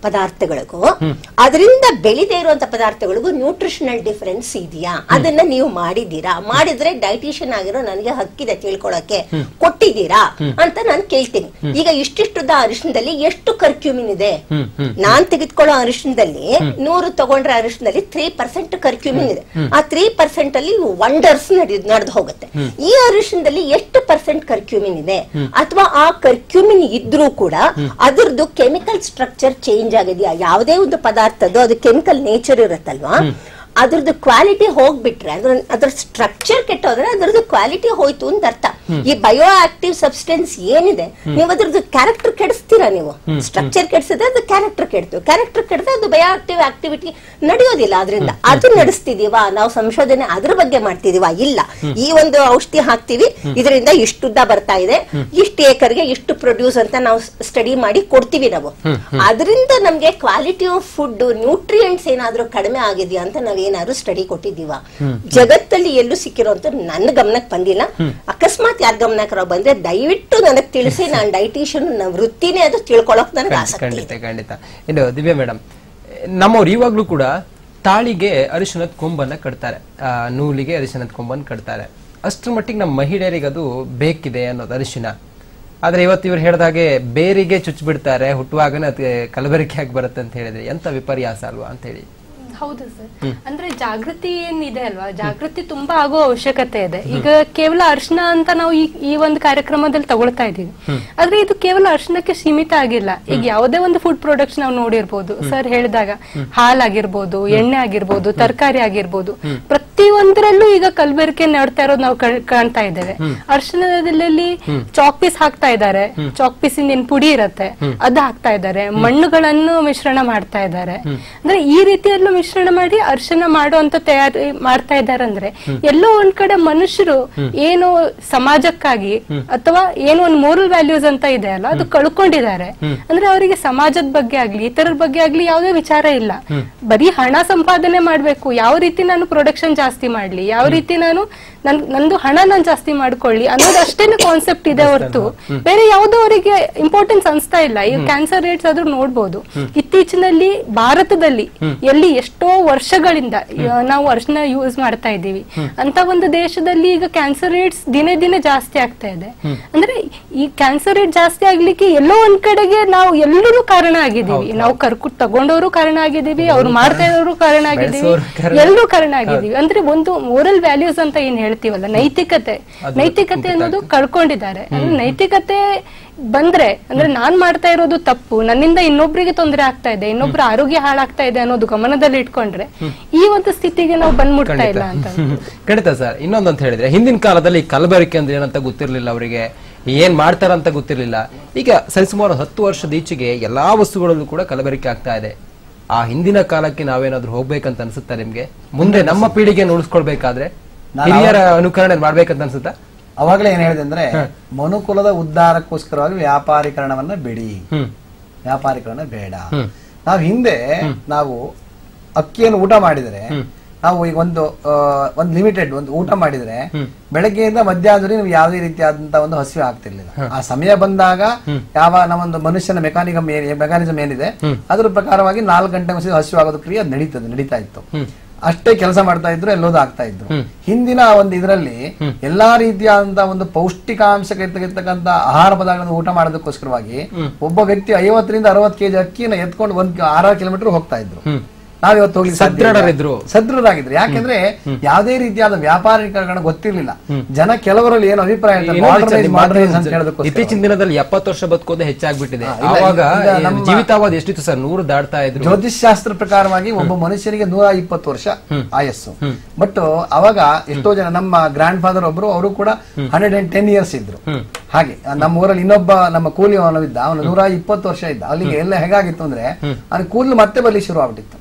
ಪದಾರ್ಥಗಳಿಗೂ ಅದರಿಂದ ಬೆಳೆದೇ ಇರುವಂತ ಪದಾರ್ಥಗಳಿಗೂ ನ್ಯೂಟ್ರಿಷನಲ್ ಡಿಫರೆನ್ಸ್ ಇದೆಯಾ ಅದನ್ನ ನೀವು ಮಾಡಿದ್ದೀರಾ ಮಾಡಿದ್ರೆ ಡೈಟಿಷಿಯನ್ ಆಗಿರೋ ನನಗೆ ಹಕ್ಕಿದೆ ತಿಳ್ಕೊಳಕ್ಕೆ ಕೊಟ್ಟಿದ್ದೀರಾ ಅಂತ ನಾನು ಕೇಳ್ತೀನಿ ಈಗ ಇಷ್ಟಿಷ್ಟುದ ಅರಿಶಿನದಲ್ಲಿ ಎಷ್ಟು ಕರ್ಕ್ಯೂಮಿನ್ ಇದೆ ನಾನ್ ತೆಗೆದುಕೊಳ್ಳೋ ಅರಿಶಿನದಲ್ಲಿ ನೂರು ತಗೊಂಡ್ರೆ ಅರಿಶಿನದಲ್ಲಿ ತ್ರೀ ಪರ್ಸೆಂಟ್ ಕರ್ಕ್ಯೂಮಿನ್ ಇದೆ ಆ ತ್ರೀ ಪರ್ಸೆಂಟ್ ಅಲ್ಲಿ ವಂಡರ್ಸ್ ನಡೆದು ಹೋಗುತ್ತೆ ಈ ಅರಿಶಿನದಲ್ಲಿ ಎಷ್ಟು ಪರ್ಸೆಂಟ್ ಕರ್ಕ್ಯೂಮಿನ್ ಇದೆ ಅಥವಾ ಆ ಕರ್ಕ್ಯೂಮಿನ್ ಇದ್ರೂ ಕೂಡ ಅದ್ರದ್ದು ಕೆಮಿಕಲ್ ಸ್ಟ್ರಕ್ಚರ್ ಚೇಂಜ್ ಆಗಿದೆಯಾ ಯಾವುದೇ ಒಂದು ಪದಾರ್ಥದ್ದು ಅದು ಕೆಮಿಕಲ್ ನೇಚರ್ ಇರುತ್ತಲ್ವಾ ಅದ್ರದ್ದು ಕ್ವಾಲಿಟಿ ಹೋಗ್ಬಿಟ್ರೆ ಅದ್ರ ಅದ್ರ ಸ್ಟ್ರಕ್ಚರ್ ಕೆಟ್ಟೋದ್ರೆ ಅದ್ರದ್ದು ಕ್ವಾಲಿಟಿ ಹೋಯ್ತು ಅಂತ ಅರ್ಥ ಈ ಬಯೋ ಆಕ್ಟಿವ್ ಸಬ್ಸ್ಟೆನ್ಸ್ ಏನಿದೆ ನೀವು ಅದ್ರದ್ದು ಕ್ಯಾರೆಕ್ಟರ್ ಕೆಡಿಸ್ತೀರಾ ನೀವು ಸ್ಟ್ರಕ್ಚರ್ ಕೆಡಿಸಿದ್ರೆ ಅದು ಕ್ಯಾರೆಕ್ಟರ್ ಕೆಡ್ತು ಕ್ಯಾರೆಕ್ಟರ್ ಕೆಡಿದ್ರೆ ಅದು ಬಯೋ ಆಕ್ಟಿವ್ ಆಕ್ಟಿವಿಟಿ ನಡೆಯೋದಿಲ್ಲ ಅದರಿಂದ ಅದು ನಡೆಸ್ತಿದೀವಾ ನಾವು ಸಂಶೋಧನೆ ಅದ್ರ ಬಗ್ಗೆ ಮಾಡ್ತಿದೀವಾ ಇಲ್ಲ ಈ ಒಂದು ಔಷಧಿ ಹಾಕ್ತಿವಿ ಇದರಿಂದ ಇಷ್ಟುದ್ದ ಬರ್ತಾ ಇದೆ ಇಷ್ಟು ಏಕರ್ಗೆ ಇಷ್ಟು ಪ್ರೊಡ್ಯೂಸ್ ಅಂತ ನಾವು ಸ್ಟಡಿ ಮಾಡಿ ಕೊಡ್ತೀವಿ ನಾವು ಅದರಿಂದ ನಮ್ಗೆ ಕ್ವಾಲಿಟಿ ಆಫ್ ಫುಡ್ ನ್ಯೂಟ್ರಿಯೆಂಟ್ಸ್ ಏನಾದ್ರೂ ಕಡಿಮೆ ಆಗಿದೆಯಾ ಅಂತ ನಾವೇನಾದ್ರೂ ಸ್ಟಡಿ ಕೊಟ್ಟಿದೀವ ಜಗತ್ತಲ್ಲಿ ಎಲ್ಲೂ ಸಿಕ್ಕಿರೋಂತ ನನ್ನ ಗಮನಕ್ಕೆ ಬಂದಿಲ್ಲ ಅಕಸ್ಮಾತ್ ಯಾರ ಗಮನಕ್ಕೆ ಬಂದ್ರೆ ದಯವಿಟ್ಟು ನನಗೆ ತಿಳಿಸಿ ನಾನು ಡೈಟಿಷಿಯನ್ ನನ್ನ ವೃತ್ತಿನೇ ಅದು ತಿಳ್ಕೊಳಕ್ ನನಗೆ ಆಸಕ್ತಿ ಇದೆ ಖಂಡಿತ ಖಂಡಿತ ಇನ್ನು ದಿವ್ಯಾ ಮೇಡಮ್ ನಮ್ಮವ್ರು ಇವಾಗ್ಲೂ ಕೂಡ ತಾಳಿಗೆ ಅರಿಶಿನದ ಕೊಂಬನ್ನ ಕಟ್ತಾರೆ ಆ, ನೂಲಿಗೆ ಅರಿಶಿನದ ಕೊಂಬನ್ನ ಕಟ್ತಾರೆ ಅಷ್ಟ್ರ ಮಟ್ಟಿಗೆ ನಮ್ಮ ಮಹಿಳೆಯರಿಗೆ ಅದು ಬೇಕಿದೆ ಅನ್ನೋದು ಅರಿಶಿನ ಆದ್ರೆ ಇವತ್ತು ಇವ್ರು ಹೇಳಿದ ಹಾಗೆ ಬೇರಿಗೆ ಚುಚ್ಚಿಬಿಡ್ತಾರೆ ಹುಟ್ಟುವಾಗನೇ ಅದು ಕಲಬೆರಕೆ ಆಗಿ ಬರುತ್ತೆ ಅಂತ ಹೇಳಿದ್ರೆ ಎಂತ ವಿಪರ್ಯಾಸ ಅಲ್ವಾ ಅಂತ ಹೇಳಿ ಹೌದು ಸರ್ ಅಂದ್ರೆ ಜಾಗೃತಿ ಏನಿದೆ ಅಲ್ವಾ ಜಾಗೃತಿ ತುಂಬಾ ಆಗೋ ಅವಶ್ಯಕತೆ ಇದೆ ಈಗ ಕೇವಲ ಅರ್ಶನ ಅಂತ ನಾವು ಈ ಈ ಒಂದು ಕಾರ್ಯಕ್ರಮದಲ್ಲಿ ತಗೊಳ್ತಾ ಇದೀವಿ ಆದ್ರೆ ಇದು ಕೇವಲ ಅರ್ಶನಕ್ಕೆ ಸೀಮಿತ ಆಗಿಲ್ಲ ಈಗ ಯಾವುದೇ ಒಂದು ಫುಡ್ ಪ್ರಾಡಕ್ಟ್ಸ್ ನಾವು ನೋಡಿರ್ಬೋದು ಸರ್ ಹೇಳಿದಾಗ ಹಾಲಾಗಿರ್ಬೋದು ಎಣ್ಣೆ ಆಗಿರ್ಬೋದು ತರಕಾರಿ ಆಗಿರ್ಬೋದು ಪ್ರತಿಯೊಂದರಲ್ಲೂ ಈಗ ಕಲಬೆರಕೆ ನೋಡ್ತಾ ಇರೋದು ನಾವು ಕಣ್- ಕಾಣ್ತಾ ಇದ್ದೇವೆ ಅರ್ಶನದಲ್ಲಿ ಚಾಕ್ ಪೀಸ್ ಹಾಕ್ತಾ ಇದ್ದಾರೆ ಚಾಕ್ ಪೀಸ್ ಏನ್ ಪುಡಿ ಇರತ್ತೆ ಅದು ಹಾಕ್ತಾ ಇದ್ದಾರೆ ಮಣ್ಣುಗಳನ್ನು ಮಿಶ್ರಣ ಮಾಡ್ತಾ ಇದ್ದಾರೆ ಅಂದ್ರೆ ಈ ರೀತಿಯಲ್ಲೂ ಮಿಶ್ರಣ ಮಾಡಿ ಅರ್ಶನ ಮಾಡುವಂತ ತಯಾರಿ ಮಾಡ್ತಾ ಇದ್ದಾರೆ ಅಂದ್ರೆ ಎಲ್ಲೋ ಒಂದ್ ಕಡೆ ಮನುಷ್ಯರು ಏನು ಸಮಾಜಕ್ಕಾಗಿ ಅಥವಾ ಏನು ಒಂದು ಮೋರಲ್ ವ್ಯಾಲ್ಯೂಸ್ ಅಂತ ಇದೆ ಅಲ್ಲ ಅದು ಕಳ್ಕೊಂಡಿದ್ದಾರೆ ಅಂದ್ರೆ ಅವರಿಗೆ ಸಮಾಜದ ಬಗ್ಗೆ ಆಗ್ಲಿ ಇತರರ ಬಗ್ಗೆ ಆಗ್ಲಿ ಯಾವುದೇ ವಿಚಾರ ಇಲ್ಲ ಬರೀ ಹಣ ಸಂಪಾದನೆ ಮಾಡ್ಬೇಕು ಯಾವ ರೀತಿ ನಾನು ಪ್ರೊಡಕ್ಷನ್ ಜಾಸ್ತಿ ಮಾಡ್ಲಿ ಯಾವ ರೀತಿ ನಾನು ನನ್ ನಂದು ಹಣ ನಾನು ಜಾಸ್ತಿ ಮಾಡ್ಕೊಳ್ಳಿ ಅನ್ನೋದು ಅಷ್ಟೇನೆ ಕಾನ್ಸೆಪ್ಟ್ ಇದೆ ಹೊರತು ಬೇರೆ ಯಾವುದೋ ಅವರಿಗೆ ಇಂಪಾರ್ಟೆನ್ಸ್ ಅನ್ಸ್ತಾ ಇಲ್ಲ ಈಗ ಕ್ಯಾನ್ಸರ್ ರೇಟ್ಸ್ ಆದ್ರೂ ನೋಡ್ಬೋದು ಇತ್ತೀಚಿನಲ್ಲಿ ಭಾರತದಲ್ಲಿ ಎಲ್ಲಿ ಎಷ್ಟೋ ವರ್ಷಗಳಿಂದ ಆ, ನಾವು ಅರ್ಶನ ಯೂಸ್ ಮಾಡ್ತಾ ಇದ್ದೀವಿ ಅಂತ ಒಂದು ದೇಶದಲ್ಲಿ ಈಗ ಕ್ಯಾನ್ಸರ್ ರೇಟ್ಸ್ ದಿನೇ ದಿನೇ ಜಾಸ್ತಿ ಆಗ್ತಾ ಇದೆ ಅಂದ್ರೆ ಈ ಕ್ಯಾನ್ಸರ್ ರೇಟ್ ಜಾಸ್ತಿ ಆಗ್ಲಿಕ್ಕೆ ಎಲ್ಲೋ ಒಂದ್ ಕಡೆಗೆ ನಾವು ಎಲ್ಲರೂ ಕಾರಣ ಆಗಿದ್ದೀವಿ ನಾವು ಕರ್ಕು ತಗೊಂಡವರು ಕಾರಣ ಆಗಿದ್ದೀವಿ ಅವ್ರು ಮಾಡ್ತಾ ಇರೋರು ಕಾರಣ ಆಗಿದ್ದೀವಿ ಬೆಳ್ಸೋರು ಕಾರಣ. ಎಲ್ಲರೂ ಕಾರಣ ಆಗಿದ್ದೀವಿ ಅಂದ್ರೆ ಒಂದು ಮೋರಲ್ ವ್ಯಾಲ್ಯೂಸ್ ಅಂತ ಏನ್ ಹೇಳ್ತೀವಲ್ಲ ನೈತಿಕತೆ ನೈತಿಕತೆ ಅನ್ನೋದು ಕಳ್ಕೊಂಡಿದ್ದಾರೆ ಅಂದ್ರೆ ನೈತಿಕತೆ ಬಂದ್ರೆ ಅಂದ್ರೆ ನಾನ್ ಮಾಡ್ತಾ ಇರೋದು ತಪ್ಪು ನನ್ನಿಂದ ಇನ್ನೊಬ್ರಿಗೆ ತೊಂದರೆ ಆಗ್ತಾ ಇದೆ ಇನ್ನೊಬ್ರ ಆರೋಗ್ಯ ಹಾಳಾಗ್ತಾ ಇದೆ ಅನ್ನೋದು ಗಮನದಲ್ಲಿ ಇಟ್ಕೊಂಡ್ರೆ ಈ ಒಂದು ಸ್ಥಿತಿಗೆ ನಾವು ಬಂದ್ಬಿಡ್ತಾ ಇಲ್ಲ ಅಂತ ಖಂಡಿತ ಸರ್ ಇನ್ನೊಂದಂತ ಹೇಳಿದ್ರೆ ಹಿಂದಿನ ಕಾಲದಲ್ಲಿ ಕಲಬೆರಕೆ ಅಂದ್ರೆ ಏನಂತ ಗೊತ್ತಿರ್ಲಿಲ್ಲ ಅವರಿಗೆ ಏನ್ ಮಾಡ್ತಾರಂತ ಗೊತ್ತಿರ್ಲಿಲ್ಲ ಈಗ ಸರಿಸುಮಾರು ಹತ್ತು ವರ್ಷದ ಈಚೆಗೆ ಎಲ್ಲಾ ವಸ್ತುಗಳಲ್ಲೂ ಕೂಡ ಕಲಬೆರಕೆ ಆಗ್ತಾ ಇದೆ ಆ ಹಿಂದಿನ ಕಾಲಕ್ಕೆ ನಾವೇನಾದ್ರೂ ಹೋಗ್ಬೇಕಂತ ಅನ್ಸುತ್ತಾ ನಿಮ್ಗೆ ಮುಂದೆ ನಮ್ಮ ಪೀಳಿಗೆ ಉಳಿಸ್ಕೊಳ್ಬೇಕಾದ್ರೆ ನಾನು ಹಿರಿಯರ ಅನುಕರಣೆ ಮಾಡ್ಬೇಕಂತ ಅನ್ಸುತ್ತಾ ಅವಾಗಲೇ ಏನ್ ಹೇಳಿದೆ ಅಂದ್ರೆ ಮನುಕುಲದ ಉದ್ಧಾರಕ್ಕೋಸ್ಕರವಾಗಿ ವ್ಯಾಪಾರೀಕರಣವನ್ನ ಬಿಡಿ ಹ್ಮ್ ವ್ಯಾಪಾರೀಕರಣ ಬೇಡ ನಾವು ಹಿಂದೆ ನಾವು ಅಕ್ಕಿಯನ್ನು ಊಟ ಮಾಡಿದರೆ ನಾವು ಈಗ ಒಂದು ಆ, ಒಂದು ಲಿಮಿಟೆಡ್ ಒಂದು ಊಟ ಮಾಡಿದ್ರೆ ಬೆಳಗ್ಗೆಯಿಂದ ಮಧ್ಯಾಹ್ನದಲ್ಲಿ ನೀವು ಯಾವುದೇ ರೀತಿಯಾದಂತಹ ಒಂದು ಹಸಿವೆ ಆಗ್ತಿರ್ಲಿಲ್ಲ ಆ ಸಮಯ ಬಂದಾಗ ಯಾವ ನಮ್ಮೊಂದು ಮನುಷ್ಯನ ಮೆಕಾನಿಕಮ್ ಮೆಕಾನಿಸಮ್ ಏನಿದೆ ಅದ್ರ ಪ್ರಕಾರವಾಗಿ ನಾಲ್ಕು ಗಂಟೆ ಹಸಿವೆ ಹಸಿವೆ ಆಗೋದು ಕ್ರಿಯೆ ಅದು ನಡೀತದೆ ನಡೀತಾ ಇತ್ತು ಅಷ್ಟೇ ಕೆಲಸ ಮಾಡ್ತಾ ಇದ್ರು ಎಲ್ಲೋದು ಆಗ್ತಾ ಇದ್ರು ಹಿಂದಿನ ಒಂದು ಇದರಲ್ಲಿ ಎಲ್ಲಾ ರೀತಿಯಾದಂತಹ ಒಂದು ಪೌಷ್ಟಿಕಾಂಶ ಇರ್ತಕ್ಕಂಥ ಆಹಾರ ಪದಾರ್ಥಗಳನ್ನು ಊಟ ಮಾಡೋದಕ್ಕೋಸ್ಕರವಾಗಿ ಒಬ್ಬ ವ್ಯಕ್ತಿ ಐವತ್ತರಿಂದ ಅರವತ್ತು ಕೆಜಿ ಅಕ್ಕಿನ ಎತ್ಕೊಂಡು ಒಂದ್ ಆರಾರು ಕಿಲೋಮೀಟರ್ ಹೋಗ್ತಾ ಇದ್ರು ನಾವ್ ಇವತ್ತು ಹೋಗ್ಲಿಕ್ಕೆ ಸಾಧ್ಯ ಇಲ್ಲ. ಸದೃಢರಿದ್ರು. ಸದೃಢರಾಗಿದ್ರು ಯಾಕೆಂದ್ರೆ ಯಾವುದೇ ರೀತಿಯಾದ ವ್ಯಾಪಾರೀಕರಣ ಗೊತ್ತಿರ್ಲಿಲ್ಲ ಜನ ಕೆಲವರಲ್ಲಿ ಏನು ಅಭಿಪ್ರಾಯ ಇರ್ತದೆ, ಇನ್ನೊಂದು modernize, ವಿಚಾರ, modernize ಅಂತ ಹೇಳೋದಕ್ಕೋಸ್ಕರ. ಇತ್ತೀಚಿನ ದಿನದಲ್ಲಿ ಎಪ್ಪತ್ತು ವರ್ಷ ಬದುಕೋದೇ ಹೆಚ್ಚಾಗ್ಬಿಟ್ಟಿದೆ ಇಲ್ಲ, ಆವಾಗ ಈಗ ಏನು ನಮ್ಮ- ಜೀವಿತಾವಧಿ ಎಷ್ಟಿತ್ತು ಸರ್ ನೂರು ದಾಟ್ತಾ ಇದ್ರು ಜ್ಯೋತಿಷ್ ಶಾಸ್ತ್ರ ಪ್ರಕಾರವಾಗಿ ಒಬ್ಬ ಮನುಷ್ಯನಿಗೆ ನೂರ ಇಪ್ಪತ್ತು ವರ್ಷ ಆಯಸ್ಸು ಬಟ್ ಅವಾಗ ಎಷ್ಟೋ ಜನ ನಮ್ಮ ಗ್ರ್ಯಾಂಡ್ ಫಾದರ್ ಒಬ್ರು ಅವರು ಕೂಡ ಹಂಡ್ರೆಡ್ ಅಂಡ್ ಟೆನ್ ಇಯರ್ಸ್ ಇದ್ರು ಹಾಗೆ ನಮ್ಮ ಊರಲ್ಲಿ ಇನ್ನೊಬ್ಬ ನಮ್ಮ ಕೂಲಿ ಅವನಿದ್ದ ಅವನು ನೂರ ಇಪ್ಪತ್ತು ವರ್ಷ ಇದ್ದ ಅಲ್ಲಿಗೆ ಎಲ್ಲ ಹೇಗಾಗಿತ್ತು ಅಂದ್ರೆ ಅವನ ಕೂದಲು ಮತ್ತೆ ಬರ್ಲಿಕ್ಕೆ ಶುರು ಆಗ್ಬಿಟ್ಟಿತ್ತು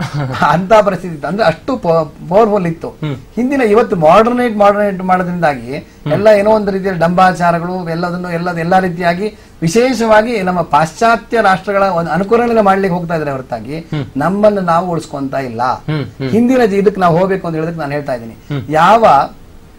ಅಂತ ಪರಿಸ್ಥಿತಿ ಇತ್ತು ಅಂದ್ರೆ ಅಷ್ಟು ಪವರ್ಫುಲ್ ಇತ್ತು ಹಿಂದಿನ ಇವತ್ತು ಮಾಡರ್ನೇಟ್ ಮಾಡರ್ನೇಟ್ ಮಾಡೋದ್ರಿಂದಾಗಿ ಎಲ್ಲ ಏನೋ ಒಂದು ರೀತಿಯ ಡಂಬಾಚಾರಗಳು ಎಲ್ಲದನ್ನು ಎಲ್ಲ ಎಲ್ಲಾ ರೀತಿಯಾಗಿ ವಿಶೇಷವಾಗಿ ನಮ್ಮ ಪಾಶ್ಚಾತ್ಯ ರಾಷ್ಟ್ರಗಳ ಒಂದು ಅನುಕರಣೆ ಮಾಡ್ಲಿಕ್ಕೆ ಹೋಗ್ತಾ ಇದ್ರೆ ಹೊರತಾಗಿ ನಮ್ಮನ್ನು ನಾವು ಉಳಿಸ್ಕೊಂತ ಇಲ್ಲ ಹಿಂದಿನ ಜಿ- ಇದಕ್ಕೆ ನಾವು ಹೋಗ್ಬೇಕು ಅಂತ ಹೇಳಿದಕ್ಕೆ ನಾನು ಹೇಳ್ತಾ ಇದ್ದೀನಿ ಯಾವ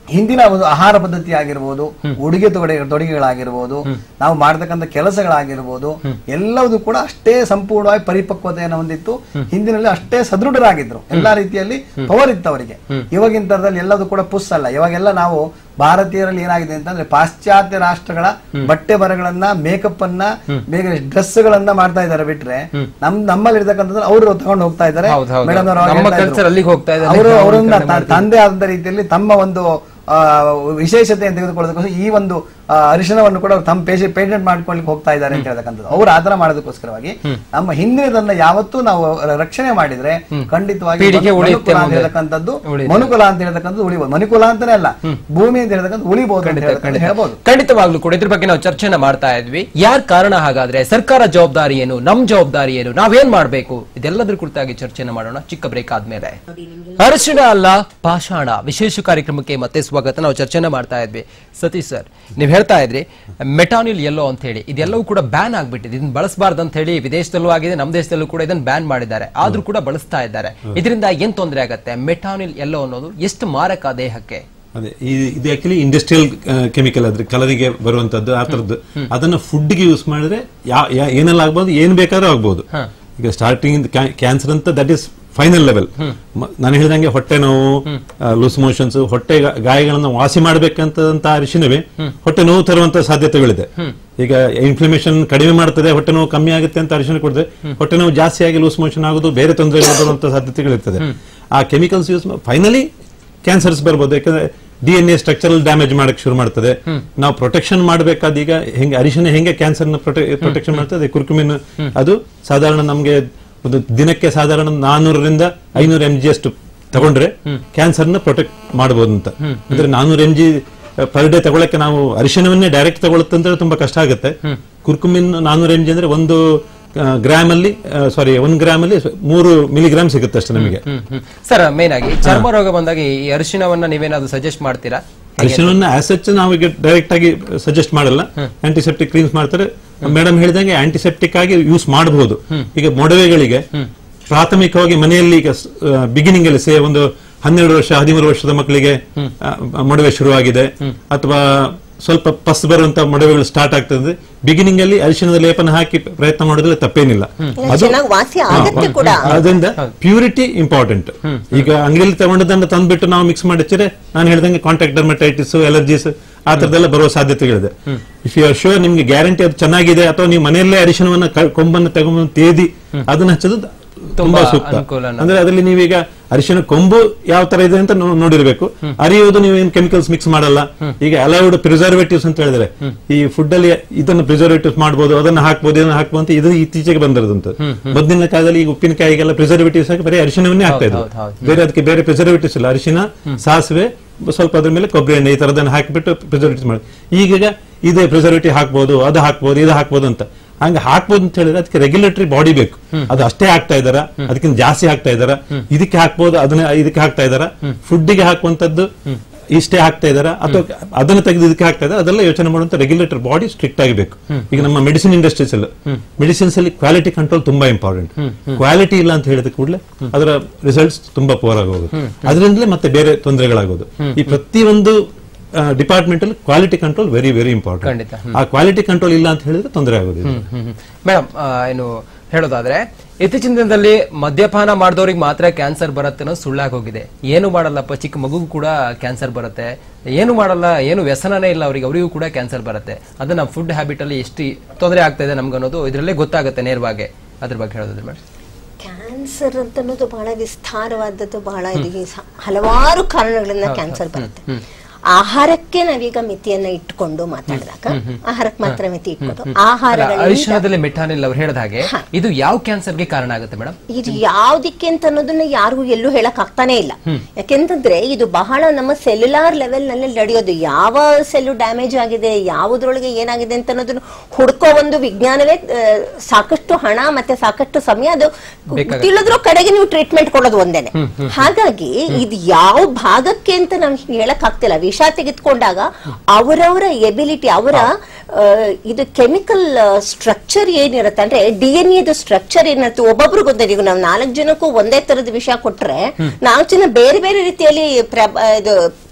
ಹಿಂದಿನ ಒಂದು ಆಹಾರ ಪದ್ಧತಿ ಆಗಿರ್ಬೋದು ಉಡುಗೆ ತೊಡೆ ತೊಡುಗೆಗಳಾಗಿರ್ಬೋದು ನಾವು ಮಾಡತಕ್ಕಂಥ ಕೆಲಸಗಳಾಗಿರ್ಬೋದು ಎಲ್ಲವೂ ಕೂಡ ಅಷ್ಟೇ ಸಂಪೂರ್ಣವಾಗಿ ಪರಿಪಕ್ವತೆಯನ್ನು ಹೊಂದಿತ್ತು ಹಿಂದಿನಲ್ಲಿ ಅಷ್ಟೇ ಸದೃಢರಾಗಿದ್ರು ಎಲ್ಲಾ ರೀತಿಯಲ್ಲಿ ಪವರ್ ಇತ್ತು ಅವರಿಗೆ ಇವಾಗಿನ ತರದಲ್ಲಿ ಎಲ್ಲದೂ ಕೂಡ ಪುಸ್ ಅಲ್ಲ ಇವಾಗೆಲ್ಲ ನಾವು ಭಾರತೀಯರಲ್ಲಿ ಏನಾಗಿದೆ ಅಂತಂದ್ರೆ ಪಾಶ್ಚಾತ್ಯ ರಾಷ್ಟ್ರಗಳ ಬಟ್ಟೆ ಬರಗಳನ್ನ ಮೇಕಪ್ ಅನ್ನ ಬೇಗ ಡ್ರೆಸ್ ಗಳನ್ನ ಮಾಡ್ತಾ ಇದ್ದಾರೆ ಬಿಟ್ರೆ ನಮ್ ನಮ್ಮಲ್ಲಿ ಇರ್ತಕ್ಕಂಥದ್ದು ಅವರು ತಗೊಂಡು ಹೋಗ್ತಾ ಇದ್ದಾರೆ ಹೌದು, ಹೌದು. ಮೇಡಮ್ ನಮ್ಮ culture ಅಲ್ಲಿಗೆ ಹೋಗ್ತಾ ಇದೆ, ಅವರು ಅಲ್ಲಿಗೆ ಅವರನ್ನ ಅನುಕರಣೆ ತ- ತಂದೆ ಆದ ರೀತಿಯಲ್ಲಿ ತಮ್ಮ ಒಂದು ಆ, ವಿಶೇಷತೆಯನ್ನು ತೆಗೆದುಕೊಳ್ಳೋದಕ್ಕೋಸ್ಕರ ಈ ಒಂದು ಆ, ಅರಿಶಿನವನ್ನು ಕೂಡ ಅವ್ರು ತಮ್ಮ ಪೇಷೆ ಪೇಟೆಂಟ್ ಮಾಡ್ಕೊಳ್ಳಿಕ್ಕೆ ಹೋಗ್ತಾ ಇದ್ದಾರೆ ಅಂತ ಹೇಳ್ತಕ್ಕಂಥದ್ದು ಅವ್ರು ಆತರ ಮಾಡೋದಕ್ಕೋಸ್ಕರವಾಗಿ ನಮ್ಮ ಹಿಂದಿನದನ್ನ ಯಾವತ್ತೂ ನಾವು ರಕ್ಷಣೆ ಮಾಡಿದ್ರೆ ಖಂಡಿತವಾಗಿ ಪೀಳಿಗೆ ಮನು- ಉಳಿಯುತ್ತೆ ಮನುಕುಲ ಅಂತ ಮುಂದೆ. ಹೇಳ್ತಕ್ಕಂಥದ್ದು ಉಳಿಯುತ್ತೆ. ಮನುಕುಲ ಅಂತ ಹೇಳ್ತಕ್ಕಂಥದ್ದು ಉಳಿಬಹುದು ಮನುಕುಲ ಅಂತಾನೆ ಅಲ್ಲ ಭೂಮಿ ಅಂತ ಹೇಳ್ತಕ್ಕಂಥದ್ದು ಉಳಿಬಹುದು ಅಂತ ಖಂಡಿತ ಹೇಳ್ತಕ್ಕಂಥದ್ದು ಖಂಡಿತ ಹೇಳ್ಬೋದು ಖಂಡಿತವಾಗ್ಲೂ ಕೂಡ ಇದ್ರ ಬಗ್ಗೆ ನಾವು ಚರ್ಚೆನ ಮಾಡ್ತಾ ಇದ್ವಿ ಯಾರ್ ಕಾರಣ ಹಾಗಾದ್ರೆ ಸರ್ಕಾರ ಜವಾಬ್ದಾರಿ ಏನು ನಮ್ ಜವಾಬ್ದಾರಿ ಏನು ನಾವೇನ್ ಮಾಡ್ಬೇಕು ಇದೆಲ್ಲದ್ರ ಕುರಿತಾಗಿ ಚರ್ಚೆನ ಮಾಡೋಣ ಚಿಕ್ಕ ಬ್ರೇಕ್ ಆದ್ಮೇಲೆ ಅರಿಶಿಣ ಅಲ್ಲ ಪಾಷಾಣ ವಿಶೇಷ ಕಾರ್ಯಕ್ರಮಕ್ಕೆ ಮತ್ತೆ ಸ್ವಾಗತ ನಾವು ಚರ್ಚೆನ ಮಾಡ್ತಾ ಇದ್ವಿ ಸತೀಶ್ ಸರ್ ನೀವ್ ಹೇಳ್ತಾ ಇದ್ರಿ ಮೆಟಾನಿಲ್ ಎಲ್ಲೋ ಅಂತ ಹೇಳಿ ಇದೆಲ್ಲವೂ ಕೂಡ ಬ್ಯಾನ್ ಆಗ್ಬಿಟ್ಟಿದೆ ಇದನ್ನ ಬಳಸಬಾರ್ದು ಅಂತ ಹೇಳಿ ವಿದೇಶದಲ್ಲೂ ಆಗಿದೆ ನಮ್ಮ ದೇಶದಲ್ಲೂ ಕೂಡ ಇದನ್ನ ಬ್ಯಾನ್ ಮಾಡಿದ್ದಾರೆ ಆದ್ರೂ ಕೂಡ ಬಳಸ್ತಾ ಇದ್ದಾರೆ ಇದರಿಂದ ಏನ್ ತೊಂದರೆ ಆಗತ್ತೆ ಮೆಟಾನಿಲ್ ಎಲ್ಲೋ ಅನ್ನೋದು ಎಷ್ಟು ಮಾರಕ ದೇಹಕ್ಕೆ ಅದೇ ಈ- ಇದು ಆಕ್ಚುಲಿ ಇಂಡಸ್ಟ್ರಿಯಲ್ ಕೆಮಿಕಲ್ ಅದ್ರ ಕಲರಿಗೆ ಬರುವಂತದ್ದು ಆ ತರದ್ದು ಅದನ್ನ ಫುಡ್ ಗೆ ಯೂಸ್ ಮಾಡಿದ್ರೆ ಯಾ- ಯಾ- ಏನೆಲ್ಲ ಆಗ್ಬೋದು ಏನ್ ಬೇಕಾದ್ರೂ ಆಗ್ಬೋದು ಈಗ ಸ್ಟಾರ್ಟಿಂಗ್ ಕ್ಯಾನ್ಸರ್ ಅಂತ ದಟ್ ಇಸ್ ಫೈನಲ್ ಲೆವೆಲ್ ನಾನು ಹೇಳಿದಂಗೆ ಹೊಟ್ಟೆ ನೋವು ಲೂಸ್ ಮೋಷನ್ಸ್ ಹೊಟ್ಟೆ ಗಾ- ಗಾಯಗಳನ್ನು ವಾಸಿ ಮಾಡ್ಬೇಕಂತ ಅರಿಶಿನವೇ ಹೊಟ್ಟೆ ನೋವು ತರುವಂತ ಸಾಧ್ಯತೆಗಳಿದೆ ಈಗ ಇನ್ಫ್ಲಮೇಷನ್ ಕಡಿಮೆ ಮಾಡ್ತದೆ ಹೊಟ್ಟೆ ನೋವು ಕಮ್ಮಿ ಆಗುತ್ತೆ ಅಂತ ಅರಿಶಿನ ಕೊಡಿದ್ರೆ ಹೊಟ್ಟೆ ನೋವು ಜಾಸ್ತಿ ಆಗಿ ಲೂಸ್ ಮೋಷನ್ ಆಗೋದು ಬೇರೆ ತೊಂದರೆಗಳು ಬರುವಂತ ಸಾಧ್ಯತೆಗಳಿರ್ತದೆ ಆ ಕೆಮಿಕಲ್ಸ್ ಯೂಸ್ ಫೈನಲಿ ಕ್ಯಾನ್ಸರ್ಸ್ ಬರ್ಬೋದು ಯಾಕಂದ್ರೆ D N A structural damage ಮಾಡಕ್ ಶುರು ಮಾಡ್ತದೆ ನಾವು ಪ್ರೊಟೆಕ್ಷನ್ ಮಾಡಬೇಕಾದ ಈಗ ಹೆಂಗೆ ಅರಿಶಿನ ಹೆಂಗೆ ಕ್ಯಾನ್ಸರ್ ನ ಪ್ರೊಟೆಕ್ಷನ್ ಮಾಡ್ತದೆ ಕುರ್ಕುಮಿನ್ ಅದು ಸಾಧಾರಣ ನಮ್ಗೆ ಒಂದು ದಿನಕ್ಕೆ ಸಾಧಾರಣ ನಾನೂರರಿಂದ ಐನೂರು ಎಂ ಜಿ ಅಷ್ಟು ತಗೊಂಡ್ರೆ ಕ್ಯಾನ್ಸರ್ ನ ಪ್ರೊಟೆಕ್ಟ್ ಮಾಡಬಹುದು ಅಂತ ಅಂದ್ರೆ ನಾನೂರು ಎಂ ಜಿ ಪರ್ ಡೇ ತಗೊಳಕ್ಕೆ ನಾವು ಅರಿಶಿನವನ್ನೇ ಡೈರೆಕ್ಟ್ ತಗೊಳುತ್ತಂದ್ರೆ ತುಂಬಾ ಕಷ್ಟ ಆಗುತ್ತೆ ಕುರ್ಕುಮಿನ್ ನಾನೂರು ಎಂ ಜಿ ಅಂದ್ರೆ ಒಂದು ಗ್ರಾಮ್ ಅಲ್ಲಿ ಸಾರಿ ಒಂದ್ ಗ್ರಾಮ್ ಅಲ್ಲಿ ಮೂರು ಮಿಲಿಗ್ರಾಮ್ ಸಿಗುತ್ತೆ ಅಷ್ಟೇ ನಮಗೆ ಸರ್ ಮೇನ್ ಆಗಿ ಚರ್ಮ ರೋಗ ಬಂದಾಗ ಈ ಅರಿಶಿನವನ್ನ ನೀವೇನಾದ್ರು ಸಜೆಸ್ಟ್ ಮಾಡ್ತೀರಾ ಅರಿಶಿನವನ್ನ ಆಸೆಚ್ ನಾವು ಈಗ ಡೈರೆಕ್ಟ್ ಆಗಿ ಸಜೆಸ್ಟ್ ಮಾಡಲ್ಲ ಆಂಟಿಸೆಪ್ಟಿಕ್ ಕ್ರೀಮ್ಸ್ ಮಾಡ್ತಾರೆ ಮೇಡಮ್ ಹೇಳಿದಂಗೆ ಆಂಟಿಸೆಪ್ಟಿಕ್ ಆಗಿ ಯೂಸ್ ಮಾಡಬಹುದು ಈಗ ಮೊಡವೆಗಳಿಗೆ ಪ್ರಾಥಮಿಕವಾಗಿ ಮನೆಯಲ್ಲಿ ಈಗ ಬಿಗಿನಿಂಗ್ ಅಲ್ಲಿ ಸೇ ಒಂದು ಹನ್ನೆರಡು ವರ್ಷ ಹದಿಮೂರು ವರ್ಷದ ಮಕ್ಕಳಿಗೆ ಆ, ಮೊಡವೆ ಶುರುವಾಗಿದೆ ಅಥವಾ ಸ್ವಲ್ಪ ಪಸ್ ಬರುವಂತ ಮೊಡವೆಗಳು ಸ್ಟಾರ್ಟ್ ಆಗ್ತದೆ ಬಿಗಿನಿಂಗ್ ಅಲ್ಲಿ ಅರಿಶಿಣದ ಲೇಪನ ಹಾಕಿ ಪ್ರಯತ್ನ ಮಾಡೋದ್ರಲ್ಲಿ ತಪ್ಪೇನಿಲ್ಲ ಅದು ಚೆನ್ನಾಗಿ ವಾಸಿ ಆಗತ್ತೆ ಕೂಡ ಅದರಿಂದ ಪ್ಯೂರಿಟಿ ಇಂಪಾರ್ಟೆಂಟ್ ಈಗ ಅಂಗಡಿಯಲ್ಲಿ ತಗೊಂಡದನ್ನ ತಂದ್ಬಿಟ್ಟು ನಾವು ಮಿಕ್ಸ್ ಮಾಡಿ ಹಚ್ಚಿದ್ರೆ ನಾನು ಹೇಳ್ದಂಗೆ ಕಾಂಟ್ಯಾಕ್ಟ್ ಡರ್ಮಟೈಟಿಸ್ ಅಲರ್ಜೀಸ್ ಆ ತರದೆಲ್ಲ ಬರುವ ಸಾಧ್ಯತೆಗಳಿದೆ ಇಫ್ ಯು ಆರ್ ಶೋರ್ ನಿಮ್ಗೆ ಗ್ಯಾರಂಟಿ ಅದು ಚೆನ್ನಾಗಿದೆ ಅಥವಾ ನೀವು ಮನೆಯಲ್ಲೇ ಅರಿಶಿಣವನ್ನ ಕ- ಕೊಂಬನ್ನು ತಗೊಂಡು ತೇದಿ ಅದನ್ನ ಹಚ್ಚೋದು ತುಂಬಾ ಸೂಕ್ತ ಅನುಕೂಲನ. ಅಂದ್ರೆ ಅದರಲ್ಲಿ ನೀವೀಗ ಅರಿಶಿಣ ಕೊಂಬು ಯಾವ ತರ ಇದೆ ಅಂತ ನೋ- ನೋಡಿರ್ಬೇಕು ಅರಿಯೋದು ನೀವೇನ್ ಕೆಮಿಕಲ್ಸ್ ಮಿಕ್ಸ್ ಮಾಡಲ್ಲ ಈಗ ಅಲೌಡ್ ಪ್ರಿಸರ್ವೇಟಿವ್ಸ್ ಅಂತ ಹೇಳಿದ್ರೆ ಈ ಫುಡ್ ಅಲ್ಲಿ ಇದನ್ನ ಪ್ರಿಸರ್ವೇಟಿವ್ಸ್ ಮಾಡಬಹುದು ಅದನ್ನ ಹಾಕ್ಬೋದು ಇದನ್ನ ಹಾಕ್ಬೋದು ಅಂತ ಇದು ಇತ್ತೀಚೆಗೆ ಬಂದಿರೋದಂತ ಮೊದಲಿನ ಕಾಲದಲ್ಲಿ ಈಗ ಉಪ್ಪಿನಕಾಯಿಗೆಲ್ಲ ಪ್ರಿಸರ್ವೇಟಿವ್ಸ್ ಹಾಕಿ ಬರೀ ಅರಿಶಿಣವನ್ನೇ ಹಾಕ್ತಾ ಇದ್ರು ಹೌದು, ಹೌದು. ಬೇರೆ ಅದಕ್ಕೆ ಬೇರೆ ಪ್ರಿಸರ್ವೇಟಿವ್ಸ್ ಇಲ್ಲ ಅರಿಶಿನ ಸಾಸಿವೆ ಸ್ವಲ್ಪ ಅದ್ರ ಮೇಲೆ ಕೊಬ್ಬರಿ ಎಣ್ಣೆ ಈ ತರದನ್ನ ಹಾಕಿಬಿಟ್ಟು ಪ್ರಿಸರ್ವೇಟಿವ್ಸ್ ಮಾಡಿ ಈಗ ಇದೇ ಪ್ರಿಸರ್ವೇಟಿವ್ ಹಾಕ್ಬೋದು ಅದು ಹಾಕ್ಬೋದು ಇದು ಹಾಕ್ಬೋದು ಅಂತ ಹಂಗ ಹಾಕ್ಬೋದು ಅಂತ ಹೇಳಿದ್ರೆ ಅದಕ್ಕೆ ರೆಗ್ಯುಲೇಟರಿ ಬಾಡಿ ಬೇಕು ಅದು ಅಷ್ಟೇ ಹಾಕ್ತಾ ಇದಾರ ಅದಕ್ಕಿಂತ ಜಾಸ್ತಿ ಹಾಕ್ತಾ ಇದಾರ ಇದಕ್ಕೆ ಹಾಕ್ಬೋದು ಅದನ್ನ ಇದಕ್ಕೆ ಹಾಕ್ತಾ ಇದಾರ ಫುಡ್ಡಿಗೆ ಹಾಕುವಂತದ್ದು ಇಷ್ಟೇ ಹಾಕ್ತಾ ಇದಾರ ಅಥವಾ ಅದನ್ನ ತೆಗೆದು ಇದಕ್ಕೆ ಹಾಕ್ತಾ ಇದಾರೆ ಅದೆಲ್ಲ ಯೋಚನೆ ಮಾಡುವಂತ ರೆಗ್ಯುಲೇಟರ್ ಬಾಡಿ ಸ್ಟ್ರಿಕ್ಟ್ ಆಗಿಬೇಕು ಈಗ ನಮ್ಮ ಮೆಡಿಸಿನ್ ಇಂಡಸ್ಟ್ರೀಸ್ ಅಲ್ಲಿ ಮೆಡಿಸಿನ್ಸ್ ಅಲ್ಲಿ ಕ್ವಾಲಿಟಿ ಕಂಟ್ರೋಲ್ ತುಂಬಾ ಇಂಪಾರ್ಟೆಂಟ್ ಕ್ವಾಲಿಟಿ ಇಲ್ಲ ಅಂತ ಹೇಳಿದ ಕೂಡಲೇ ಅದರ ರಿಸಲ್ಟ್ಸ್ ತುಂಬಾ ಪೋರ್ ಆಗೋದು ಅದರಿಂದಲೇ ಮತ್ತೆ ಬೇರೆ ತೊಂದರೆಗಳಾಗೋದು ಈ ಪ್ರತಿಯೊಂದು ಡಿಪಾರ್ಟ್ಮೆಂಟ್ ಅಲ್ಲಿ quality control very very important ಖಂಡಿತ. ಆ ಕ್ವಾಲಿಟಿ ಕಂಟ್ರೋಲ್ ಇಲ್ಲ ಅಂತ ಹೇಳಿದ್ರೆ ತೊಂದರೆ ಆಗೋದು ಇದು. ಮೇಡಮ್ ಏನು ಹೇಳೋದಾದ್ರೆ ಇತ್ತೀಚಿನ ದಿನದಲ್ಲಿ ಮದ್ಯಪಾನ ಮಾಡಿದವ್ರಿಗೆ ಮಾತ್ರ ಕ್ಯಾನ್ಸರ್ ಬರುತ್ತೆ ಅನ್ನೋದು ಸುಳ್ಳಾಗಿ ಹೋಗಿದೆ ಏನು ಮಾಡಲ್ಲಪ್ಪ ಚಿಕ್ಕ ಮಗುಗೂ ಕೂಡ ಕ್ಯಾನ್ಸರ್ ಬರುತ್ತೆ ಏನು ಮಾಡಲ್ಲ ಏನು ವ್ಯಸನನೇ ಇಲ್ಲ ಅವರಿಗೆ ಅವರಿಗೂ ಕೂಡ ಕ್ಯಾನ್ಸರ್ ಬರುತ್ತೆ ಅದನ್ನ ಫುಡ್ ಹ್ಯಾಬಿಟ್ ಅಲ್ಲಿ ಎಷ್ಟು ತೊಂದರೆ ಆಗ್ತಾ ಇದೆ ನಮ್ಗೆ ಅನ್ನೋದು ಇದರಲ್ಲೇ ಗೊತ್ತಾಗುತ್ತೆ ನೇರವಾಗಿ ಅದ್ರ ಬಗ್ಗೆ ಹೇಳೋದಾದ್ರೆ ಮೇಡಮ್ ಕ್ಯಾನ್ಸರ್ ಅಂತ ಅನ್ನೋದು ಬಹಳ ವಿಸ್ತಾರವಾದದ್ದು ಬಹಳ ಇದಕ್ಕೆ ಸ- ಹಲವಾರು ಕಾರಣಗಳಿಂದ ಕ್ಯಾನ್ಸರ್ ಬರುತ್ತೆ ಆಹಾರಕ್ಕೆ ನಾವೀಗ ಮಿತಿಯನ್ನ ಇಟ್ಕೊಂಡು ಮಾತಾಡಿದಾಗ ಆಹಾರಕ್ಕೆ ಮಾತ್ರ ಮಿತಿ ಇಟ್ಕೊಂಡು ಆಹಾರಗಳಿಂದ ಅರಿಶಿಣದಲ್ಲಿ ಮೆಟಾನಿಲ್ ಅವ್ರು ಹೇಳಿದ ಹಾಗೆ ಇದು ಯಾವ ಕ್ಯಾನ್ಸರ್ಗೆ ಕಾರಣ ಆಗುತ್ತೆ ಮೇಡಮ್ ಇದು ಯಾವ್ದಕ್ಕೆ ಅಂತ ಅನ್ನೋದನ್ನ ಯಾರಿಗೂ ಎಲ್ಲೂ ಹೇಳಕ್ ಆಗ್ತಾನೆ ಇಲ್ಲ ಯಾಕೆಂತಂದ್ರೆ ಇದು ಬಹಳ ನಮ್ಮ ಸೆಲ್ಯುಲಾರ್ ಲೆವೆಲ್ ನಲ್ಲಿ ನಡೆಯೋದು ಯಾವ ಸೆಲ್ಲು ಡ್ಯಾಮೇಜ್ ಆಗಿದೆ ಯಾವುದ್ರೊಳಗೆ ಏನಾಗಿದೆ ಅಂತ ಅನ್ನೋದನ್ನ ಹುಡ್ಕೋ ಒಂದು ವಿಜ್ಞಾನವೇ ಆ, ಸಾಕಷ್ಟು ಹಣ ಮತ್ತೆ ಸಾಕಷ್ಟು ಸಮಯ ಅದು ತಿಳಿದ್ರೂ ಕಡೆಗೆ ನೀವು ಟ್ರೀಟ್ಮೆಂಟ್ ಕೊಡೋದು ಒಂದೇನೆ ಹಾಗಾಗಿ ಇದು ಯಾವ ಭಾಗಕ್ಕೆ ಅಂತ ನಾವು ಹೇಳಕ್ ಆಗ್ತಿಲ್ಲ ವಿಷ ತೆಗೆದುಕೊಂಡಾಗ ಅವರವರ ಎಬಿಲಿಟಿ ಅವರ ಆ, ಇದು ಕೆಮಿಕಲ್ ಸ್ಟ್ರಕ್ಚರ್ ಏನಿರುತ್ತೆ ಅಂದ್ರೆ ಡಿ ಎನ್ ಎದು ಸ್ಟ್ರಕ್ಚರ್ ಏನಿರುತ್ತೆ ಒಬ್ಬೊಬ್ರಿಗೆ ಒಂದೇ ಈಗ ನಾವು ನಾಲ್ಕು ಜನಕ್ಕೂ ಒಂದೇ ತರದ ವಿಷ ಕೊಟ್ರೆ ನಾಲ್ಕು ಜನ ಬೇರೆ ಬೇರೆ ರೀತಿಯಲ್ಲಿ ಪ್ರ- ಇದು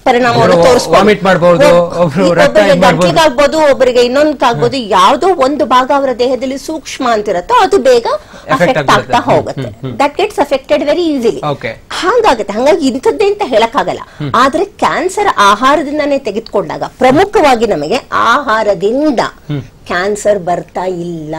ಪರಿಣಾಮವನ್ನು ಒಬ್ರು ತೋರಿಸ್ಬೋದು vomit ಮಾಡ್ಬೋದು, ಒಬ್ರು ರಕ್ತ ಒಬ್ಬರಿಗೆ ಇದ್ ಮಾಡ್ಬೋದು. ಗಂಟ್ಲಿಗೆ ಆಗ್ಬೋದು ಒಬ್ಬರಿಗೆ ಇನ್ನೊಂದಕ್ಕಾಗ್ಬೋದು ಯಾವ್ದೋ ಒಂದು ಭಾಗ ಅವರ ದೇಹದಲ್ಲಿ ಸೂಕ್ಷ್ಮ ಅಂತಿರುತ್ತೋ ಅದು ಬೇಗ Affect ಅಫೆಕ್ಟ್ ಆಗ್ತಾ ಆಗ್ಬಿಡುತ್ತೆ. ಹೋಗುತ್ತೆ that gets affected very easily Okay. ಹಾಗಾಗುತ್ತೆ ಹಂಗಾಗಿ ಇಂಥದ್ದೇ ಅಂತ ಹೇಳಕ್ಕಾಗಲ್ಲ ಆದ್ರೆ ಕ್ಯಾನ್ಸರ್ ಆಹಾರದಿಂದಾನೇ ತೆಗೆದುಕೊಂಡಾಗ ಪ್ರಮುಖವಾಗಿ ನಮಗೆ ಆಹಾರದಿಂದ ಕ್ಯಾನ್ಸರ್ ಬರ್ತಾ ಇಲ್ಲ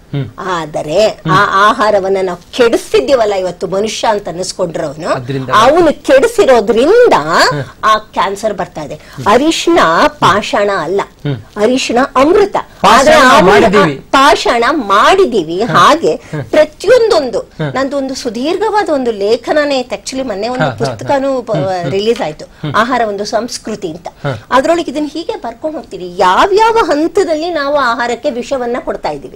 ಆದರೆ ಆ ಆಹಾರವನ್ನ ನಾವು ಕೆಡಿಸ್ತಿದ್ದೀವಲ್ಲ ಇವತ್ತು ಮನುಷ್ಯ ಅಂತ ಅನಿಸ್ಕೊಂಡ್ರವನು ಅದ್ರಿಂದ ಅವನು ಕೆಡಿಸಿರೋದ್ರಿಂದ ಆ ಕ್ಯಾನ್ಸರ್ ಬರ್ತಾ ಇದೆ ಅರಿಶಿನ ಪಾಷಾಣ ಅಲ್ಲ ಅರಿಶಿನ ಅಮೃತ ಆದ್ರೆ ಪಾಷಾಣ ಅವನು- ಮಾಡಿದೀವಿ. ಪಾಷಾಣ ಮಾಡಿದೀವಿ ಹಾಗೆ ಪ್ರತಿಯೊಂದೊಂದು ನಂದು ಒಂದು ಸುದೀರ್ಘವಾದ ಒಂದು ಲೇಖನನೇ ಆಕ್ಚುಲಿ ಮೊನ್ನೆ ಒಂದು ಪುಸ್ತಕನೂ ರಿಲೀಸ್ ಆಯ್ತು ಆಹಾರ ಒಂದು ಸಂಸ್ಕೃತಿ ಅಂತ ಅದ್ರೊಳಗೆ ಇದನ್ನ ಹೀಗೆ ಬರ್ಕೊಂಡು ಹೋಗ್ತೀವಿ ಯಾವ್ಯಾವ ಹಂತದಲ್ಲಿ ನಾವು ಆಹಾರಕ್ಕೆ ವಿಷವನ್ನ ಕೊಡ್ತಾ ಇದೀವಿ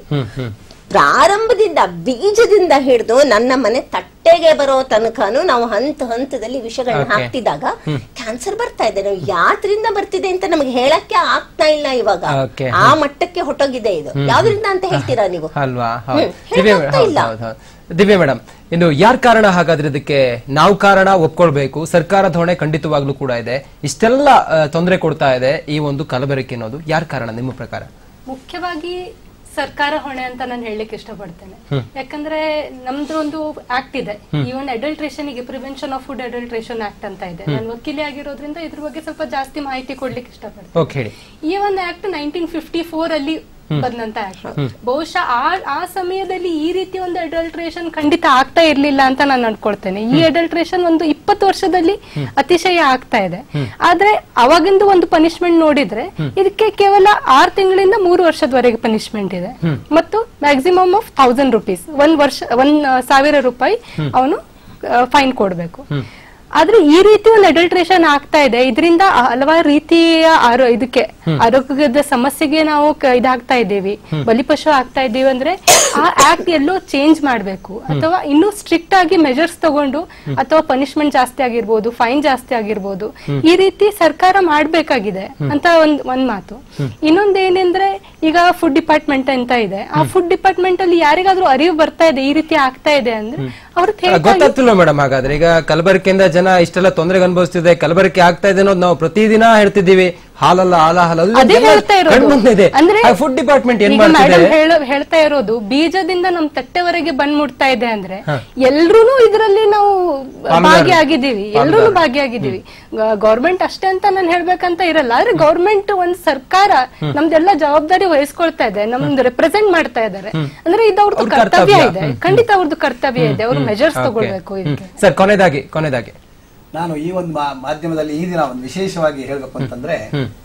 ಪ್ರಾರಂಭದಿಂದ ಬೀಜದಿಂದ ಹಿಡಿದು ನನ್ನ ಮನೆ ತಟ್ಟೆಗೆ ಬರೋ ತನಕನು ನಾವು ಹಂತ ಹಂತದಲ್ಲಿ ವಿಷಗಳನ್ನ Okay. ಹಾಕ್ತಿದ್ದಾಗ ಕ್ಯಾನ್ಸರ್ ಬರ್ತಾ ಇದೆ ನಾವು ಯಾತ್ರಿಂದ ಬರ್ತಿದೆ ಅಂತ ನಮಗೆ ಹೇಳಕ್ಕೆ ಆಗ್ತಾ ಇಲ್ಲ ಇವಾಗ Okay. ಆ ಮಟ್ಟಕ್ಕೆ ಹೊಟ್ಟೋಗಿದೆ ಇದು ಯಾವ್ದ್ರಿಂದ ಅಂತ ಹೇಳ್ತೀರಾ ನೀವು ಅಲ್ವಾ ಹ್ಮ್, ಹೌದು ದಿವ್ಯ ಹೇಳೋಗ್ತಾ ಹೌದು ಇಲ್ಲ. ಹೌದು ಹೌದು ದಿವ್ಯ ಮೇಡಮ್ ಇನ್ನು ಯಾರ್ ಕಾರಣ ಹಾಗಾದ್ರೆ ಇದಕ್ಕೆ ನಾವು ಕಾರಣ ಒಪ್ಕೊಳ್ಬೇಕು ಸರ್ಕಾರದ ಹೊಣೆ ಖಂಡಿತವಾಗ್ಲೂ ಕೂಡ ಇದೆ ಇಷ್ಟೆಲ್ಲ ತೊಂದರೆ ಕೊಡ್ತಾ ಇದೆ ಈ ಒಂದು ಕಲಬೆರಕೆ ಅನ್ನೋದು ಯಾರ್ ಕಾರಣ ನಿಮ್ಮ ಪ್ರಕಾರ ಮುಖ್ಯವಾಗಿ ಸರ್ಕಾರ ಹೊಣೆ ಅಂತ ನಾನು ಹೇಳಲಿಕ್ಕೆ ಇಷ್ಟಪಡ್ತೇನೆ ಯಾಕಂದ್ರೆ ನಮ್ದು ಒಂದು ಆಕ್ಟ್ ಇದೆ ಈ ಒಂದು ಅಡಲ್ಟ್ರೇಷನ್ ಗೆ prevention of food adulteration act ಅಂತ ಇದೆ ನಾನು ವಕೀಲಿ ಆಗಿರೋದ್ರಿಂದ ಇದ್ರ ಬಗ್ಗೆ ಸ್ವಲ್ಪ ಜಾಸ್ತಿ ಮಾಹಿತಿ ಕೊಡ್ಲಿಕ್ಕೆ ಇಷ್ಟಪಡ್ತೇನೆ ಓಕೆ ಹೇಳಿ ಈ ಒಂದು ಆಕ್ಟ್ ನೈನ್ಟೀನ್ ಫಿಫ್ಟಿ ಫೋರ್ ಅಲ್ಲಿ ಬಂದಂತ ಆಕ್ಟ್ ಬಹುಶಃ ಆ ಆ ಸಮಯದಲ್ಲಿ ಈ ರೀತಿ ಒಂದು ಅಡಲ್ಟ್ರೇಷನ್ ಖಂಡಿತ ಆಗ್ತಾ ಇರ್ಲಿಲ್ಲ ಅಂತ ನಾನು ಅನ್ಕೊಳ್ತೇನೆ ಈ ಅಡಲ್ಟ್ರೇಷನ್ ಒಂದು ಇಪ್ಪತ್ತು ವರ್ಷದಲ್ಲಿ ಅತಿಶಯ ಆಗ್ತಾ ಇದೆ ಆದ್ರೆ ಅವಾಗಿಂದು ಒಂದು ಪನಿಷ್ಮೆಂಟ್ ನೋಡಿದ್ರೆ ಇದಕ್ಕೆ ಕೇವಲ ಆರು ತಿಂಗಳಿಂದ ಮೂರು ವರ್ಷದವರೆಗೆ ಪನಿಷ್ಮೆಂಟ್ ಇದೆ ಮತ್ತು ಮ್ಯಾಕ್ಸಿಮಮ್ ಆಫ್ ಥೌಸಂಡ್ ರುಪೀಸ್ ಒಂದ್ ವರ್ಷ ಒಂದ್ ಸಾವಿರ ರೂಪಾಯಿ ಅವನು ಫೈನ್ ಕೊಡ್ಬೇಕು ಆದ್ರೆ ಈ ರೀತಿ ಒಂದು ಅಡಲ್ಟ್ರೇಷನ್ ಆಗ್ತಾ ಇದೆ ಇದರಿಂದ ಹಲವಾರು ರೀತಿಯ ಆರೋ ಇದಕ್ಕೆ ಆರೋಗ್ಯದ ಸಮಸ್ಯೆಗೆ ನಾವು ಕ- ಇದಾಗ್ತಾ ಇದ್ದೀವಿ ಬಲಿಪಶು ಆಗ್ತಾ ಇದ್ದೀವಿ ಅಂದ್ರೆ ಆ ಆಕ್ಟ್ ಎಲ್ಲೋ ಚೇಂಜ್ ಮಾಡ್ಬೇಕು ಅಥವಾ ಇನ್ನೂ ಸ್ಟ್ರಿಕ್ಟ್ ಆಗಿ ಮೆಜರ್ಸ್ ತಗೊಂಡು ಅಥವಾ ಪನಿಷ್ಮೆಂಟ್ ಜಾಸ್ತಿ ಆಗಿರ್ಬೋದು ಫೈನ್ ಜಾಸ್ತಿ ಆಗಿರ್ಬೋದು ಈ ರೀತಿ ಸರ್ಕಾರ ಮಾಡ್ಬೇಕಾಗಿದೆ ಅಂತ ಒಂದ್ ಒಂದ್ ಮಾತು ಇನ್ನೊಂದ್ ಏನಂದ್ರೆ ಈಗ ಫುಡ್ ಡಿಪಾರ್ಟ್ಮೆಂಟ್ ಅಂತ ಇದೆ ಆ ಫುಡ್ ಡಿಪಾರ್ಟ್ಮೆಂಟ್ ಅಲ್ಲಿ ಯಾರಿಗಾದ್ರೂ ಅರಿವು ಬರ್ತಾ ಇದೆ ಈ ರೀತಿ ಆಗ್ತಾ ಇದೆ ಅಂದ್ರೆ ಅವ್ರು ಗೊತ್ತಾಗ್ತಿಲ್ವ ಮೇಡಮ್ ಹಾಗಾದ್ರೆ ಈಗ ಕಲಬೆರಕೆಯಿಂದ ಜನ ಇಷ್ಟೆಲ್ಲ ತೊಂದರೆಗೆ ಅನುಭವಿಸ್ತಿದೆ ಕಲಬೆರಕೆ ಆಗ್ತಾ ಇದೆ ಅನ್ನೋದು ನಾವು ಪ್ರತಿದಿನ ಹೇಳ್ತಿದ್ದೀವಿ ಹಾಲಲ್ಲ ಹಾಲ ಹಾಲ ಅದು ಅದೇ ಎಲ್ಲ ಹೇಳ್ತಾ ಇರೋದು ಕಣ್ಮುಂದೆ ಇದೆ ಅಂದ್ರೆ ಫುಡ್ ಡಿಪಾರ್ಟ್ಮೆಂಟ್ ಏನ್ ಈಗ ಮಾಡ್ತಿದೆ ಮೇಡಮ್ ಹೇಳ್ತಾ ಇರೋದು ಬೀಜದಿಂದ ನಮ್ ತಟ್ಟೆವರೆಗೆ ಬಂದ್ ಮುಟ್ತಾ ಇದೆ ಅಂದ್ರೆ ಎಲ್ರೂನು ಇದರಲ್ಲಿ ನಾವು ಭಾಗಿಯಾಗಿದ್ದೀವಿ ಎಲ್ರೂ ಭಾಗಿಯಾಗಿದ್ದೀವಿ ಗೌರ್ಮೆಂಟ್ ಅಷ್ಟೇ ಅಂತ ನಾನು ಹೇಳ್ಬೇಕಂತ ಇರಲ್ಲ ಆದ್ರೆ ಗೌರ್ಮೆಂಟ್ ಒಂದ್ ಸರ್ಕಾರ ನಮ್ದೆಲ್ಲ ಜವಾಬ್ದಾರಿ ವಹಿಸ್ಕೊಳ್ತಾ ಇದೆ ನಮ್ದು ರೆಪ್ರೆಸೆಂಟ್ ಮಾಡ್ತಾ ಇದ್ದಾರೆ ಅಂದ್ರೆ ಇದು ಅವ್ರದ್ದು ಅವ್ರ ಕರ್ತವ್ಯ ಕರ್ತವ್ಯ. ಇದೆ ಖಂಡಿತ ಅವ್ರದ್ದು ಕರ್ತವ್ಯ ಇದೆ ಅವ್ರು ಮೆಜರ್ಸ್ ತಗೊಳ್ಬೇಕು ಇದಕ್ಕೆ ಸರ್ ಕೊನೆದಾಗಿ ಕೊನೆದಾಗಿ ನಾನು ಈ ಒಂದು ಮಾ- ಮಾಧ್ಯಮದಲ್ಲಿ ಈ ದಿನ ಒಂದು ವಿಶೇಷವಾಗಿ ಹೇಳ್ಬೇಕು ಅಂತಂದ್ರೆ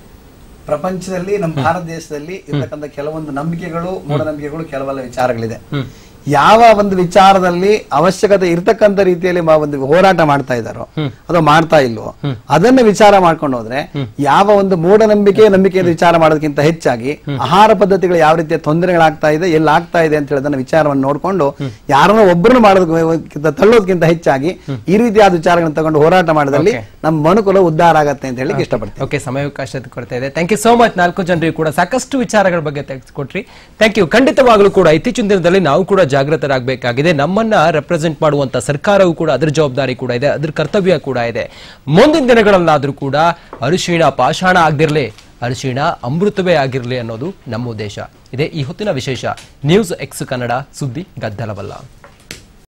ಪ್ರಪಂಚದಲ್ಲಿ ನಮ್ಮ ಭಾರತ ದೇಶದಲ್ಲಿ ಇರ್ತಕ್ಕಂಥ ಕೆಲವೊಂದು ನಂಬಿಕೆಗಳು ಮೂಢನಂಬಿಕೆಗಳು ಕೆಲವೆಲ್ಲ ವಿಚಾರಗಳಿದೆ ಯಾವ ಒಂದು ವಿಚಾರದಲ್ಲಿ ಅವಶ್ಯಕತೆ ಇರ್ತಕ್ಕಂಥ ರೀತಿಯಲ್ಲಿ ಮ- ಒಂದು ಹೋರಾಟ ಮಾಡ್ತಾ ಇದ್ದಾರೋ ಅಥವಾ ಮಾಡ್ತಾ ಇಲ್ವೋ ಅದನ್ನ ವಿಚಾರ ಮಾಡ್ಕೊಂಡು ಹೋದ್ರೆ ಯಾವ ಒಂದು ಮೂಢನಂಬಿಕೆ ನಂಬಿಕೆಯ ವಿಚಾರ ಮಾಡೋದಕ್ಕಿಂತ ಹೆಚ್ಚಾಗಿ ಆಹಾರ ಪದ್ಧತಿಗಳು ಯಾವ ರೀತಿಯ ತೊಂದರೆಗಳಾಗ್ತಾ ಇದೆ ಎಲ್ಲಿ ಆಗ್ತಾ ಇದೆ ಅಂತ ಹೇಳೋದನ್ನ ವಿಚಾರವನ್ನು ನೋಡ್ಕೊಂಡು ಯಾರನ್ನೋ ಒಬ್ಬರನ್ನು ಮಾಡೋದಕ್ಕಿಂತ ತಳ್ಳೋದಕ್ಕಿಂತ ಹೆಚ್ಚಾಗಿ ಈ ರೀತಿಯಾದ ವಿಚಾರಗಳನ್ನು ತಗೊಂಡು ಹೋರಾಟ ಮಾಡಿದಲ್ಲಿ ನಮ್ಮ ಮನುಕುಲ ಉದ್ಧಾರ ಆಗತ್ತೆ ಅಂತ ಹೇಳಿ ಇಷ್ಟಪಡ್ತೀನಿ ಓಕೆ ಸಮಯಾವಕಾಶ ಕೊಡ್ತಾ ಇದೆ ಥ್ಯಾಂಕ್ ಯು ಸೋ ಮಚ್ ನಾಲ್ಕು ಜನರಿಗೂ ಕೂಡ ಸಾಕಷ್ಟು ವಿಚಾರಗಳ ಬಗ್ಗೆ ತೆಗೆದುಕೊಟ್ರಿ ಥ್ಯಾಂಕ್ ಯು ಖಂಡಿತವಾಗ್ಲೂ ಕೂಡ ಇತ್ತೀಚಿನ ದಿನದಲ್ಲಿ ನಾವು ಕೂಡ ಜಾಗೃತರಾಗಬೇಕಾಗಿದೆ ನಮ್ಮನ್ನ ರೆಪ್ರೆಸೆಂಟ್ ಮಾಡುವಂತ ಸರ್ಕಾರವೂ ಕೂಡ ಅದರ ಜವಾಬ್ದಾರಿ ಕೂಡ ಇದೆ ಅದ್ರ ಕರ್ತವ್ಯ ಕೂಡ ಇದೆ ಮುಂದಿನ ದಿನಗಳಲ್ಲಾದ್ರೂ ಕೂಡ ಅರಿಶಿಣ ಪಾಷಾಣ ಆಗದಿರ್ಲಿ ಅರಿಶಿಣ ಅಮೃತವೇ ಆಗಿರ್ಲಿ ಅನ್ನೋದು ನಮ್ಮ ಉದ್ದೇಶ ಇದೇ ಈ ಹೊತ್ತಿನ ವಿಶೇಷ ನ್ಯೂಸ್ ಎಕ್ಸ್ ಕನ್ನಡ ಸುದ್ದಿ ಗದ್ದಲವಲ್ಲ